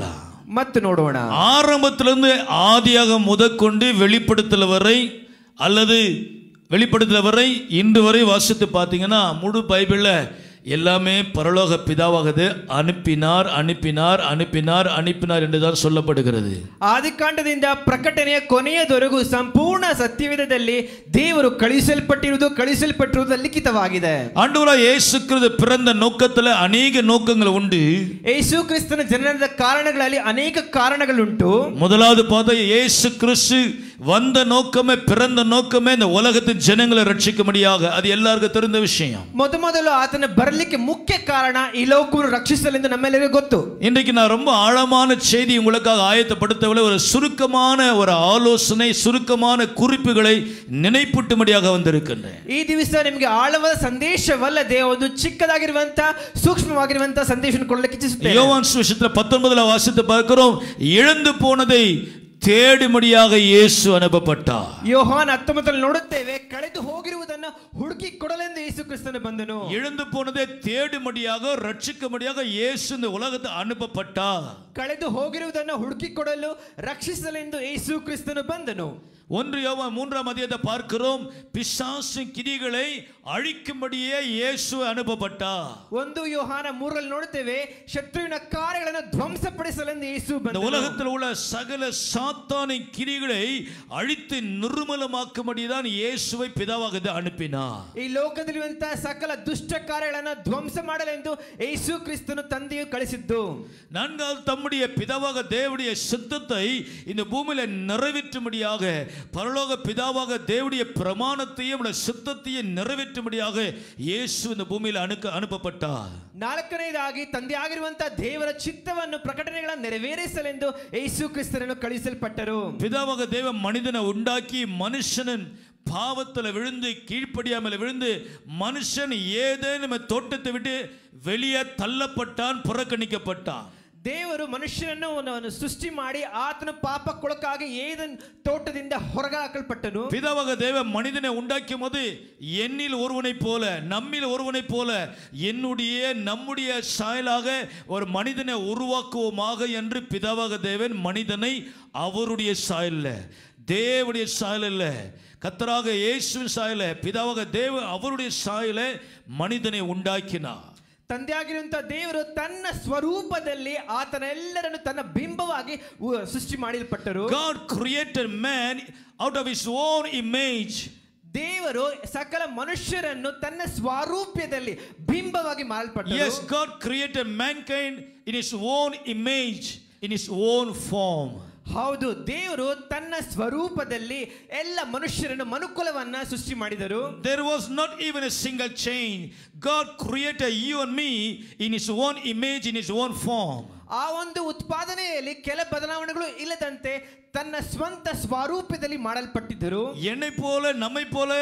ಮತ್ತು ನೋಡೋಣ ஆரம்பத்திலிருந்து ஆதியாக முதற்கொண்டு வெளிப்படுத்தல் வரை அல்லது வெளிப்படுத்தல் வரை இன்று வரை வாசித்து பார்த்தீங்கன்னா முழு பைபிளில் எல்லாமே பரலோக பிதாவாகது அனுப்பினார் அனுப்பினார் அனுப்பினார் அனுப்பினார் என்று தான் சொல்லப்படுகிறது ಆದಿಕಾಂಡದಿಂದ ಪ್ರಕಟಣೆಯ ಕೊನೆಯದವರೆಗೂ ಸಂಪೂರ್ಣ ಸತ್ಯವಿಧದಲ್ಲಿ ದೇವರು ಕಳುಹಿಸಲ್ಪಟ್ಟಿರುವುದು ಕಳುಹಿಸಲ್ಪಟ್ಟಿರುವುದು ಲಿಖಿತವಾಗಿದೆ ஆண்டவராக இயேசு கிறிஸ்து பிறந்த நோக்கத்தில் அநேக நோக்கங்கள் உண்டு ಯೇಸು ಕ್ರಿಸ್ತನ ಜನನದ ಕಾರಣಗಳಲ್ಲಿ ಅನೇಕ ಕಾರಣಗಳುಂಟು முதலாவது பார்த்தா இயேசு கிறிஸ்து வந்த நோக்கமே பிறந்த நோக்கமே இந்த உலகத்தின் ஜனங்களை ரட்சிக்கும்படியாக அது எல்லாருக்கும் தெரிந்த விஷயம் ಮೊದಮೊದಲು ಆತನ ಬರಲಿಕ್ಕೆ ಮುಖ್ಯ ಕಾರಣ ಈ ಲೋಕವನ್ನು ರಕ್ಷಿಸಲೆಂದು ನಮ್ಮೆಲ್ಲರಿಗೂ ಗೊತ್ತು இன்றைக்கு நான் ரொம்ப ஆழமான செய்தி உங்களுக்காக ஆயத்தப்படுத்தவில்லை ஒரு சுருக்கமான ஒரு ஆலோசனை சுருக்கமான குறிப்புகளை நினைப்பூட்டும்படியாக வந்திருக்கின்றேன் ಈ ದಿವಸ ನಿಮಗೆ ಆಳವಾದ ಸಂದೇಶವಲ್ಲದೆ ಒಂದು ಚಿಕ್ಕದಾಗಿರುವಂತ ಸೂಕ್ಷ್ಮವಾಗಿರುವಂತ ಸಂದೇಶ ಕೊಡಲಿಕ್ಕೆ ಇಚ್ಛಿಸುತ್ತೇನೆ யோவான் சுவிசேஷத்துல பத்தொன்பதுல வாசித்து பார்க்கிறோம் இழந்து போனதை தேடும்படியாக இயேசு அனுப்பப்பட்டார் ಯೋಹಾನ್ ಹತ್ತೊಂಬತ್ತರಲ್ಲಿ ನೋಡುತ್ತೇವೆ ಕಳೆದು ಹೋಗಿರುವುದನ್ನ ಹುಡುಕಿ ಕೊಡಲೆಂದು ಯೇಸು ಕ್ರಿಸ್ತನು ಬಂದನು இழந்து போனதை தேடும்படியாக ரட்சிக்கும்படியாக இயேசு இந்த உலகத்தை அனுப்பப்பட்டார் ಕಳೆದು ಹೋಗಿರುವುದನ್ನು ಹುಡುಕಿ ಕೊಡಲು ರಕ್ಷಿಸಲೆಂದು ಯೇಸು ಕ್ರಿಸ್ತನು ಬಂದನು ஒன்று யோவான் மூன்றாம் அதிகாரத்தை பார்க்கிறோம் பிசாசின் கிரிகளை அழிக்கும்படியே இயேசு அனுப்பப்பட்டார் ಒಂದು ಯೋಹಾನ ಮೂರಲ್ಲಿ ನೋಡುತ್ತೇವೆ ಶತ್ರುವಿನ ಕಾರ್ಯಗಳನ್ನು ಧ್ವಂಸಪಡಿಸಲೆಂದು ಯೇಸು இந்த ಬಂದನು உலகத்தில் உள்ள சகல சாத்தானின் கிரிகளை அழித்து நிர்மலமாக்கும்படிதான் இயேசுவை பிதாவாக அனுப்பினார் ಈ ಲೋಕದಲ್ಲಿರುವಂತಹ ಸಕಲ ದುಷ್ಟ ಕಾರ್ಯಗಳನ್ನು ಧ್ವಂಸ ಮಾಡಲೆಂದು ಯೇಸು ಕ್ರಿಸ್ತನು ತಂದೆಯು ಕಳಿಸಿದ್ದು நான்காவது தம்முடைய பிதாவாக தேவனுடைய சித்தத்தை இந்த பூமியில நிறைவேற்றும்படியாக பரலோக பிதாவாக தேவனுடைய பிரமாணத்தையும் உடைய சித்தத்தையும் நிறைவேற்றும்படியாக இயேசு இந்த பூமியில் அனுக்க அனுப்பப்பட்டார் ನಾಲ್ಕನೇದಾಗಿ ತಂದೆ ಆಗಿರುವಂತಹ ದೇವರ ಚಿತ್ತವನ್ನು ಪ್ರಕಟಣೆಗಳನ್ನು ನೆರವೇರಿಸಲೆಂದು ಯೇಸು ಕ್ರಿಸ್ತನನ್ನು ಕಳಿಸಲ್ಪಟ್ಟರು பிதாவாக தேவ மனிதனை உண்டாக்கி மனுஷனின் பாவத்தில் விழுந்து கீழ்ப்படியாமல் விழுந்து மனுஷன் ஏதேனும் தோட்டத்தை விட்டு வெளியே தள்ளப்பட்டான் புறக்கணிக்கப்பட்டான் ದೇವರು ಮನುಷ್ಯನನ್ನು ಅವನನ್ನು ಸೃಷ್ಟಿ ಮಾಡಿ ಆತನ ಪಾಪಕ್ಕೊಳಕಾಗಿ ಏದನ್ ತೋಟದಿಂದ ಹೊರಗೆ ಹಾಕಲ್ಪಟ್ಟನು பிதாவாக தேவ மனிதனை உண்டாக்கும் போது என்னில் ஒருவனைப் போல நம்மில் ஒருவனைப் போல என்னுடைய நம்முடைய சாயலாக ஒரு மனிதனை உருவாக்குவோமாக என்று பிதாவாக தேவன் மனிதனை அவருடைய சாயல்ல தேவனுடைய சாயல் அல்ல கத்தராக இயேசுவின் சாயல பிதாவாக தேவ அவருடைய சாயல மனிதனை உண்டாக்கினார் ತಂದೆಯಾಗಿರುವಂತಹ ದೇವರು ತನ್ನ ಸ್ವರೂಪದಲ್ಲಿ ಆತನ ಎಲ್ಲರನ್ನು ತನ್ನ ಬಿಂಬವಾಗಿ ಉ- ಸೃಷ್ಟಿ ಮಾಡಲ್ಪಟ್ಟರು God created man out of his own image ದೇವರು ಸಕಲ ಮನುಷ್ಯರನ್ನು ತನ್ನ ಸ್ವಾರೂಪ್ಯದಲ್ಲಿ ಬಿಂಬವಾಗಿ ಮಾಡಲ್ಪಟ್ಟರು Yes, God created mankind in His own image, in His own form. ಹೌದು ದೇವರು ತನ್ನ ಸ್ವರೂಪದಲ್ಲಿ ಎಲ್ಲ ಮನುಷ್ಯರನ್ನು ಮನುಕುಲವನ್ನ ಸೃಷ್ಟಿ ಮಾಡಿದರು There was not even a single change. God created you and me in His own image, in His own form. ಆ ಒಂದು ಉತ್ಪಾದನೆಯಲ್ಲಿ ಕೆಲ ಬದಲಾವಣೆಗಳು ಇಲ್ಲದಂತೆ ತನ್ನ ಸ್ವಂತ ಸ್ವರೂಪದಲ್ಲಿ ಮಾಡಲ್ಪಟ್ಟಿದ್ದರು என்னை போல நம்மை போல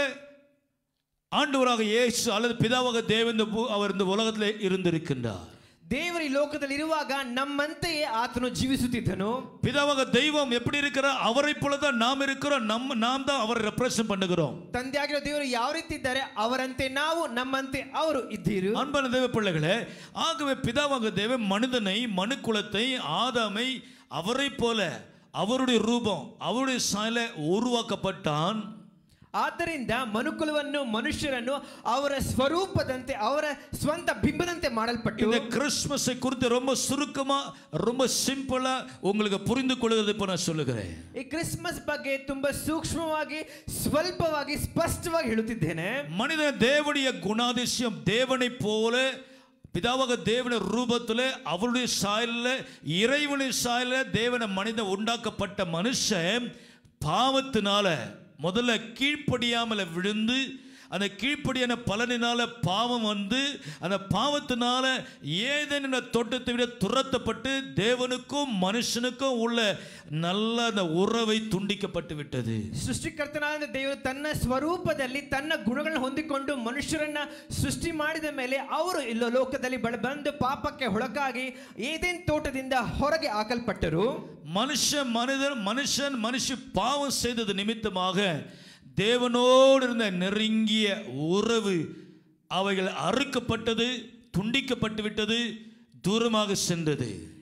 ஆண்டவராக இயேசு அல்லது பிதாவாக தேவன் இந்த பூ- அவர் இந்த உலகத்தில் இருந்திருக்கின்றார் ದೇವರು ಈ ಲೋಕದಲ್ಲಿ ಇರುವಾಗ ನಮ್ಮಂತೆಯೇ ಆತನು ಜೀವಿಸುತ್ತಿದ್ದನು பிதாவாக தெய்வம் எப்படி இருக்கிறார் அவரை போல தான் நாம் இருக்கிறோம் நம்ம நாம் தான் அவரை ரெப்ரசன்ட் பண்ணுகிறோம் ತಂದೆಯಾಗಿರೋ ದೇವರು ಯಾವ ರೀತಿ ಇದ್ದಾರೆ ಅವರಂತೆ ನಾವು ನಮ್ಮಂತೆ ಅವರು ಇದ್ದೀರು அன்பான தேவ பிள்ளைகளே ஆகவே பிதாவாக தேவன் மனிதனை மனுக்குலத்தை ஆதாமை அவரை போல அவருடைய ரூபம் அவருடைய சாயல உருவாக்கப்பட்டான் ಆದ್ದರಿಂದ ಮನುಕುಲವನ್ನು ಮನುಷ್ಯರನ್ನು ಅವರ ಸ್ವರೂಪದಂತೆ ಅವರ ಸ್ವಂತ ಬಿಂಬದಂತೆ ಮಾಡಲ್ಪಟ್ಟು இந்த கிறிஸ்மஸை குறித்து ரொம்ப சுருக்கமா ரொம்ப சிம்பிளா உங்களுக்கு புரிந்து கொள்வதை இப்போ நான் சொல்லுகிறேன் ಈ ಕ್ರಿಸ್ಮಸ್ ಬಗ್ಗೆ ತುಂಬಾ ಸೂಕ್ಷ್ಮವಾಗಿ ಸ್ವಲ್ಪವಾಗಿ ಸ್ಪಷ್ಟವಾಗಿ ಹೇಳುತ್ತಿದ್ದೇನೆ மனித தேவனுடைய குணாதிசயம் தேவனை போல பிதாவாக தேவன ரூபத்தில் அவருடைய சாயலில் இறைவனுடைய சாயலில் தேவன மனிதன் உண்டாக்கப்பட்ட மனுஷன் பாவத்தினால முதல்ல கீழ்ப்படியாமல விழுந்து அந்த கீழ்ப்படியான பலனினால பாவம் வந்து அந்த பாவத்தினால ஏதேனும் தோட்டத்தை விட துரத்தப்பட்டு தேவனுக்கும் மனுஷனுக்கும் உள்ள நல்ல அந்த உறவை துண்டிக்கப்பட்டு விட்டது ಸೃಷ್ಟಿಕರ್ತನಾದ ದೇವರು ತನ್ನ ಸ್ವರೂಪದಲ್ಲಿ ತನ್ನ ಗುಣಗಳನ್ನು ಹೊಂದಿಕೊಂಡು ಮನುಷ್ಯರನ್ನ ಸೃಷ್ಟಿ ಮಾಡಿದ ಮೇಲೆ ಅವರು ಇಲ್ಲ ಲೋಕದಲ್ಲಿ ಬಳ ಬಂದು ಪಾಪಕ್ಕೆ ಒಳಗಾಗಿ ಏದೇನ್ ತೋಟದಿಂದ ಹೊರಗೆ ಹಾಕಲ್ಪಟ್ಟರು மனுஷன் மனிதன் மனுஷன் மனுஷி பாவம் செய்தது நிமித்தமாக தேவனோடு இருந்த நெருங்கிய உறவு அவைகள் அறுக்கப்பட்டது துண்டிக்கப்பட்டு விட்டது தூரமாக சென்றது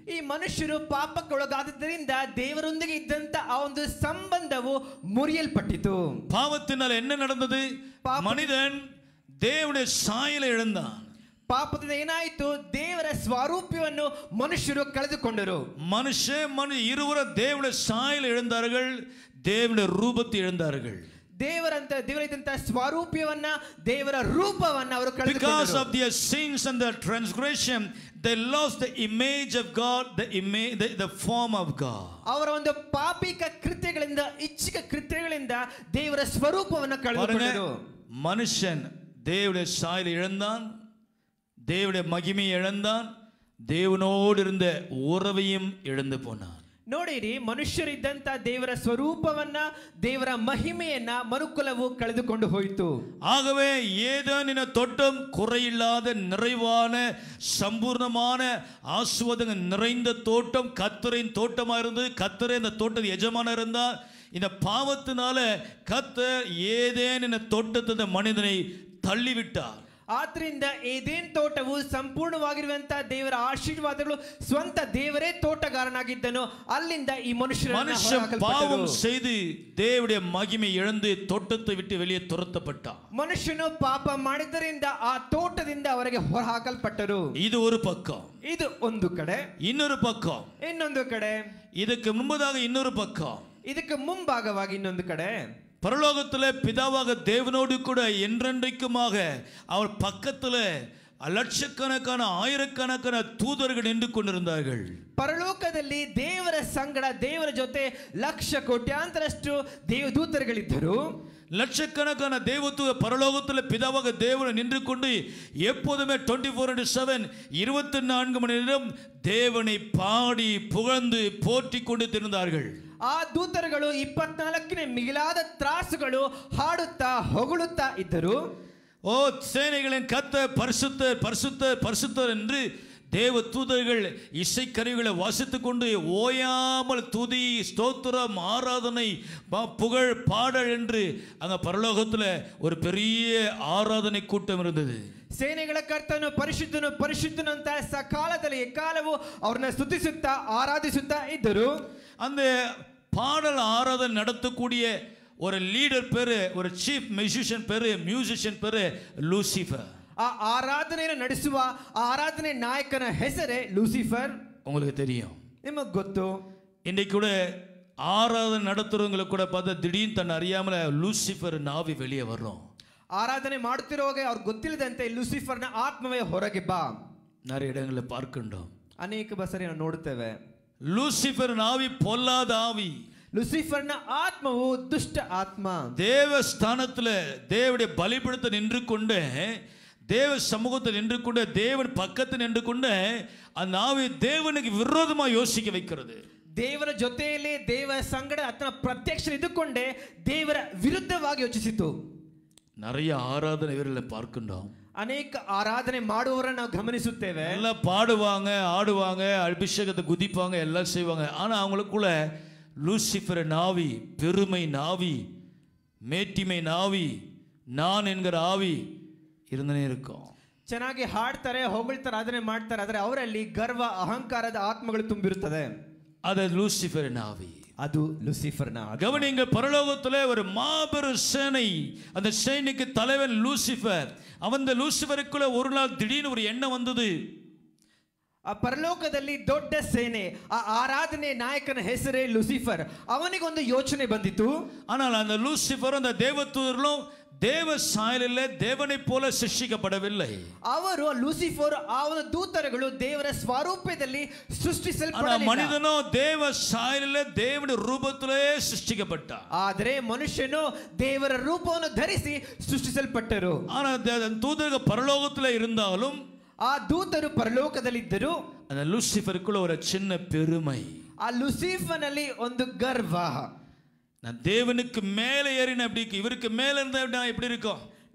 ಈ ಮನುಷ್ಯರು ಪಾಪಕ್ಕೊಳಗಾದದ್ದರಿಂದ ದೇವರೊಂದಿಗೆ ಇದ್ದಂತ ಆ ಒಂದು ಸಂಬಂಧವು ಮುರಿಯಲ್ಪಟ್ಟಿತು பாவத்தினால் என்ன நடந்தது பாவ- மனிதன் தேவனுடைய சாயலை இழந்தான் ಪಾಪದಿಂದ ಏನಾಯಿತು ದೇವರ ಸ್ವಾರೂಪ್ಯವನ್ನು ಮನುಷ್ಯರು ಕಳೆದುಕೊಂಡರು மனுஷ மனு இருவர தேவனுடைய சாயலை இழந்தார்கள் தேவனுடைய ரூபத்தை இழந்தார்கள் ದೇವರಂತ ದೇವರಿದ್ದಂತ ಸ್ವಾರೂಪ್ಯವನ್ನ ದೇವರ ರೂಪವನ್ನ ಅವರು Because ಕಳೆದುಕೊಂಡರು of their sins and their transgression, they lost the image of God, the image, the, the form of God. ಅವರ ಒಂದು ಪಾಪಿಕ ಕೃತ್ಯಗಳಿಂದ ಇಚ್ಛಿಕ ಕೃತ್ಯಗಳಿಂದ ದೇವರ ಸ್ವರೂಪವನ್ನು பாருங்க ಕಳೆದುಕೊಂಡರು மனுஷன் தேவனுடைய சாயலை இழந்தான் தேவனுடைய மகிமையை இழந்தான் தேவனோடு இருந்த உறவையும் இழந்து போனான் ನೋಡಿರಿ ಮನುಷ್ಯರಿದ್ದಂತ ದೇವರ ಸ್ವರೂಪವನ್ನ ದೇವರ ಮಹಿಮೆಯನ್ನ ಮನುಕುಲವು ಕಳೆದುಕೊಂಡು ಹೋಯಿತು ஆகவே ஏதேனின தோட்டம் குறையில்லாத நிறைவான சம்பூர்ணமான ஆசுவதங்க நிறைந்த தோட்டம் கத்தரின் தோட்டமா இருந்து கத்தரே இந்த தோட்டத்து எஜமான இருந்தா இந்த பாவத்தினால கத்தர் ஏதேனின தோட்டத்தை இந்த மனிதனை தள்ளிவிட்டார் ಆದ್ರಿಂದ ಏದೇನ್ ತೋಟವು ಸಂಪೂರ್ಣವಾಗಿರುವಂತಹ ದೇವರ ಆಶೀರ್ವಾದಗಳು ಸ್ವಂತ ದೇವರೇ ತೋಟಗಾರನಾಗಿದ್ದನು ಅಲ್ಲಿಂದ ಈ ಮನುಷ್ಯರನ್ನ மனுஷன் ಹೊರಹಾಕಲ್ಪಟ್ಟರು. பாவம் செய்து தேவனுடைய மகிமை இழந்து தோட்டத்தை விட்டு வெளியே துரத்தப்பட்டான் ಮನುಷ್ಯನು ಪಾಪ ಮಾಡಿದ್ದರಿಂದ ಆ ತೋಟದಿಂದ ಅವರಿಗೆ ಹೊರಹಾಕಲ್ಪಟ್ಟರು இது ஒரு பக்கம் ಇದು ಒಂದು ಕಡೆ இன்னொரு பக்கம் ಇನ್ನೊಂದು ಕಡೆ இதுக்கு முன்பதாக இன்னொரு பக்கம் ಇದಕ್ಕೆ ಮುಂಭಾಗವಾಗಿ ಇನ್ನೊಂದು ಕಡೆ பரலோகத்தில் பிதாவாக தேவனோடு கூட என்றென்றைக்குமாக அவர் பக்கத்தில் லட்சக்கணக்கான ஆயிரக்கணக்கான தூதர்கள் நின்று கொண்டிருந்தார்கள் ಪರಲೋಕದಲ್ಲಿ ದೇವರ ಸಂಗಡ ದೇವರ ಜೊತೆ ಲಕ್ಷ ಕೋಟ್ಯಾಂತರಷ್ಟು ದೇವದೂತರುಗಳಿದ್ದರು லட்சக்கணக்கான தேவத்துவ பரலோகத்தில் பிதாவாக தேவன் நின்று கொண்டு எப்போதுமே டுவெண்ட்டி ஃபோர் இன்டு செவன் இருபத்தி நான்கு மணி நேரம் தேவனை பாடி புகழ்ந்து போற்றி கொண்டு திருந்தார்கள் ಆ ದೂತರುಗಳು ಇಪ್ಪತ್ನಾಲ್ಕನೇ ಮಿಗಿಲಾದ ತ್ರಾಸುಗಳು ಹಾಡುತ್ತಾ ಹೊಗಳುತ್ತಾ ಇದ್ದರು ஓ சேனைகளின் கத்த பரிசுத்தர் பரிசுத்தர் பரிசுத்தர் என்று தேவ தூதர்கள் இசைக்கருவிகளை வாசித்துக் கொண்டு ஓயாமல் துதி ஸ்தோத்திரம் ஆராதனை ப- புகழ் பாடல் என்று அங்க பரலோகத்தில் ஒரு பெரிய ஆராதனை கூட்டம் இருந்தது ಸೇನೆಗಳ ಕರ್ತನು ಪರಿಶುದ್ಧನು ಪರಿಶುದ್ಧನು ಅಂತ ಸಕಾಲದಲ್ಲಿ ಎಕಾಲವು ಅವ್ರನ್ನ ಸ್ತುತಿಸುತ್ತಾ ಆರಾಧಿಸುತ್ತಾ ಇದ್ದರು அந்த பாடல் ஆராதனை நடத்தக்கூடிய ஒரு லீடர் பேரு ஒரு சீஃப் மியூசிஷியன் பேரு மியூசிஷியன் பேரு லூசிஃபர் ಆ ಆರಾಧನೆಯನ್ನು ನಡೆಸುವ ಆ ಆರಾಧನೆ ನಾಯಕನ ಹೆಸರೇ ಲೂಸಿಫರ್ உங்களுக்கு தெரியும் ನಿಮಗ್ ಗೊತ್ತು இன்னைக்கு கூட ஆராதனை நடத்துறவங்களை கூட பார்த்தா திடீர்னு தன்னை அறியாமல லூசிஃபர் நாவி வெளியே வர்றோம் ಆರಾಧನೆ ಮಾಡುತ್ತಿರುವಾಗ ಅವ್ರಿಗೆ ಗೊತ್ತಿಲ್ಲದಂತೆ ಲೂಸಿಫರ್ನ ಆತ್ಮವೇ ಹೊರಗೆ ಬಾ நிறைய இடங்களில் பார்க்கின்றோம் ಅನೇಕ ಬಸರಿ ನಾವು ನೋಡುತ್ತೇವೆ லூசிஃபர் நாவி பொல்லாத ஆவி ಲೂಸಿಫರ್ನ ಆತ್ಮವು ದುಷ್ಟ ಆತ್ಮ தேவ ஸ்தானத்துல தேவனுடைய பலிபீடத்தை நின்று கொண்டு தேவ சமூகத்தில் நின்று கொண்டு தேவன் பக்கத்தில் நின்று கொண்டு அந்த ஆவி தேவனுக்கு விரோதமா யோசிக்க வைக்கிறது ದೇವರ ಜೊತೆಯಲ್ಲಿ ದೇವರ ಸಂಗಡ ಆತನ ಪ್ರತ್ಯಕ್ಷ ಇದ್ದುಕೊಂಡೇ ದೇವರ ವಿರುದ್ಧವಾಗಿ ಯೋಚಿಸಿತು நிறைய ஆராதனை வீரர்களை பார்க்கின்றோம் ಅನೇಕ ಆರಾಧನೆ ಮಾಡುವವರನ್ನ ನಾವು ಗಮನಿಸುತ್ತೇವೆ எல்லாம் பாடுவாங்க ஆடுவாங்க அபிஷேகத்தை குதிப்பாங்க எல்லாம் செய்வாங்க ஆனா அவங்களுக்குள்ள லூசிஃபர் நாவி பெருமை நாவி மேட்டிமை நாவி நான் என்கிற ஆவி இருந்தனே இருக்கும் ಚೆನ್ನಾಗಿ ಹಾಡ್ತಾರೆ ಹೊಗಳ್ತಾರೆ ಆರಾಧನೆ ಮಾಡ್ತಾರೆ ಆದರೆ ಅವರಲ್ಲಿ ಗರ್ವ ಅಹಂಕಾರದ ಆತ್ಮಗಳು ತುಂಬಿರುತ್ತದೆ அது லூசிஃபர் நாவி ಅದು ಲೂಸಿಫರ್ನ ಆತ್ಮ. கவனிங்க பரலோகத்திலே ஒரு மாபெரும் சேனை அந்த சேனைக்கு தலைவன் லூசிஃபர் அவன் இந்த லூசிஃபருக்குள்ள ஒரு நாள் திடீர்னு ஒரு எண்ணம் வந்தது ಆ ಪರಲೋಕದಲ್ಲಿ ದೊಡ್ಡ ಸೇನೆ ಆ ಆರಾಧನೆ ನಾಯಕನ ಹೆಸರೇ ಲೂಸಿಫರ್ ಅವನಿಗೊಂದು ಯೋಚನೆ ಬಂದಿತು ஆனால் அந்த லூசிஃபர் அந்த தேவதூதர்களும் தேவ சாயலில் தேவனைப் போல சிருஷ்டிக்கப்படவில்லை ಅವರು ಲೂಸಿಫರ್ ಆ ಒಂದು ದೂತರುಗಳು ದೇವರ ಸ್ವರೂಪದಲ್ಲಿ ஆனா ಸೃಷ್ಟಿಸಲ್ಪಡಲಿಲ್ಲ மனிதனோ தேவ சாயலில் தேவனுடைய ரூபத்திலே சிருஷ்டிக்கப்பட்டான் ಆದರೆ ಮನುಷ್ಯನು ದೇವರ ರೂಪವನ್ನು ಧರಿಸಿ ಸೃಷ್ಟಿಸಲ್ಪಟ್ಟರು ஆனா அந்த- அந்த தூதர்கள் பரலோகத்தில் இருந்தாலும் ಆ ದೂತರು ಪರಲೋಕದಲ್ಲಿದ್ದರು அந்த லூசிஃபருக்குள்ள ஒரு சின்ன பெருமை ಆ ಲುಸಿಫನಲ್ಲಿ ಒಂದು ಗರ್ವ நான் தேவனுக்கு மேலே ஏறின அப்படி இருக்கு. இவருக்கு மேலே இருந்தா எப்படி- எப்படி இருக்கும்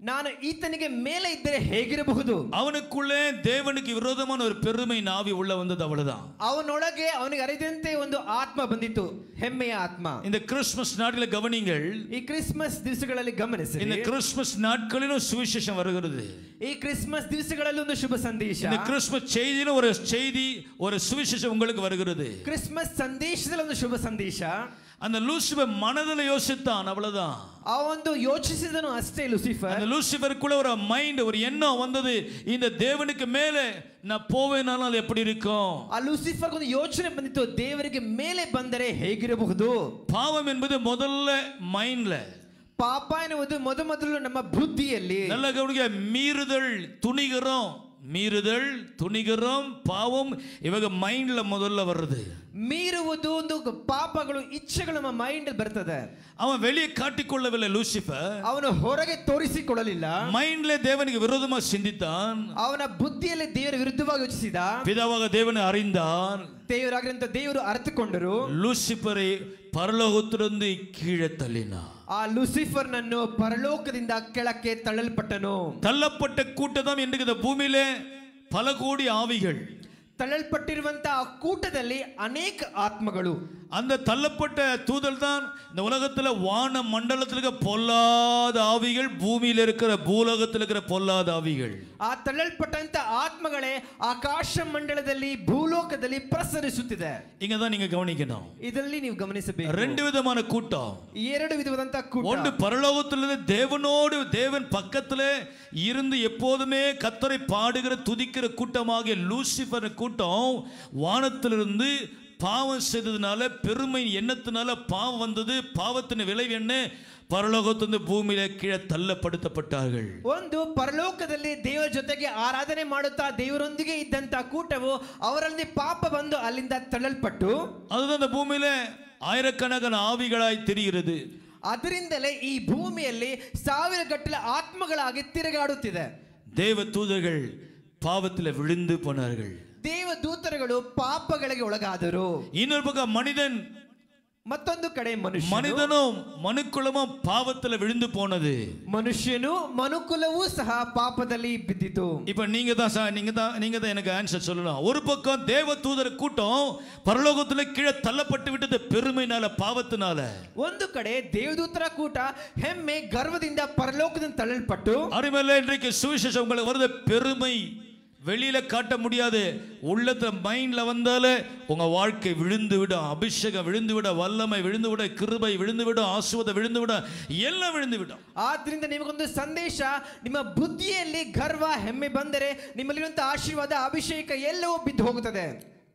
ನಾನು ಈತನಿಗೆ ಮೇಲೆ ಇದ್ದರೆ ಹೇಗಿರಬಹುದು அவனுக்குள்ளே தேவனுக்கு விரோதமான ஒரு பெருமை நாவி உள்ள வந்தது அவ்வளவுதான் ಅವನೊಳಗೆ ಅವನಿಗೆ ಅರಿದಂತೆ ಒಂದು ಆತ್ಮ ಬಂದಿತ್ತು ಹೆಮ್ಮೆಯ ಆತ್ಮ இந்த கிறிஸ்துமஸ் நாட்டில கவனிங்கள் ಈ ಕ್ರಿಸ್ಮಸ್ ದಿವಸಗಳಲ್ಲಿ ಗಮನಿಸಿ இந்த கிறிஸ்துமஸ் நாட்களிலும் சுவிசேஷம் வருகிறது ಈ ಕ್ರಿಸ್ಮಸ್ ದಿವಸಗಳಲ್ಲಿ ಒಂದು ಶುಭ ಸಂದೇಶ இந்த கிறிஸ்துமஸ் செய்தியிலும் ஒரு செய்தி ஒரு சுவிசேஷம் உங்களுக்கு வருகிறது ಕ್ರಿಸ್ಮಸ್ ಸಂದೇಶದಲ್ಲಿ ಒಂದು ಶುಭ ಸಂದೇಶ அந்த லூசிபர் மனதில் யோசித்தான் அவ்வளவுதான் ಆ ಒಂದು ಯೋಚಿಸಿದನು ಅಷ್ಟೇ ಲುಸಿಫರ್ அந்த லூசிபருக்குள்ள ஒரு மைண்ட் ஒரு எண்ணம் வந்தது இந்த தேவனுக்கு மேலே நான் போவேனாலும் அது எப்படி இருக்கும் ಆ ಲೂಸಿಫರ್ ಒಂದು ಯೋಚನೆ ಬಂದಿತ್ತು ದೇವರಿಗೆ ಮೇಲೆ ಬಂದರೆ ಹೇಗಿರಬಹುದು பாவம் என்பது முதல்ல மைண்ட்ல ಪಾಪ ಎನ್ನುವುದು ಮೊದಮೊದಲು ನಮ್ಮ ಬುದ್ಧಿಯಲ್ಲಿ நல்ல கவனிக்க மீறுதல் துணிகரம் மீறுதல் துணிகரம் பாவம் இவங்க மைண்ட்ல முதல்ல வர்றது ಮೀರುವುದು ಒಂದು ಪಾಪಗಳು ಇಚ್ಛೆಗಳು ನಮ್ಮ ಮೈಂಡ್ ಬರ್ತದೆ அவன் வெளியே காட்டிக்கொள்ளவில்லை லூசிபர் ಅವನು ಹೊರಗೆ ತೋರಿಸಿಕೊಳ್ಳಲಿಲ್ಲ மைண்ட்ல தேவனுக்கு விரோதமா சிந்தித்தான் ಅವನ ಬುದ್ಧಿಯಲ್ಲಿ ದೇವರ ವಿರುದ್ಧವಾಗಿ ಯೋಚಿಸಿದ பிதாவாக தேவனை அறிந்தான் ದೇವರಾಗಿರಂತ ದೇವರು ಅರ್ಥಕೊಂಡರು லூசிபரை பரலோகத்திலிருந்து கீழே தள்ளினான் ಆ ಲೂಸಿಫರ್ನನ್ನು ಪರಲೋಕದಿಂದ ಕೆಳಕ್ಕೆ ತಳ್ಳಲ್ಪಟ್ಟನು தள்ளப்பட்ட கூட்டம் இன்றைக்கு இந்த பூமியிலே பல கோடி ஆவிகள் ತಳ್ಳಲ್ಪಟ್ಟಿರುವಂತ ಆ ಕೂಟದಲ್ಲಿ ಅನೇಕ ಆತ್ಮಗಳು அந்த தள்ளப்பட்ட தூதல் தான் இந்த உலகத்துல வான மண்டலத்தில் இருக்கிற பொல்லாத ஆவிகள் பூமியில இருக்கிற பூலோகத்தில் இருக்கிற பொல்லாத ஆவிகள் ಆ ತಳ್ಳಲ್ಪಟ್ಟಂತ ಆತ್ಮಗಳೇ ಆಕಾಶ ಮಂಡಲದಲ್ಲಿ ಭೂಲೋಕದಲ್ಲಿ ಪ್ರಸರಿಸುತ್ತಿದೆ இங்க தான் நீங்க கவனிக்கணும் ಇದರಲ್ಲಿ ನೀವು ಗಮನಿಸಬೇಕು ரெண்டு விதமான கூட்டம் ಎರಡು ವಿಧವಾದಂತ ಕೂಟ ஒன்று பரலோகத்திலிருந்து தேவனோடு தேவன் பக்கத்துல இருந்து எப்போதுமே கத்தரை பாடுகிற துதிக்கிற கூட்டமாகிய லூசிபர் கூட்டம் வானத்திலிருந்து பாவம் செய்ததுனால பெருமை எண்ணத்தினால பாவம் வந்தது பாவத்தின் விளைவு என்ன பரலோகத்திலிருந்து பூமியில கீழே தள்ளப்படுத்தப்பட்டார்கள் ಒಂದು ಪರಲೋಕದಲ್ಲಿ ದೇವರ ಜೊತೆಗೆ ಆರಾಧನೆ ಮಾಡುತ್ತಾ ದೇವರೊಂದಿಗೆ ಇದ್ದಂತ ಕೂಟವು ಅವರಲ್ಲಿ ಪಾಪ ಬಂದು ಅಲ್ಲಿಂದ ತಳ್ಳಲ್ಪಟ್ಟು அதுதான் இந்த பூமியில ஆயிரக்கணக்கான ஆவிகளாய் தெரிகிறது ಅದರಿಂದಲೇ ಈ ಭೂಮಿಯಲ್ಲಿ ಸಾವಿರ ಗಟ್ಟಲೆ ಆತ್ಮಗಳಾಗಿ ತಿರುಗಾಡುತ್ತಿದೆ தேவ தூதர்கள் பாவத்தில் விழுந்து போனார்கள் ದೇವ ದೂತರುಗಳು ಪಾಪಗಳಿಗೆ ಒಳಗಾದರು இன்னொரு பக்கம் மனிதன் ಮತ್ತೊಂದು ಕಡೆ ಮನುಷ್ಯ மனிதனும் மனுக்குலமும் பாவத்தில் விழுந்து போனது ಮನುಷ್ಯನು ಮನುಕುಲವೂ ಸಹ ಪಾಪದಲ್ಲಿ ಬಿದ್ದಿತು இப்ப நீங்க தான் சார் நீங்க தான் நீங்க தான் எனக்கு ஆன்சர் சொல்லணும் ஒரு பக்கம் தேவ தூதர் கூட்டம் பரலோகத்துல கீழே தள்ளப்பட்டு விட்டது பெருமைனால பாவத்தினால ಒಂದು ಕಡೆ ದೇವದೂತರ ಕೂಟ ಹೆಮ್ಮೆ ಗರ್ವದಿಂದ ಪರಲೋಕದಿಂದ ತಳ್ಳಲ್ಪಟ್ಟು அருமையில இன்றைக்கு சுவிசேஷம் உங்களுக்கு வருது பெருமை வெளியில காட்ட முடியாது உள்ளத்துல மைண்ட்ல வந்தாலே உங்க வாழ்க்கை விழுந்து விடும் அபிஷேகம் விழுந்து விட வல்லமை விழுந்து விட கிருபை விழுந்து விடும் ஆசுவதை விழுந்து விட எல்லாம் விழுந்து விடும் ಆದ್ರಿಂದ ನಿಮಗೊಂದು ಸಂದೇಶ ನಿಮ್ಮ ಬುದ್ಧಿಯಲ್ಲಿ ಗರ್ವ ಹೆಮ್ಮೆ ಬಂದರೆ ನಿಮ್ಮಲ್ಲಿರುವಂತಹ ಆಶೀರ್ವಾದ ಅಭಿಷೇಕ ಎಲ್ಲವೂ ಬಿದ್ದು ಹೋಗುತ್ತದೆ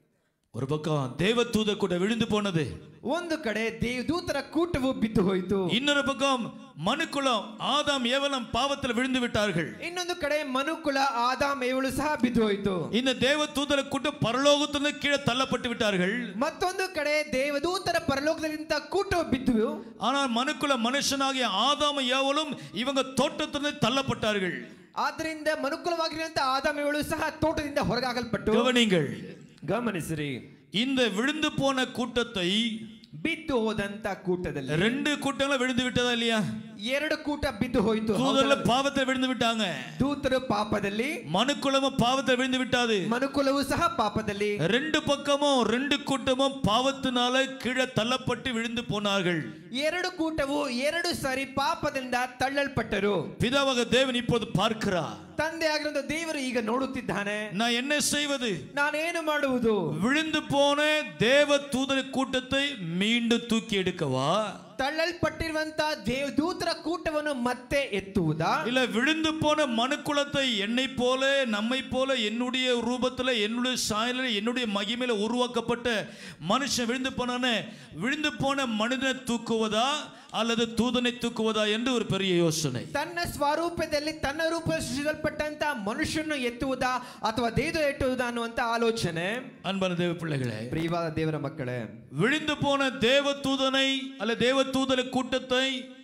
ஒரு பக்கம் தேவ தூதர் கூட விழுந்து போனது ಒಂದು ಕಡೆ ದೇವದೂತರ ಕೂಟವು ಬಿದ್ದು ಹೋಯಿತು இன்னொரு பக்கம் மனுக்குலம் ஆதாம் ஏவலம் பாவத்தில் விழுந்து விட்டார்கள் ಇನ್ನೊಂದು ಕಡೆ ಮನುಕುಲ ಆದಾಮ್ ಏವಳು ಸಹ ಬಿದ್ದು ಹೋಯಿತು இந்த தேவ தூதரை கூட்டம் பரலோகத்திலிருந்து கீழே தள்ளப்பட்டு விட்டார்கள் ಮತ್ತೊಂದು ಕಡೆ ದೇವದೂತರ ಪರಲೋಕದಲ್ಲಿಂದ ಕೂಟವು ಬಿದ್ದು ஆனால் மனுக்குல மனுஷனாகிய ஆதாம் ஏவலும் இவங்க தோட்டத்திலிருந்து தள்ளப்பட்டார்கள் ಆದ್ರಿಂದ ಮನುಕುಲವಾಗಿರುವಂತಹ ಆದಾಮ್ ಏವಳು ಸಹ ತೋಟದಿಂದ ಹೊರಗಾಗಲ್ಪಟ್ಟು கவனிங்கள் ಗಮನಿಸಿರಿ இந்த விழுந்து போன கூட்டத்தை ಬಿದ್ದು ಹೋದಂತ ಕೂಟದಲ್ಲಿ ரெண்டு கூட்டங்களும் விழுந்து விட்டதா இல்லையா ಎರಡು ಕೂಟ ಬಿದ್ದು ಹೋಯಿತು தூதர்ல பாவத்தில் விழுந்து விட்டாங்க ದೂತರು ಪಾಪದಲ್ಲಿ மனுக்குலமும் பாவத்தில் விழுந்து விட்டாது ಮನುಕುಲವು ಸಹ ಪಾಪದಲ್ಲಿ ரெண்டு பக்கமும் ரெண்டு கூட்டமும் பாவத்தினால கீழே தள்ளப்பட்டு விழுந்து போனார்கள் ಎರಡು ಕೂಟವು ಎರಡು ಸಾರಿ ಪಾಪದಿಂದ ತಳ್ಳಲ್ಪಟ್ಟರು பிதாவாக தேவன் இப்போது பார்க்கிறார் ತಂದೆ ಆಗಿರೋ ದೇವರು ಈಗ ನೋಡುತ್ತಿದ್ದಾನೆ நான் என்ன செய்வது ನಾನೇನು ಮಾಡುವುದು விழுந்து போன தேவ தூதர் கூட்டத்தை மீண்டும் தூக்கி எடுக்கவா ತಳ್ಳಲ್ಪಟ್ಟಿರುವಂತ ದೇವದೂತರ ಕೂಟವನ್ನು ಮತ್ತೆ ಎತ್ತುವುದಾ இல்ல விழுந்து போன மனுக்குலத்தை என்னை போல நம்மை போல என்னுடைய ரூபத்துல என்னுடைய சாயல என்னுடைய மகிமையில உருவாக்கப்பட்ட மனுஷன் விழுந்து போனானே விழுந்து போன மனிதனை தூக்குவதா அல்லது தூதனை தூக்குவதா என்று ஒரு பெரிய யோசனை ತನ್ನ ಸ್ವರೂಪದಲ್ಲಿ ತನ್ನ ರೂಪ ಸೃಷ್ಟಿಸಲ್ಪಟ್ಟಂತ ಮನುಷ್ಯನ ಎತ್ತುವುದಾ ಅಥವಾ ದೇವ ಎತ್ತುವುದಾ ಅನ್ನುವಂತ ಆಲೋಚನೆ அன்பான தேவ பிள்ளைகளே ಪ್ರಿಯವಾದ ದೇವರ ಮಕ್ಕಳೇ விழுந்து போன தேவ தூதனை அல்ல தேவ தூதர கூட்டத்தை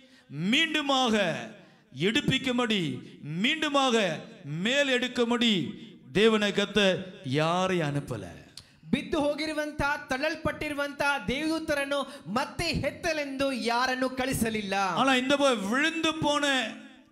மீண்டுமாக எடுப்பிக்கும்படி மீண்டுமாக மேல் எடுக்கும்படி தேவனை கத்த யாரை அனுப்பல ಬಿದ್ದು ಹೋಗಿರುವಂತ ತಳ್ಳಲ್ಪಟ್ಟಿರುವಂತ ದೇವದೂತರನ್ನು ಮತ್ತೆ ಹೆತ್ತಲೆಂದು ಯಾರನ್ನು ಕಳಿಸಲಿಲ್ಲ ஆனா இந்த ப- விழுந்து போன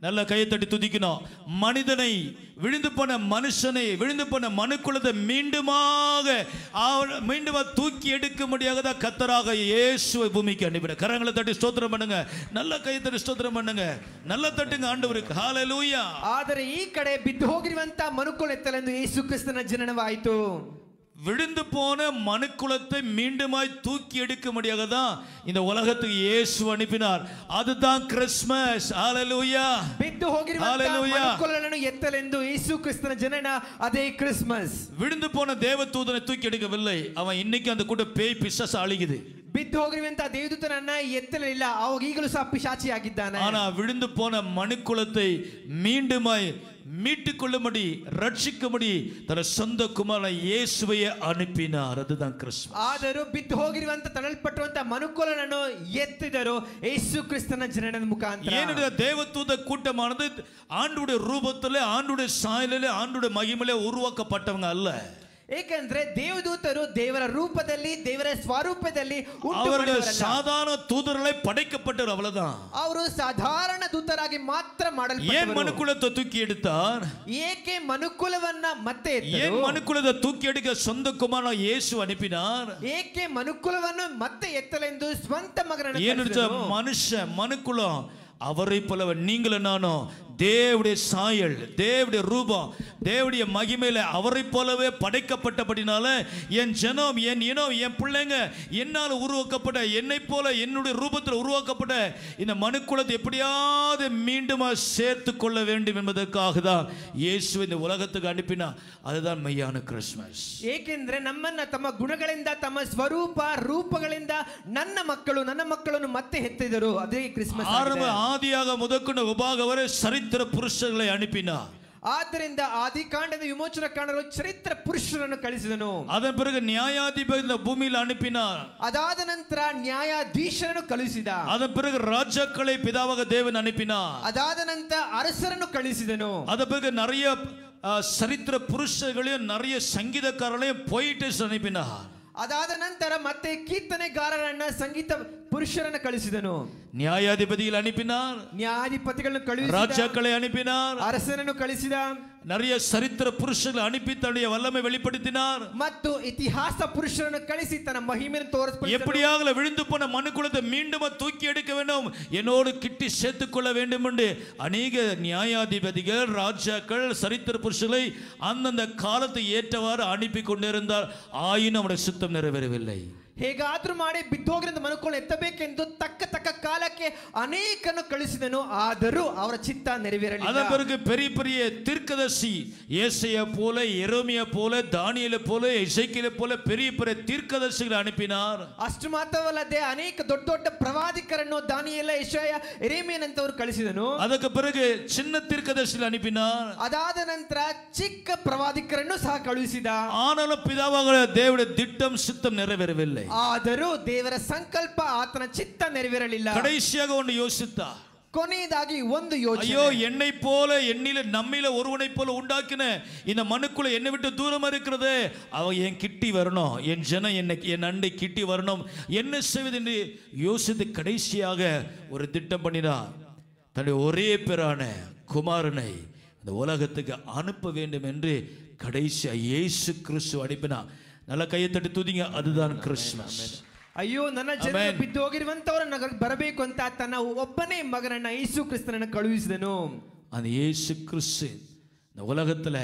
நல்ல கையை தட்டி துதிக்கணும் மனிதனை விழுந்து போன மனுஷனை விழுந்து போன மனுக்குலத்தை மீண்டுமாக அவர் மீண்டுமா தூக்கி எடுக்க முடியாத கத்தராக இயேசுவை பூமிக்கு அனுப்பின கரங்களை தட்டி ஸ்தோத்திரம் பண்ணுங்க நல்ல கையை தட்டி ஸ்தோத்திரம் பண்ணுங்க நல்ல தட்டுங்க ஆண்டவருக்கு ஹalleluya ಆದರೆ ಈ ಕಡೆ ಬಿದ್ದು ಹೋಗಿರುವಂತ ಮನುಕುಲ ಎತ್ತಲೆಂದು ಯೇಸು ಕ್ರಿಸ್ತನ ಜನನವಾಯಿತು விழுந்து போன மனுக்குலத்தை மீண்டுமாய் தூக்கி எடுக்க முடியாத தான் இந்த உலகத்துக்கு இயேசு அனுப்பினார் அதுதான் கிறிஸ்மஸ் ஹalleluya ಬಿದ್ದು ಹೋಗಿರುವಂತ Hallelujah. ಮನುಕುಲಗಳನ್ನು ಎತ್ತಲೆಂದು ಯೇಸು ಕ್ರಿಸ್ತನ ಜನನ ಅದೇ ಕ್ರಿಸ್ಮಸ್ விழுந்து போன தேவதூதனை தூக்கி எடுக்கவில்லை அவன் இன்னைக்கு அந்த கூட பேய் பிசாசு அழிக்குது ಬಿದ್ದು ಹೋಗಿರುವಂತ ದೇವದೂತನನ್ನ ಎತ್ತಲಿಲ್ಲ ಅವಾಗ ಈಗಲೂ ಸಹ ಪಿಶಾಚಿಯಾಗಿದ್ದಾನೆ ஆனா விழுந்து போன மனுக்குலத்தை மீண்டுமாய் மீட்டுக் கொள்ளும்படி ரட்சிக்கும்படி தன் சொந்த குமாரன இயேசுவையே அனுப்பினார் அதுதான் கிறிஸ்துமஸ் ಆದರೂ ಬಿದ್ದು ಹೋಗಿರುವಂತ ತಳಲ್ಪಟ್ಟುವಂತ ಮನುಕುಲನನ್ನು ಎತ್ತಿದರು ಯೇಸು ಕ್ರಿಸ್ತನ ಜನನದ ಮುಖಾಂತರ ஏனென்ற தேவதூத கூட்டமானது ஆண்டுடைய ரூபத்திலே ஆண்டுடைய சாயலிலே ஆண்டுடைய மகிமையிலே உருவாக்கப்பட்டவங்க அல்ல ಏಕೆಂದ್ರೆ ದೇವದೂತರು ದೇವರ ರೂಪದಲ್ಲಿ ದೇವರ ಸ್ವರೂಪದಲ್ಲಿ ಉಂಟು அவர்கள் ಮಾಡಿದವರಲ್ಲ. சாதாரண தூதர்களை படைக்கப்பட்டவர் அவ்வளவுதான் ಅವರು ಸಾಧಾರಣ ದೂತರಾಗಿ ಮಾತ್ರ ஏன் ಮಾಡಲ್ಪಟ್ಟವರು மனுக்குலத்தை தூக்கி எடுத்தார் ಏಕೆ ಮನುಕುಲವನ್ನ ಮತ್ತೆ ஏன் ಎತ್ತರು? மனுக்குலத்தை தூக்கி எடுக்க சொந்த குமாரன் இயேசு அனுப்பினார் ಏಕೆ ಮನುಕುಲವನ್ನು ಮತ್ತೆ ಎತ್ತಲೆಂದು ಸ್ವಂತ ಮಗನನ್ನು ஏனென்ற ಕಳಿಸಿದನು? மனுஷ மனுக்குலம் அவரை போலவன் நீங்களும் நானும் தேவடைய சாயல் தேவடைய ரூபம் தேவடைய மகிமையில அவரை போலவே படைக்கப்பட்டபடினால என் ஜனம் என் இனம் என் பிள்ளைங்க என்னால் உருவாக்கப்பட்ட என்னை போல என்னுடைய ரூபத்தில் உருவாக்கப்பட்ட இந்த மனுக்குலத்தை எப்படியாவது மீண்டுமா சேர்த்து கொள்ள வேண்டும் என்பதற்காக தான் இயேசு இந்த உலகத்துக்கு அனுப்பினா அதுதான் மெய்யான கிறிஸ்மஸ் ಏಕೆಂದ್ರೆ ನಮ್ಮನ್ನ ತಮ್ಮ ಗುಣಗಳಿಂದ ತಮ್ಮ ಸ್ವರೂಪ ರೂಪಗಳಿಂದ ನನ್ನ ಮಕ್ಕಳು ನನ್ನ ಮಕ್ಕಳನ್ನು ಮತ್ತೆ ಎತ್ತಿದರು ಅದೇ ಕ್ರಿಸ್ಮಸ್ ஆரம்ப ಆಗಿದೆ. ஆதியாக முதற்கொண்ட உபாக வரை சரித்திர புருஷர்களை அனுப்பினார் ಆದ್ದರಿಂದ ಆದಿಕಾಂಡದ ವಿಮೋಚನ ಕಾಂಡಗಳು ಚರಿತ್ರ ಪುರುಷರನ್ನು ಕಳಿಸಿದನು அதன் பிறகு நியாயாதிபதி இந்த பூமியில் அனுப்பினார் ಅದಾದ ನಂತರ ನ್ಯಾಯಾಧೀಶರನ್ನು ಕಳುಹಿಸಿದ அதன் பிறகு ராஜாக்களை பிதாவாக தேவன் அனுப்பினார் ಅದಾದ ನಂತರ ಅರಸರನ್ನು ಕಳುಹಿಸಿದನು அதன் பிறகு நிறைய ஆ, சரித்திர புருஷர்களையும் நிறைய சங்கீதக்காரர்களையும் போயிட்டு அனுப்பினார் ಅದಾದ ನಂತರ ಮತ್ತೆ ಕೀರ್ತನೆಗಾರರನ್ನ ಸಂಗೀತ ಪುರುಷರನ್ನ ಕಳಿಸಿದನು நியாயாதிபதிகள் அனுப்பினார் ನ್ಯಾಯಾಧಿಪತಿಗಳನ್ನು ಕಳುಹಿಸಿದ ராஜாக்களை அனுப்பினார் ಅರಸನನ್ನು ಕಳಿಸಿದ நிறைய சரித்திர புருஷர்களை அனுப்பி தன்னுடைய வல்லமை வெளிப்படுத்தினார் ಮತ್ತು ಇತಿಹಾಸ ಪುರುಷರನ್ನು ಕಳಿಸಿ ತನ್ನ ಮಹಿಮೆಯನ್ನು ತೋರಿಸ್ಬಿಟ್ಟು எப்படியாக விழுந்து போன மனுக்குலத்தை மீண்டும் தூக்கி எடுக்க வேண்டும் என்னோடு கிட்டி சேர்த்துக் கொள்ள வேண்டும் என்று அநேக நியாயாதிபதிகள் ராஜாக்கள் சரித்திர புருஷர்களை அந்தந்த காலத்தை ஏற்றவாறு அனுப்பி கொண்டிருந்தார் ஆயினும் அவருடைய சுத்தம் நிறைவேறவில்லை ಹೇಗಾದ್ರೂ ಮಾಡಿ ಬಿದ್ದೋಗಿರೋ ಮನುಕೊಂಡು ಎತ್ತಬೇಕೆಂದು ತಕ್ಕ ತಕ್ಕ ಕಾಲಕ್ಕೆ ಅನೇಕನ್ನು ಕಳಿಸಿದನು ಆದರೂ ಅವರ ಚಿತ್ತ ನೆರವೇರಲಿಲ್ಲ அதன் பிறகு பெரிய பெரிய தீர்க்கதர்சி ஏசைய போல எரோமிய போல தானியல போல இசைக்கில போல பெரிய பெரிய தீர்க்கதர்சிகளை அனுப்பினார் ಅಷ್ಟು ಮಾತ್ರವಲ್ಲದೆ ಅನೇಕ ದೊಡ್ಡ ದೊಡ್ಡ ಪ್ರವಾದಿಕರನ್ನು ದಾನಿಯೆಲ್ಲ ಯಶಯ ಎರೇಮಿಯನಂತವರು ಕಳಿಸಿದನು அதற்கு பிறகு சின்ன தீர்க்கதர்சிகளை அனுப்பினார் ಅದಾದ ನಂತರ ಚಿಕ್ಕ ಪ್ರವಾದಿಕರನ್ನು ಸಹ ಕಳುಹಿಸಿದ ஆனாலும் பிதாவாக தேவனுடைய திட்டம் சித்தம் நிறைவேறவில்லை ಆದರೂ ದೇವರ ಸಂಕಲ್ಪ ಆತನ ಚಿತ್ತ ನೆರವೇರಲಿಲ್ಲ கடைசியாக ஒன்று யோசித்தா ಕೊನೆಯದಾಗಿ ಒಂದು ಯೋಚನೆ ஐயோ என்னை போல என்னில நம்மில ஒருவனை போல உண்டாக்கின இந்த மனுக்குள்ள என்னை விட்டு தூரமா இருக்கிறது அவன் என் கிட்டி வரணும் என் ஜனம் என்னை என் அண்டை கிட்டி வரணும் என்ன செய்வது என்று யோசித்து கடைசியாக ஒரு திட்டம் பண்ணினான் தன்னுடைய ஒரே பேரான குமாரனை இந்த உலகத்துக்கு அனுப்ப வேண்டும் என்று கடைசியா இயேசு கிறிஸ்து அனுப்பினான் நல்ல கையை தட்டி துதிங்க அதுதான் கிறிஸ்மஸ் ಅಯ್ಯೋ ನನ್ನ ಜನ Amen. ಬಿದ್ದು ಹೋಗಿರುವಂತವ್ರನ್ನ ಬರಬೇಕು ಅಂತ ತನ್ನ ಒಬ್ಬನೇ ಮಗನನ್ನ ಯೇಸು ಕ್ರಿಸ್ತನನ್ನು ಕಳುಹಿಸಿದನು அந்த இயேசு கிறிஸ்து இந்த உலகத்துல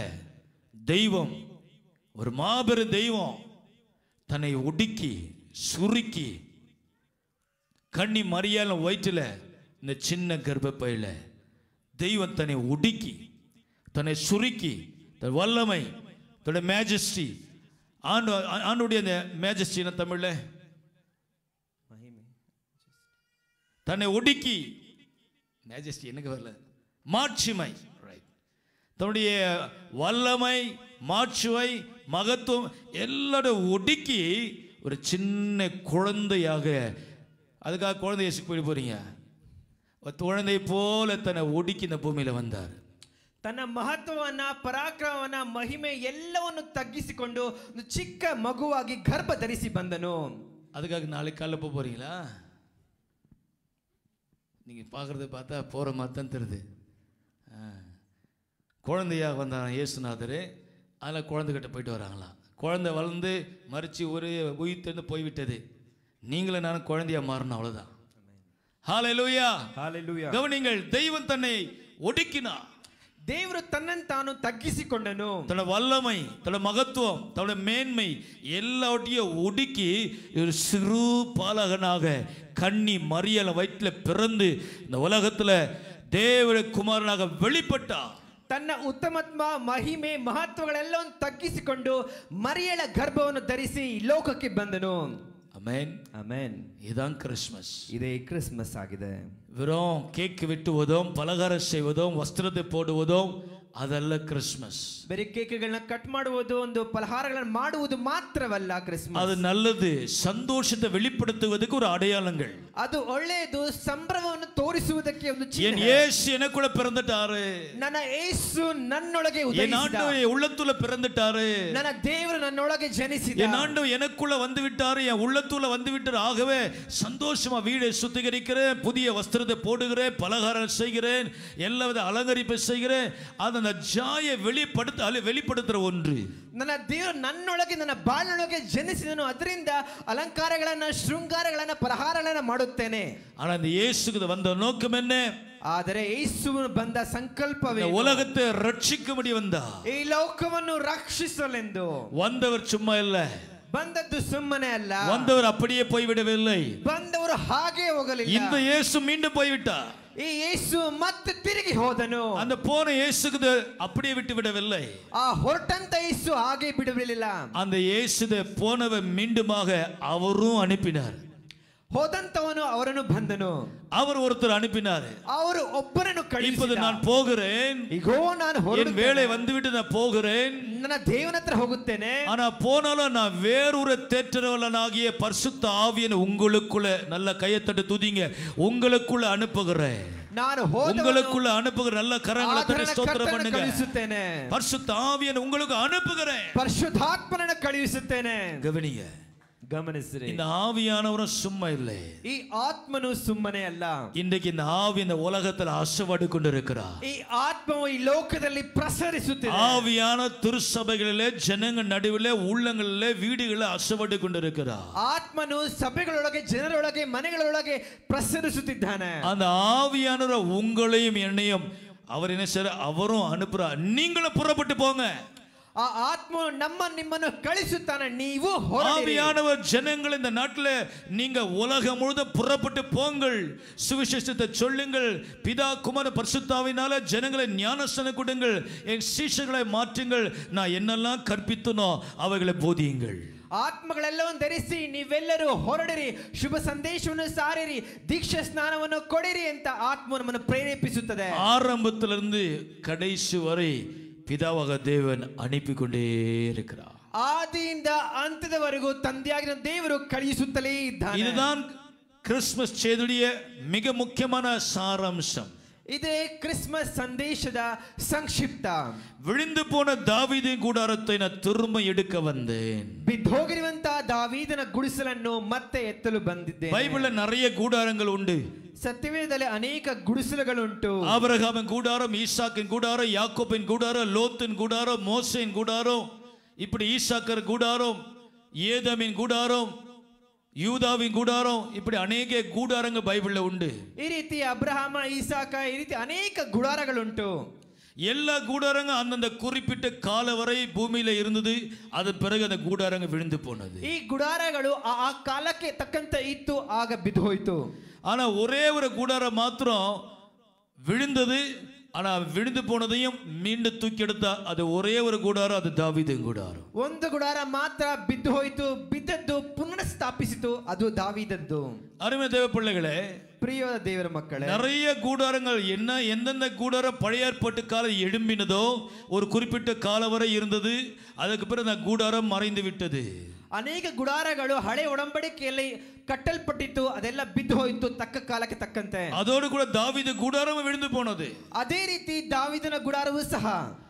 தெய்வம் ஒரு மாபெரும் தெய்வம் தன்னை ஒடுக்கி சுருக்கி கண்ணி மரியாதை வயிற்றுல இந்த சின்ன கர்ப்பப்பையில தெய்வம் தன்னை ஒடுக்கி தன்னை சுருக்கி தன் வல்லமை தன்னுடைய மேஜஸ்டி ஆண்டு ஆண்டுடைய அந்த மேஜஸ்டின தமிழ்ல தன்னை ஒடுக்கி மேஜஸ்டி எனக்கு வரல மாட்சிமை ரைட் தன்னுடைய வல்லமை மாட்சிமை மகத்துவம் எல்லாரோட ஒடுக்கி ஒரு சின்ன குழந்தையாக அதுக்காக குழந்தைய போய் போறீங்க ஒரு குழந்தை போல தன்னை ஒடுக்கி இந்த பூமியில வந்தார் ತನ್ನ ಮಹತ್ವವನ್ನ ಪರಾಕ್ರಮವನ್ನ ಮಹಿಮೆ ಎಲ್ಲವನ್ನು ತಗ್ಗಿಸಿಕೊಂಡು ಒಂದು ಚಿಕ್ಕ ಮಗುವಾಗಿ ಗರ್ಭ ಧರಿಸಿ ಬಂದನು அதுக்காக நாளைக்கு காலைல போக போறீங்களா நீங்க பார்க்கறத பார்த்தா போற மாதிரி தான் தெரியுது குழந்தையாக வந்தாராம் இயேசுநாதர் அதில் குழந்தைகிட்ட போயிட்டு வராங்களாம் குழந்தை வளர்ந்து மறித்து ஒரு உயிர்த்தென்று போய்விட்டது நீங்களும் நானும் குழந்தையா மாறணும் அவ்வளோதான் ஹalleluya Hallelujah. கவனிங்கள் தெய்வம் தன்னை ஒடுக்கினார் ದೇವರು ತನ್ನನ್ನು ತಾನು ತಗ್ಗಿಸಿಕೊಂಡನು தன்னோட வல்லமை தன்னோட மகத்துவம் தன்னோட மேன்மை எல்லாவற்றையும் ஒடுக்கி ஒரு சிறு பாலகனாக கன்னி மரியல வயிற்றுல பிறந்து இந்த உலகத்துல தேவ குமாரனாக வெளிப்பட்டார் ತನ್ನ ಉತ್ತಮತ್ವ ಮಹಿಮೆ ಮಹತ್ವಗಳೆಲ್ಲವನ್ನು ತಗ್ಗಿಸಿಕೊಂಡು ಮರಿಯಳ ಗರ್ಭವನ್ನು ಧರಿಸಿ ಈ ಲೋಕಕ್ಕೆ ಬಂದನು அமேன் ಆಮೇನ್ இதுதான் கிறிஸ்மஸ் ಇದೇ ಕ್ರಿಸ್ಮಸ್ ಆಗಿದೆ வெறும் கேக் வெட்டுவதும் பலகாரம் செய்வதும் வஸ்திரத்தை போடுவதும் அதல்ல கிறிஸ்மஸ் ಬರೀ ಕೇಕ್ಗಳನ್ನ ಕಟ್ ಮಾಡುವುದು ಒಂದು ಪಲಹಾರಗಳನ್ನು ಮಾಡುವುದು ಮಾತ್ರವಲ್ಲ ಕ್ರಿಸ್ಮಸ್ அது நல்லது சந்தோஷத்தை வெளிப்படுத்துவதற்கு ஒரு அடையாளங்கள் ಅದು ಒಳ್ಳೆಯದು ಸಂಭ್ರಮವನ್ನು ತೋರಿಸುವುದಕ್ಕೆ ಒಂದು என் ಚಿಹ್ನೆ இயேசு எனக்குள்ள பிறந்துட்டாரு ನನ್ನ ಏಸು ನನ್ನೊಳಗೆ என் ಉದಯಿಸಿದ ஆண்டவர் என் உள்ளத்துல பிறந்துட்டாரு ನನ್ನ ದೇವರು ನನ್ನೊಳಗೆ ಜನಿಸಿದ என் ஆண்டவர் எனக்குள்ள வந்து விட்டாரு என் உள்ளத்துள்ள வந்து விட்டாரு ஆகவே சந்தோஷமா வீடை சுத்திகரிக்கிறேன் புதிய வஸ்திரத்தை போடுகிறேன் பலகாரம் செய்கிறேன் எல்லாவித அலங்கரிப்பை செய்கிறேன் அது அந்த ஜாயை வெளிப்படுத்த அல்ல, வெளிப்படுத்துற ஒன்று ನನ್ನ ದೇವರು ನನ್ನೊಳಗೆ ನನ್ನ ಬಾಳಿನೊಳಗೆ ಜನಿಸಿದನು ಅದರಿಂದ ಅಲಂಕಾರಗಳನ್ನ ಶೃಂಗಾರಗಳನ್ನ ಪಲಹಾರಗಳನ್ನ ಮಾಡುತ್ತೇನೆ ஆனா அந்த இயேசுக்கு இது வந்த நோக்கம் என்ன ಆದರೆ ಯೇಸುವನ್ನು ಬಂದ ಸಂಕಲ್ಪವೇ இந்த உலகத்தை ரட்சிக்கும்படி வந்தா ಈ ಲೋಕವನ್ನು ರಕ್ಷಿಸಲೆಂದು வந்தவர் சும்மா இல்ல ಬಂದದ್ದು ಸುಮ್ಮನೆ ಅಲ್ಲ வந்தவர் அப்படியே போய்விடவில்லை ಬಂದವರು ಹಾಗೆ ಹೋಗಲಿಲ್ಲ இந்த இயேசு மீண்டும் போய்விட்டார் ಈ ಯೇಸು ಮತ್ತೆ ತಿರುಗಿ ಹೋದನು அந்த போன இயேசுக்கு இது அப்படியே விட்டு விடவில்லை ಆ ಹೊರಟಂತ ಯೇಸು ಹಾಗೆ ಬಿಡಲಿಲ್ಲ அந்த இயேசுத போனவர் மீண்டுமாக அவரும் அனுப்பினார் ಹೋದಂತವನು ಅವರನ್ನು ಬಂದನು அவர் ஒருத்தர் அனுப்பினார் ಅವರು ಒಬ್ಬರನ್ನು இப்போது ಕಳುಹಿಸಿದ நான் போகிறேன் ಈಗೋ ನಾನು என் வேலை ಹೊರಡುತ್ತೇನೆ. வந்துவிட்டு நான் போகிறேன் ನನ್ನ ದೇವನ ಹತ್ರ ಹೋಗುತ್ತೇನೆ ஆனா போனாலும் நான் வேறொரு தேற்றவலனாகிய பரிசுத்த ஆவியன் உங்களுக்குள்ள நல்ல கையத்தட்டு துதிங்க உங்களுக்குள்ள அனுப்புகிறேன் ನಾನು ಹೋದವನು உங்களுக்குள்ள அனுப்புகிற நல்ல கரங்களை தட்டி ಆತನ ஸ்தோத்திரம் ಕರ್ತನನ್ನು பண்ணுங்க ಕಳುಹಿಸುತ್ತೇನೆ பரிசுத்த ஆவியன் உங்களுக்கு அனுப்புகிறேன் ಪರಿಶುದ್ಧಾತ್ಮನನ್ನು ಕಳುಹಿಸುತ್ತೇನೆ கவனிங்க ಗಮನಿಸಿರಿ இந்த ஆவியானவரும் சும்மா இல்லை ಈ ಆತ್ಮನು ಸುಮ್ಮನೆ ಅಲ್ಲ இன்றைக்கு இந்த ஆவி இந்த உலகத்தில் அசவாடு கொண்டிருக்கிறார் ಈ ಆತ್ಮವು ಈ ಲೋಕದಲ್ಲಿ ಪ್ರಸರಿಸುತ್ತಿದೆ ஆவியான திருச்சபைகளிலே ஜனங்கள் நடுவிலே உள்ளங்களிலே வீடுகளில் அசவாடு கொண்டிருக்கிறார் ಆತ್ಮನು ಸಭೆಗಳೊಳಗೆ ಜನರೊಳಗೆ ಮನೆಗಳೊಳಗೆ ಪ್ರಸರಿಸುತ್ತಿದ್ದಾನೆ அந்த ஆவியானவர் உங்களையும் என்னையும் அவர் என்ன செய்யற அவரும் அனுப்புறார் நீங்களும் புறப்பட்டு போங்க ಆ ಆತ್ಮನು ನಮ್ಮ ನಿಮ್ಮನ್ನು ಕಳಿಸುತ್ತಾನೆ ನೀವು ಹೊರಡಿರಿ. ஆவியானவர் ஜனங்கள் இந்த நாட்டில் நீங்க உலகம் முழுதும் புறப்பட்டு போங்கள் சுவிசேஷத்தை சொல்லுங்கள் பிதா குமார பரிசுத்தாவினால ஜனங்களை ஞானஸ்தானம் கொடுங்கள் என் சீஷர்களை மாற்றுங்கள் நான் என்னெல்லாம் கற்பித்தனோ அவைகளை போதியுங்கள் ಆತ್ಮಗಳೆಲ್ಲವನ್ನು ಧರಿಸಿ ನೀವೆಲ್ಲರೂ ಹೊರಡಿರಿ ಶುಭ ಸಂದೇಶವನ್ನು ಸಾರಿರಿ ದೀಕ್ಷಾ ಸ್ನಾನವನ್ನು ಕೊಡಿರಿ ಅಂತ ಆತ್ಮ ನಮ್ಮನ್ನು ಪ್ರೇರೇಪಿಸುತ್ತದೆ ஆரம்பத்திலிருந்து கடைசி வரை பிதாவாக தேவன் அனுப்பி கொண்டே இருக்கிறார் ಆದಿಯಿಂದ ಅಂತ್ಯದವರೆಗೂ ತಂದೆಯಾಗಿನ ದೇವರು ಕಳುಹಿಸುತ್ತಲೇ ಇದ್ದಾನೆ இதுதான் கிறிஸ்மஸ் செய்தியுடைய மிக முக்கியமான சாராம்சம் ಇದೇ ಕ್ರಿಸ್ಮಸ್ ಸಂದೇಶದ ಸಂಕ್ಷಿಪ್ತ விழுந்து போன தாவீதின் கூடாரத்தை நான் திரும்ப எடுக்க வந்தேன் ಬಿದ್ದೋಗಿರುವಂತಹ ದಾವೀದನ ಗುಡಿಸಲನ್ನು ಮತ್ತೆ ಎತ್ತಲು ಬಂದಿದ್ದೇನೆ பைபிள்ல நிறைய கூடாரங்கள் உண்டு ಸತ್ಯವೇದದಲ್ಲಿ ಅನೇಕ ಗುಡಿಸಲುಗಳುಂಟು ஆபிரகாமின் கூடாரம் ஈசாக்கின் கூடாரம் யாக்கோபின் கூடாரம் லோத்தின் கூடாரம் மோசையின் கூடாரம் இப்படி ஈசாக்கர் கூடாரம் ஏதமின் கூடாரம் யூதாவின் கூடாரம் இப்படி அநேக கூடாரங்கள் பைபிள்ல உண்டு ಈ ರೀತಿ ಅಬ್ರಹಾಮ ಈಸಾಕ ಈ ರೀತಿ ಅನೇಕ ಗುಡಾರಗಳುಂಟು எல்லா கூடாரங்க அந்தந்த குறிப்பிட்ட கால வரை பூமியில இருந்தது அதன் பிறகு அந்த கூடாரங்க விழுந்து போனது ಈ ಗುಡಾರಗಳು ಆ ಆ ಕಾಲಕ್ಕೆ ತಕ್ಕಂತೆ ಇತ್ತು ಆಗ ಬಿದ್ದು ಹೋಯ್ತು ஆனா ஒரே ஒரு கூடாரம் மாத்திரம் விழுந்தது ஆனா விழுந்து போனதையும் மீண்டும் தூக்கி எடுத்தா அது ஒரே ஒரு கூடாரம் அது தாவீதின் கூடாரம் ಒಂದು ಗುಡಾರ ಮಾತ್ರ ಬಿದ್ದು ಹೋಯ್ತು ಬಿದ್ದದ್ದು ಪುನಃ ಸ್ಥಾಪಿಸಿತು ಅದು ದಾವಿದದ್ದು அருமை தேவ பிள்ளைகளே ಪ್ರಿಯವಾದ ದೇವರ ಮಕ್ಕಳೇ நிறைய கூடாரங்கள் என்ன எந்தெந்த கூடாரம் பழைய ஏற்பாட்டு காலம் எழும்பினதோ ஒரு குறிப்பிட்ட காலம் வரை இருந்தது அதுக்கு பிறகு அந்த கூடாரம் மறைந்து விட்டது ಅನೇಕ ಗುಡಾರಗಳು ಹಳೆ ಒಡಂಬಡಿಕೆಯಲ್ಲಿ ಕಟ್ಟಲ್ಪಟ್ಟಿತ್ತು ಅದೆಲ್ಲ ಬಿದ್ದು ಹೋಯ್ತು ತಕ್ಕ ಕಾಲಕ್ಕೆ ತಕ್ಕಂತೆ அதோடு கூட தாவீது கூடாரம் விழுந்து போனது ಅದೇ ರೀತಿ ದಾವಿದನ ಗುಡಾರವೂ ಸಹ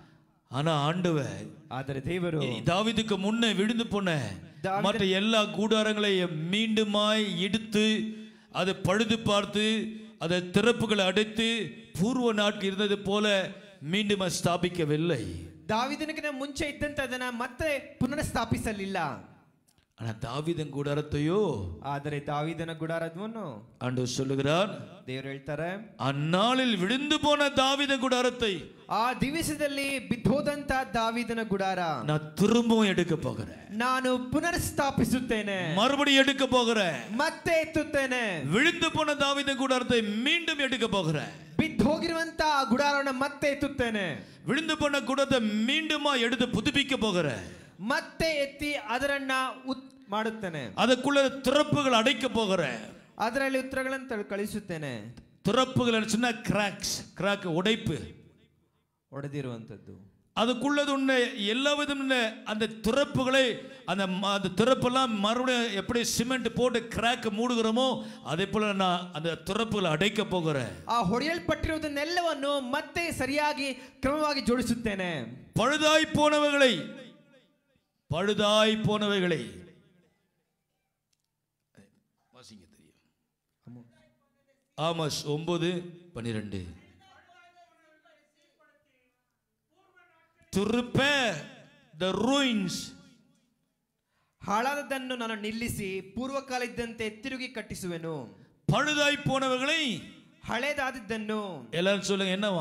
ஆனா ஆண்டவர் ಆದರೆ ದೇವರು தாவீதுக்கு முன்னே விழுந்து போன தாவீது- மற்ற எல்லா கூடாரங்களையும் மீண்டுமாய் எடுத்து அதை பழுது பார்த்து அதை திறப்புகளை அடைத்து பூர்வ நாட்கள் இருந்தது போல மீண்டும் அது ஸ்தாபிக்கவில்லை ದಾವಿದನಿಗಿನ ಮುಂಚೆ ಇದ್ದಂತ ಅದನ್ನ ಮತ್ತೆ ಪುನಃಸ್ಥಾಪಿಸಲಿಲ್ಲ ஆனா தாவீதன் கூடாரத்தையோ ಆದರೆ ದಾವಿದನ ಗುಡಾರವನ್ನು ஆண்டவர் சொல்லுகிறார் ದೇವರು ಹೇಳ್ತಾರೆ அந்நாளில் விழுந்து போன தாவீதன் கூடாரத்தை ಆ ದಿವಸದಲ್ಲಿ ಬಿದ್ದೋದಂತ ದಾವಿದನ ಗುಡಾರ நான் திரும்பவும் எடுக்க போகிறேன் ನಾನು ಪುನರ್ಸ್ಥಾಪಿಸುತ್ತೇನೆ மறுபடியும் எடுக்க போகிறேன் ಮತ್ತೆ ಎತ್ತುತ್ತೇನೆ விழுந்து போன தாவீதன் கூடாரத்தை மீண்டும் எடுக்க போகிறேன் ಬಿದ್ದು ಹೋಗಿರುವಂತ ಆ ಗುಡಾರವನ್ನು ಮತ್ತೆ ಎತ್ತುತ್ತೇನೆ விழுந்து போன கூடத்தை மீண்டுமா எடுத்து புதுப்பிக்க போகிறேன் ಮತ್ತೆ ಎತ್ತಿ ಅದರನ್ನ ಉತ್ ಮಾಡುತ್ತೇನೆ அதுக்குள்ள திறப்புகள் அடைக்க போகிறேன் ಅದರಲ್ಲಿ ಉತ್ತರಗಳನ್ನು ತ- ಕಳಿಸುತ್ತೇನೆ திறப்புகள் சின்ன கிராக்ஸ் கிராக் உடைப்பு ಒಡೆದಿರುವಂತದ್ದು அதுக்குள்ளது ஒன்று எல்லா விதமான அந்த திறப்புகளை அந்த ம- அந்த திறப்பெல்லாம் மறுபடியும் எப்படி சிமெண்ட் போட்டு கிராக் மூடுகிறோமோ அதே போல நான் அந்த திறப்புகளை அடைக்க போகிறேன் ಆ ಹೊಡೆಯಲ್ಪಟ್ಟಿರುವುದನ್ನೆಲ್ಲವನ್ನು ಮತ್ತೆ ಸರಿಯಾಗಿ ಕ್ರಮವಾಗಿ ಜೋಡಿಸುತ್ತೇನೆ பழுதாய் போனவைகளை பழுதாய் போனவைகளை வாசிங்க தெரியும் ஆமாஸ் ஒன்பது பன்னிரெண்டு to repair the ruins ಹಾಳಾದದ್ದನ್ನು ನಾನು ನಿಲ್ಲಿಸಿ ಪೂರ್ವಕಾಲ ಇದ್ದಂತೆ ತಿರುಗಿ ಕಟ್ಟಿಸುವೆನು பழுதாய் போனவைகளை ಹಳೇದಾದದ್ದನ್ನು எல்லாரும் சொல்லுங்க என்னவா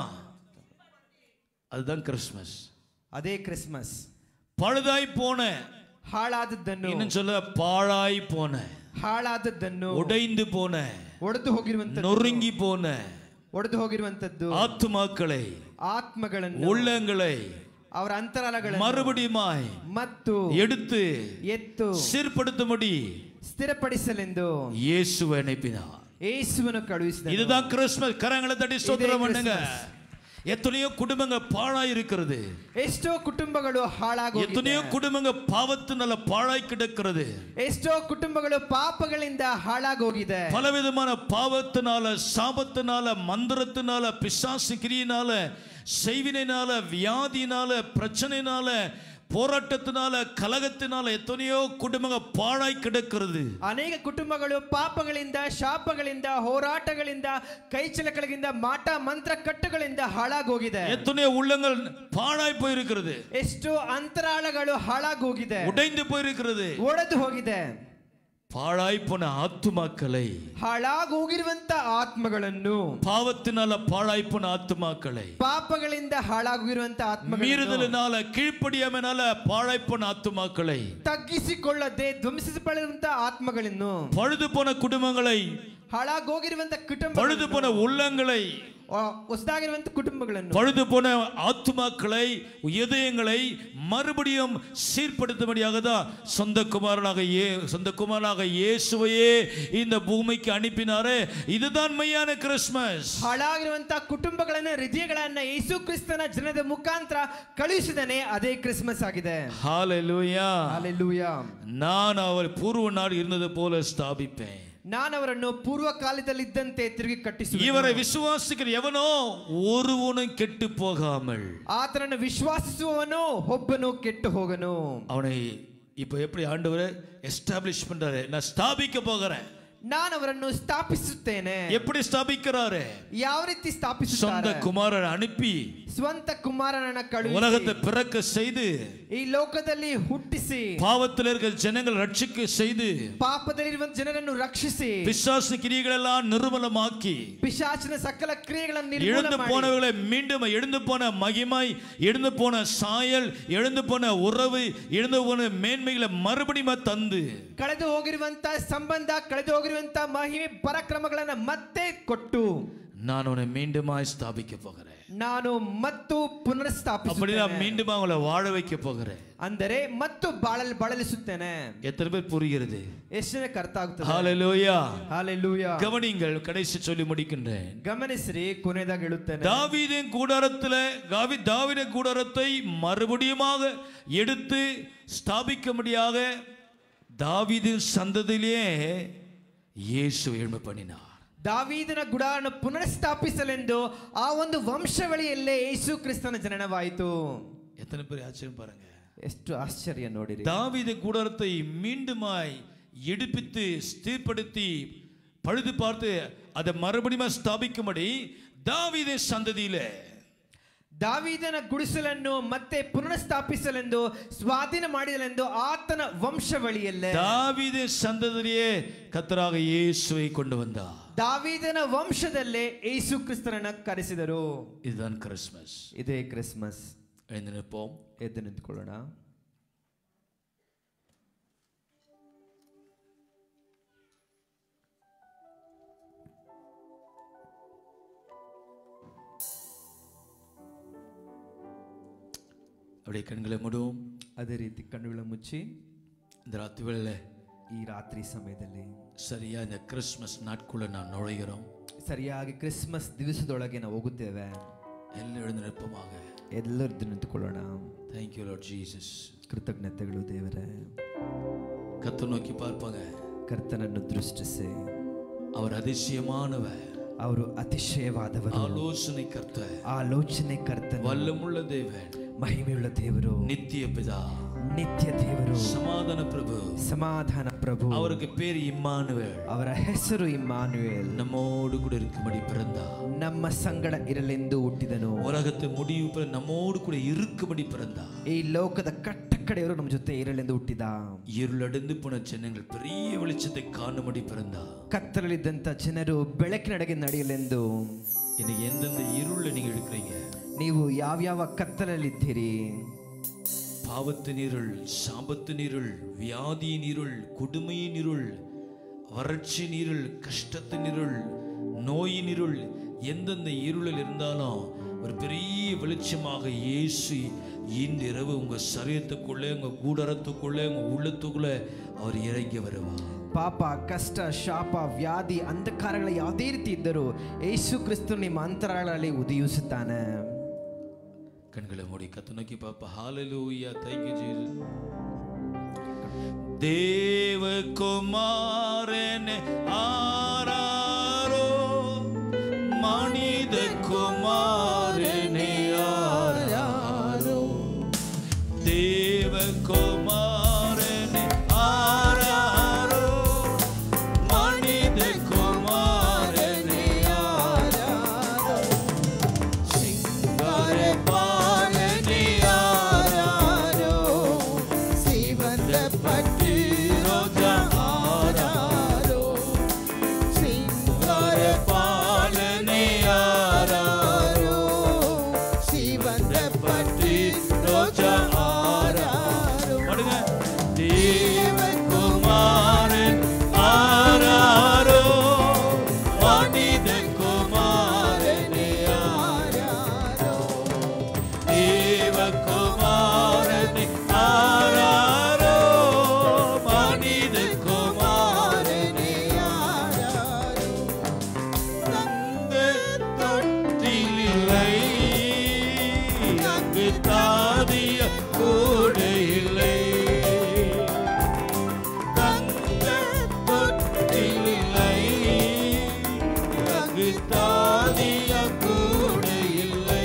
அதுதான் கிறிஸ்மஸ் ಅದೇ ಕ್ರಿಸ್ಮಸ್ பழுதாய் போன ಹಾಳಾದದ್ದನ್ನು இன்னும் சொல்ல பாழாய் போன ಹಾಳಾದದ್ದನ್ನು உடைந்து போன ಒಡೆದು ಹೋಗಿರುವಂತದ್ದು நொறுங்கி போன ಒಡೆದು ಹೋಗಿರುವಂತದ್ದು ஆத்துமாக்களை ಆತ್ಮಗಳನ್ನು உள்ளங்களை ಅವರ ಅಂತರಾಳಗಳನ್ನು மறுபடியுமாய் ಮತ್ತು எடுத்து ಎತ್ತು சீர்படுத்தும்படி ಸ್ಥಿರಪಡಿಸಲೆಂದು இயேசுவை அனுப்பினார் ಯೇಸುವನ್ನು ಕಳುಹಿಸಿದ இதுதான் கிறிஸ்மஸ் கரங்களை தட்டி ஸ்தோத்திரம் பண்ணுங்க கிறிஸ்மஸ். எத்தனையோ குடும்பங்க பாழாய் இருக்கிறது ಎಷ್ಟೋ ಕುಟುಂಬಗಳು ಹಾಳಾಗಿ எத்தனையோ குடும்பங்க பாவத்தினால பாழாய் கிடக்கிறது ಎಷ್ಟೋ ಕುಟುಂಬಗಳು ಪಾಪಗಳಿಂದ ಹಾಳಾಗೋಗಿದೆ பலவிதமான பாவத்தினால சாபத்தினால மந்திரத்தினால பிசாசு கிரியினால செய்வினைனால வியாதினால பிரச்சனைனால போராட்டத்தினால கலகத்தினால எத்தனையோ குடும்பங்க பாழாய் கிடக்கிறது ಅನೇಕ ಕುಟುಂಬಗಳು ಪಾಪಗಳಿಂದ ಶಾಪಗಳಿಂದ ಹೋರಾಟಗಳಿಂದ ಕೈಚಲಕಗಳಿಂದ ಮಾಟ ಮಂತ್ರ ಕಟ್ಟುಗಳಿಂದ ಹಾಳಾಗೋಗಿದೆ எத்தனையோ உள்ளங்கள் பாழாய் போயிருக்கிறது ಎಷ್ಟೋ ಅಂತರಾಳಗಳು ಹಾಳಾಗೋಗಿದೆ உடைந்து போயிருக்கிறது ಒಡೆದು ಹೋಗಿದೆ பாழாய் போன ஆத்துமாக்களை ಹಾಳಾಗೋಗಿರುವಂತ ಆತ್ಮಗಳನ್ನು பாவத்தினால பாழாய் போன ஆத்துமாக்களை ಪಾಪಗಳಿಂದ ಹಾಳಾಗಿರುವಂತ ಆತ್ಮಗಳನ್ನು மீறுதலினால கீழ்ப்படியாமனால பாழாய் போன ஆத்துமாக்களை ತಗ್ಗಿಸಿಕೊಳ್ಳದೆ ಧ್ವಂಸಿಸಪಡಿರುವಂತ ಆತ್ಮಗಳನ್ನು பழுது போன குடும்பங்களை ಹಾಳಾಗೋಗಿರುವಂತ ಕುಟುಂಬ பழுது போன உள்ளங்களை ಹೊಸದಾಗಿರುವಂತ ಕುಟುಂಬಗಳನ್ನು பழுது போன ஆத்துமாக்களை இதயங்களை மறுபடியும் சீர்படுத்தும்படியாக தான் சொந்த குமாரனாக ஏ சொந்த குமாரனாக இயேசுவையே இந்த பூமிக்கு அனுப்பினாரே இதுதான் மெய்யான கிறிஸ்மஸ் ಹಾಳಾಗಿರುವಂತ ಕುಟುಂಬಗಳನ್ನ ಹೃದಯಗಳನ್ನ ಯೇಸು ಕ್ರಿಸ್ತನ ಜನದ ಮುಖಾಂತರ ಕಳುಹಿಸಿದನೆ ಅದೇ ಕ್ರಿಸ್ಮಸ್ ಆಗಿದೆ ஹalleluya ಹಾಲೆಲೂಯಾ நான் அவர் பூர்வ நாடு இருந்தது போல ஸ்தாபிப்பேன் ನಾನು ಅವರನ್ನು ಪೂರ್ವ ಕಾಲದಲ್ಲಿದ್ದಂತೆ ತಿರುಗಿ ಕಟ್ಟಿಸುವೆ இவரை விசுவாசிக்கிற எவனோ ஒருவனும் கெட்டு போகாமல் ಆತನನ್ನು ವಿಶ್ವಾಸಿಸುವವನು ಒಬ್ಬನು ಕೆಟ್ಟು ಹೋಗನು அவனை இப்போ எப்படி ஆண்டவர் எஸ்டாப்ளிஷ் பண்றாரு நான் ஸ்தாபிக்க போகிறேன் ನಾನು ಅವರನ್ನು ಸ್ಥಾಪಿಸುತ್ತೇನೆ எப்படி ஸ்தாபிக்கிறாரு ಯಾವ ರೀತಿ சொந்த ಸ್ಥಾಪಿಸುತ್ತಾರೆ குமாரன் அனுப்பி ಸ್ವಂತ ಕುಮಾರನನ್ನ ಕಳುಹಿಸಿ உலகத்தை பிறக்க செய்து ಈ ಲೋಕದಲ್ಲಿ ಹುಟ್ಟಿಸಿ பாவத்தில் இருக்கிற ஜனங்கள் ரட்சிக்க செய்து ಪಾಪದಲ್ಲಿರುವಂತ ಜನರನ್ನು ರಕ್ಷಿಸಿ பிசாசு கிரியைகளெல்லாம் நிர்மலமாக்கி ಪಿಶಾಚಿನ ಸಕಲ ಕ್ರಿಯೆಗಳನ್ನು ನಿರ್ಮೂಲ எழுந்து ಮಾಡಿ போனவர்களை மீண்டும் எழுந்து போன மகிமை எழுந்து போன சாயல் எழுந்து போன உறவு எழுந்து போன மேன்மைகளை மறுபடியும் தந்து ಕಳೆದು ಹೋಗಿರುವಂತ ಸಂಬಂಧ ಕಳೆದು ಹೋಗಿರುವಂತ ಮಹಿಮೆ ಪರಾಕ್ರಮಗಳನ್ನ ಮತ್ತೆ ಕೊಟ್ಟು நான் உன்னை மீண்டுமாய் ஸ்தாபிக்க போகிறேன் ನಾನು ಮತ್ತು அப்படி ಪುನರ್ಸ್ಥಾಪಿಸುತ್ತೇನೆ நான் மீண்டும் அவங்கள வாழ வைக்க போகிறேன் ಅಂದರೆ ಮತ್ತು ಬಾಳಲ್ ಬಳಲಿಸುತ್ತೇನೆ எத்தனை பேர் புரிகிறது ಎಷ್ಟು ಜನಕ್ಕೆ ಅರ್ಥ ಆಗುತ್ತದೆ ஹalleluya ಹಾಲೆಲೂಯಾ கவனிங்கள் கடைசி சொல்லி முடிக்கின்றேன் ಗಮನಿಸ್ರಿ ಕೊನೆದಾಗ ಹೇಳುತ್ತೇನೆ தாவீதின் கூடாரத்துல காவி தாவீதின் கூடாரத்தை மறுபடியுமாக எடுத்து ஸ்தாபிக்கும்படியாக தாவீதின் சந்ததியிலே இயேசு எழுமை பண்ணினார் ದಾವೀದನ ಗುಡಾರನ್ನು ಪುನರ್ಸ್ಥಾಪಿಸಲೆಂದು ಆ ಒಂದು ವಂಶವಳಿಯಲ್ಲೇ ಯೇಸು ಕ್ರಿಸ್ತನ ಜನನವಾಯಿತು எத்தனை பேர் ஆச்சரியம் பாருங்க ಎಷ್ಟು ಆಶ್ಚರ್ಯ ನೋಡಿರಿ தாவீது கூடாரத்தை மீண்டுமாய் எடுப்பித்து ஸ்திரப்படுத்தி பழுது பார்த்து அதை மறுபடியும் ஸ்தாபிக்கும்படி தாவீது சந்ததியிலே ದಾವೀದನ ಗುಡಿಸಲನ್ನು ಮತ್ತೆ ಪುನಃಸ್ಥಾಪಿಸಲೆಂದು ಸ್ವಾಧೀನ ಮಾಡಿದಲೆಂದು ಆತನ ವಂಶವಳಿಯಲ್ಲೇ தாவீது சந்ததியிலேயே கத்தராக இயேசுவை கொண்டு வந்தார் ದಾವೀದನ ವಂಶದಲ್ಲೇ ಯೇಸು ಕ್ರಿಸ್ತನನ್ನ ಕರೆಸಿದರು இதுதான் கிறிஸ்மஸ் ಇದೇ ಕ್ರಿಸ್ಮಸ್ எழுந்து நிற்போம் ಎದ್ದು ನಿಂತ್ಕೊಳ್ಳೋಣ அப்படியே கண்களை மூடுவோம் ಅದೇ ರೀತಿ ಕಣ್ಣುಗಳ ಮುಚ್ಚಿ இந்த ராத்திரி வேளையில ಈ ರಾತ್ರಿ ಸಮಯದಲ್ಲಿ சரியா இந்த கிறிஸ்மஸ் நாட்குள்ள நான் நுழைகிறோம் ಸರಿಯಾಗಿ ಕ್ರಿಸ್ಮಸ್ ದಿವಸದೊಳಗೆ ನಾವು ಹೋಗುತ್ತೇವೆ எல்லாம் எழுந்து நிற்பமாக ಎಲ್ಲರದ್ದು ನಿಂತುಕೊಳ್ಳೋಣ தேங்க்யூ லார்ட் ஜீசஸ் ಕೃತಜ್ಞತೆಗಳು ದೇವರೇ கத்த நோக்கி பார்ப்பாங்க ಕರ್ತನನ್ನು ದೃಷ್ಟಿಸಿ அவர் அதிசயமானவர் ಅವರು ಅತಿಶಯವಾದವರು ஆலோசனை கர்த்த ಆಲೋಚನೆ ಕರ್ತನ வல்லமுள்ள தேவன் ಮಹಿಮೆಯುಳ್ಳ ದೇವರು நித்திய பிதா ನಿತ್ಯ ದೇವರು சமாதான பிரபு ಸಮಾಧಾನ ಪ್ರಭು அவருக்கு பேர் இம்மானுவேல் ಅವರ ಹೆಸರು ಇಮ್ಮಾನುವೇಲ್ நம்மோடு கூட இருக்கும்படி பிறந்தார் ನಮ್ಮ ಸಂಗಡ ಇರಲೆಂದು ಹುಟ್ಟಿದನು உலகத்தை முடிவு பெற நம்மோடு கூட இருக்கும்படி பிறந்தார் ಈ ಲೋಕದ ಕಟ್ಟ ಕಡೆಯವರು ನಮ್ಮ ಜೊತೆ ಇರಲೆಂದು ಹುಟ್ಟಿದ இருளடைந்து போன ஜனங்கள் பெரிய வெளிச்சத்தை காணும்படி பிறந்தார் ಕತ್ತಲಲ್ಲಿದ್ದಂಥ ಜನರು ಬೆಳಕಿನಡೆಗೆ ನಡೆಯಲೆಂದು இன்னைக்கு எந்தெந்த இருள நீங்க இருக்கிறீங்க ನೀವು ಯಾವ್ಯಾವ ಕತ್ತಲಲ್ಲಿದ್ದೀರಿ பாவத்தின் இருள் சாபத்தின் இருள் வியாதியின் இருள் கொடுமையின் இருள் வறட்சியின் இருள் கஷ்டத்தின் இருள் நோயின் இருள் எந்தெந்த இருளில் இருந்தாலும் ஒரு பெரிய வெளிச்சமாக இயேசு இன்றிரவு உங்க சரீரத்துக்குள்ளே உங்க கூடரத்துக்குள்ளே உங்க உள்ளத்துக்குள்ளே அவர் இறங்கி வருவார் ಪಾಪ ಕಷ್ಟ ಶಾಪ ವ್ಯಾಧಿ ಅಂಧಕಾರಗಳ ಯಾವುದೇ ರೀತಿ ಇದ್ದರೂ ಯೇಸು ಕ್ರಿಸ್ತು ನಿಮ್ಮ ಅಂತರಾಳಗಳಲ್ಲಿ ಉದಯಿಸುತ್ತಾನೆ கண்களை மூடி கத்து நோக்கி பாப்பா ஹalleluya thank you jesus தேவகுமாரன் ஆராரோ மனித குமாரனே ஆராரோ தேவகுமாரன் ஆராரோ மனித குமாரனே ஆராரோ சிங்கார பாலனே ஆராரோ சிவந்த பட்டு ரோஜா ஆராரோ சிங்கார பாலனே ஆராரோ சிவந்த பட்டு ரோஜா ஆராரோ பாடுங்க தேவகுமாரன் ஆராரோ மனித குமாரனே ஆராரோ தேவகுமாரனே ஆராரோ மனித குமாரனே ஆராரோ தங்க தொட்டிலில்லை அங்கு தாதிய கூட இல்லை தங்க தொட்டிலில்லை அங்கு தாதிய கூட இல்லை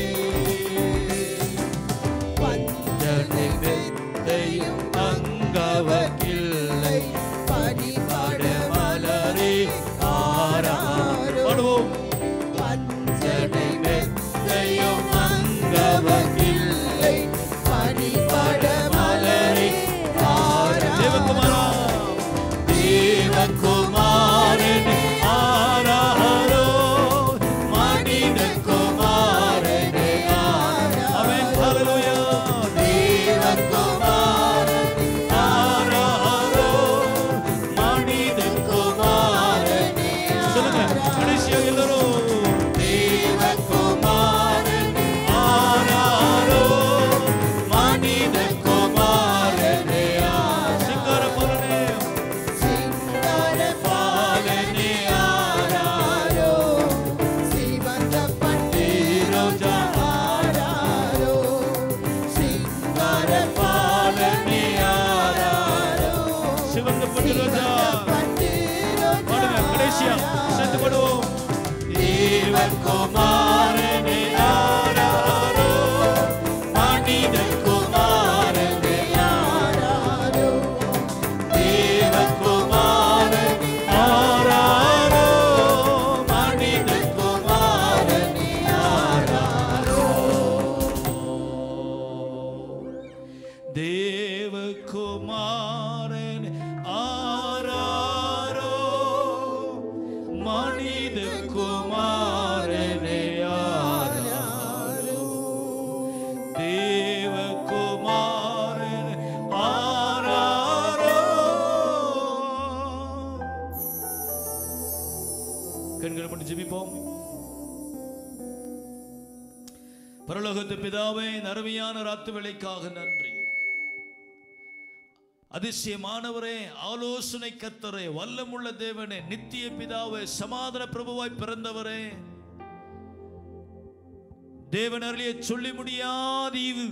பஞ்சனை வெத்தையும் அங்கவக்கில்லை பரிபட மலரே ஆராரோ பாடுவோம் பஞ்சனை வெத்தையும் அங்கவக்கில்லை பரிபட மலரே ஆராரோ தேவகுமாரா தேவகுமாரனே ஆராரோ மனித குமாரனே ஆராரோ ஆமென் ஹalleluya தேவகுமாரனே ஆராரோ மனித குமாரனே சொல்லுங்க கடைசியா எல்லாரும் தேவகுமாரனே ஆராரோ மனித குமாரனே ஆராரோ சிங்கார பாலனே சிங்கார பாலனே ஆராரோ சிவந்த பட்டு ரோஜா ஆராரோ சிங்கார பாலனே ஆராரோ சிவந்த பட்டு ரோஜா பாடுங்க கடைசியா சேர்ந்து பாடுவோம் தேவகுமாரனே ஆராரோ மனித குமாரனே ஆராரோ தேவகுமாரனே ஆராரோ ஜெபிப்போம் பரலோகத்து பிதாவே இந்த அருமையான ராத்து வேலைக்காக நன்றி அதிசயமானவரே ஆலோசனை கர்த்தரே வல்லமுள்ள தேவனே நித்திய பிதாவே சமாதான பிரபுவாய் பிறந்தவரே தேவன் அருளிய சொல்லி முடியாத ஈவு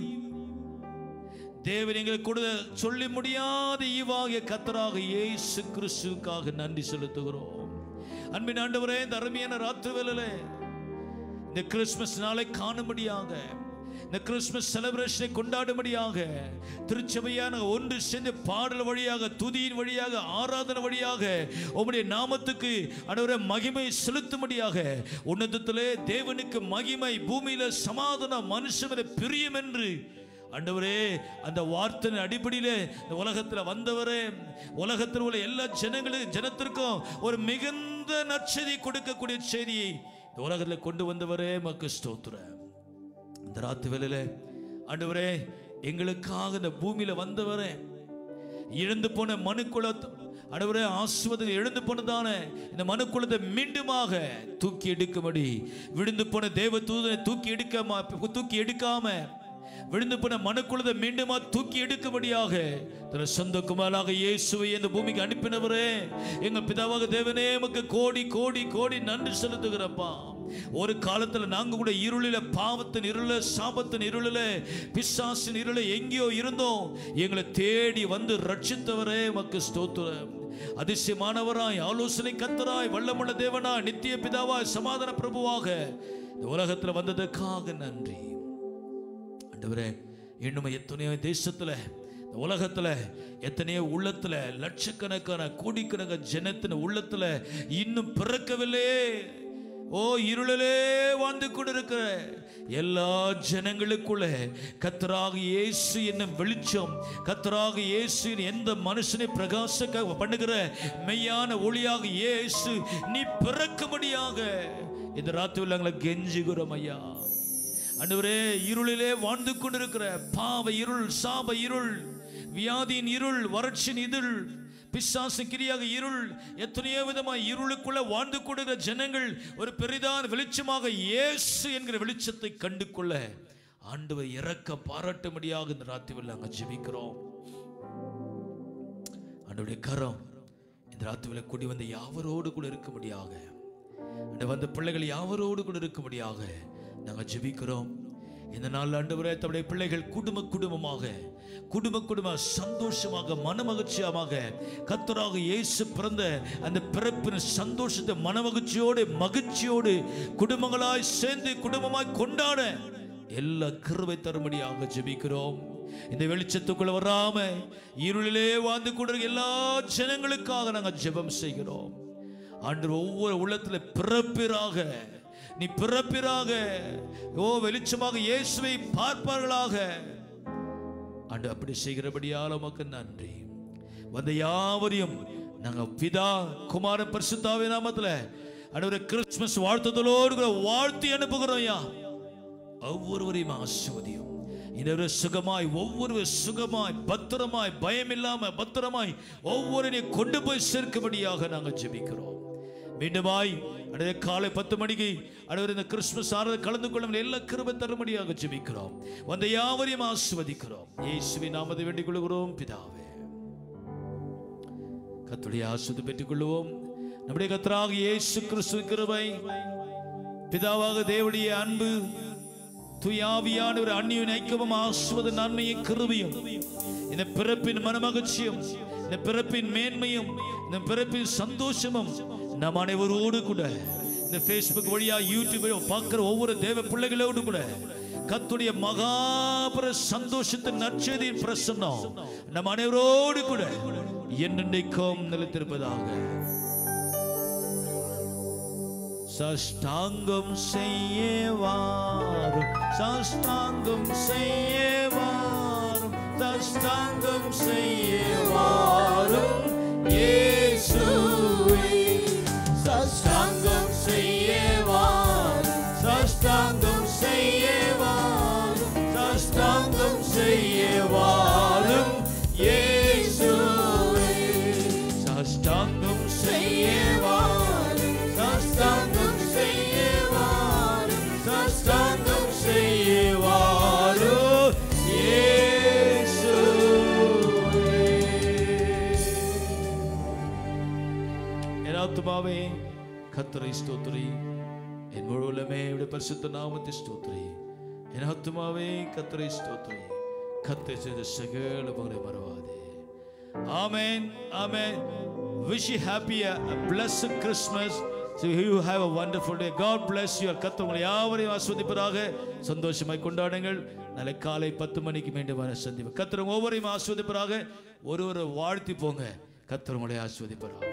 தேவன் எங்களுக்கு கொடுத்த சொல்லி முடியாத ஈவாகிய கத்தராக இயேசு கிறிஸ்துவுக்காக நன்றி செலுத்துகிறோம் அன்பின் ஆண்டவரே இந்த அருமையான ராத்திரி வேளையிலே இந்த கிறிஸ்துமஸ் நாளை காணும்படியாக இந்த கிறிஸ்துமஸ் செலிப்ரேஷனை கொண்டாடும்படியாக திருச்சபையான ஒன்று சேர்ந்து பாடல் வழியாக துதியின் வழியாக ஆராதனை வழியாக உம்முடைய நாமத்துக்கு அனைவர மகிமை செலுத்தும்படியாக உன்னதத்திலே தேவனுக்கு மகிமை பூமியில சமாதானம் மனுஷமர பிரியம் என்று ஆண்டவரே அந்த வார்த்தையின் அடிப்படையிலே இந்த உலகத்தில் வந்தவரே உலகத்தில் உள்ள எல்லா ஜனங்களும் ஜனத்திற்கும் ஒரு மிகுந்த நற்செய்தி கொடுக்கக்கூடிய செய்தியை இந்த உலகத்தில் கொண்டு வந்தவரே மக்கு ஸ்தோத்திரம் இந்த ராத்து வேலையில ஆண்டவரே எங்களுக்காக இந்த பூமியில வந்தவரே இழந்து போன மனுக்குலத்தை ஆண்டவரே ஆசுவதில் எழுந்து போனதான இந்த மனுக்குலத்தை மீண்டுமாக தூக்கி எடுக்கும்படி விழுந்து போன தேவ தூதனை தூக்கி எடுக்காம தூக்கி எடுக்காம விழுந்து போன மனுக்குலத்தை மீண்டுமா தூக்கி எடுக்கும்படியாக தன சொந்த குமாராக இயேசுவை இந்த பூமிக்கு அனுப்பினவரே எங்க பிதாவாக தேவனே எமக்கு கோடி கோடி கோடி நன்றி செலுத்துகிறப்பா ஒரு காலத்துல நாங்க கூட இருளில பாவத்தின் இருள சாபத்தின் இருளில பிசாசின் இருள எங்கேயோ இருந்தோம் எங்களை தேடி வந்து ரட்சித்தவரே மக்கு ஸ்தோத்திரம் அதிசயமானவராய் ஆலோசனை கத்தராய் வல்லமுள்ள தேவனாய் நித்திய பிதாவாய் சமாதான பிரபுவாக இந்த உலகத்துல வந்ததுக்காக நன்றி ஆண்டவரே இன்னும் எத்தனையோ தேசத்துல இந்த உலகத்துல எத்தனையோ உள்ளத்துல லட்சக்கணக்கான கோடிக்கணக்கான ஜனத்தின் உள்ளத்துல இன்னும் பிறக்கவில்லையே ஓ இருளிலே வாழ்ந்து கொண்டிருக்கிற எல்லா ஜனங்களுக்குள்ள கத்தராக இயேசு என்னும் வெளிச்சம் கத்தராக இயேசு எந்த மனுஷனை பிரகாச பண்ணுகிற மெய்யான ஒளியாக இயேசு நீ பிறக்கும்படியாக இந்த ராத்திரியில் எங்களை கெஞ்சுகிறோம் ஐயா அன்றுவரே இருளிலே வாழ்ந்து கொண்டிருக்கிற பாவ இருள் சாப இருள் வியாதியின் இருள் வறட்சியின் இருள் பிசாசு கிரியாக இருள் எத்தனையோ விதமாய் இருளுக்குள்ள வாழ்ந்து கொண்டிருக்கிற ஜனங்கள் ஒரு பெரிதான வெளிச்சமாக இயேசு என்கிற வெளிச்சத்தை கண்டு கொள்ள ஆண்டவர் இறக்க பாராட்டும்படியாக இந்த ராத்திரியில் நாங்கள் ஜெபிக்கிறோம் ஆண்டவருடைய கரம் இந்த ராத்திரியில் கூடி வந்த யாவரோடு கூட இருக்கும்படியாக அந்த வந்த பிள்ளைகள் யாவரோடு கூட இருக்கும்படியாக நாங்கள் ஜெபிக்கிறோம் இந்த நாள் ஆண்டவரே தம்முடைய பிள்ளைகள் குடும்ப குடும்பமாக குடும்ப குடும்ப சந்தோஷமாக மனமகிழ்ச்சியமாக கத்தராக இயேசு பிறந்த அந்த பிறப்பின் சந்தோஷத்தை மனமகிழ்ச்சியோடு மகிழ்ச்சியோடு குடும்பங்களாய் சேர்ந்து குடும்பமாய் கொண்டாட எல்லா கிருபை தரும்படியாக ஜெபிக்கிறோம் இந்த வெளிச்சத்துக்குள்ள வராம இருளிலே வாழ்ந்து கொண்டிருக்கிற எல்லா ஜனங்களுக்காக நாங்கள் ஜெபம் செய்கிறோம் ஆண்டு ஒவ்வொரு உள்ளத்துல பிறப்பிறாக நீ பிறப்பிறாக ஓ வெளிச்சமாக இயேசுவை பார்ப்பார்களாக ஆண்டு அப்படி செய்கிறபடியால் உமக்கு நன்றி வந்த யாவரையும் நாங்க பிதா குமார பரிசுத்தாவே நாமத்துல ஆண்டவரே கிறிஸ்துமஸ் வாழ்த்துதலோடு கூட வாழ்த்தி அனுப்புகிறோம் ஐயா ஒவ்வொருவரையும் ஆசிர்வதியும் இந்த சுகமாய் ஒவ்வொரு சுகமாய் பத்திரமாய் பயம் இல்லாம பத்திரமாய் ஒவ்வொருவரையும் கொண்டு போய் சேர்க்கும்படியாக நாங்கள் ஜெபிக்கிறோம் மீண்டுமாய் அடுத்த காலை பத்து மணிக்கு அடுத்த இந்த கிறிஸ்துமஸ் ஆரத கலந்து கொள்ளும் எல்லா கிருபை தரும்படியாக ஜெபிக்கிறோம் வந்த யாவரையும் ஆசிர்வதிக்கிறோம் இயேசுவின் நாமத்தை வேண்டிக் கொள்கிறோம் பிதாவே கத்துடைய ஆசிர்வதி பெற்றுக் கொள்வோம் நம்முடைய கத்தராக இயேசு கிறிஸ்து கிருபை பிதாவாக தேவனுடைய அன்பு துயாவியான ஒரு அந்நிய ஐக்கியமும் ஆசுவது நன்மையும் கிருபையும் இந்த பிறப்பின் மனமகிழ்ச்சியும் இந்த பிறப்பின் மேன்மையும் இந்த பிறப்பின் சந்தோஷமும் நம் அனைவரோடு கூட இந்த ஃபேஸ்புக் வழியா யூடியூப் வழியா பார்க்கிற ஒவ்வொரு தேவ பிள்ளைகளோடு கூட கத்துடைய மகாபர சந்தோஷத்தின் நற்செய்தியின் பிரசன்னம் நம் அனைவரோடு கூட என்னென்றைக்கும் நிலைத்திருப்பதாக சஷ்டாங்கம் செய்யவாரும் சஷ்டாங்கம் செய்யவாரும் சஷ்டாங்கம் செய்யவாரும் இயேசுவே சஷ்டாங்கம் செய்யவாரும் சஷ்டாங்கம் செய்யவாரும் சஷ்டாங்கம் செய்யவாரும் இயேசுவே சஷ்டாங்கம் செய்யவாரும் சஷ்டாங்கம் செய்ய ஆத்துமாவே கத்தரை ஸ்தோத்திரி என் முழு உள்ளமே உடைய பரிசுத்த நாமத்தை ஸ்தோத்திரி என் ஆத்துமாவே கத்தரை ஸ்தோத்திரி கத்தை செய்த சகல பகலை மறவாதே ஆமென் ஆமென் wish you happy a, a blessed christmas so you have a wonderful day god bless you கர்த்தர் உங்களை யாவரையும் ஆஸ்வதிப்பதாக சந்தோஷமாய் கொண்டாடுங்கள் நாளை காலை பத்து மணிக்கு மீண்டும் வர சந்திப்பு கர்த்தர் உங்க ஒவ்வொருவரையும் ஆஸ்வதிப்பதாக ஒரு ஒரு வாழ்த்தி போங்க கர்த்தர் உங்களை ஆஸ்வதிப்பதாக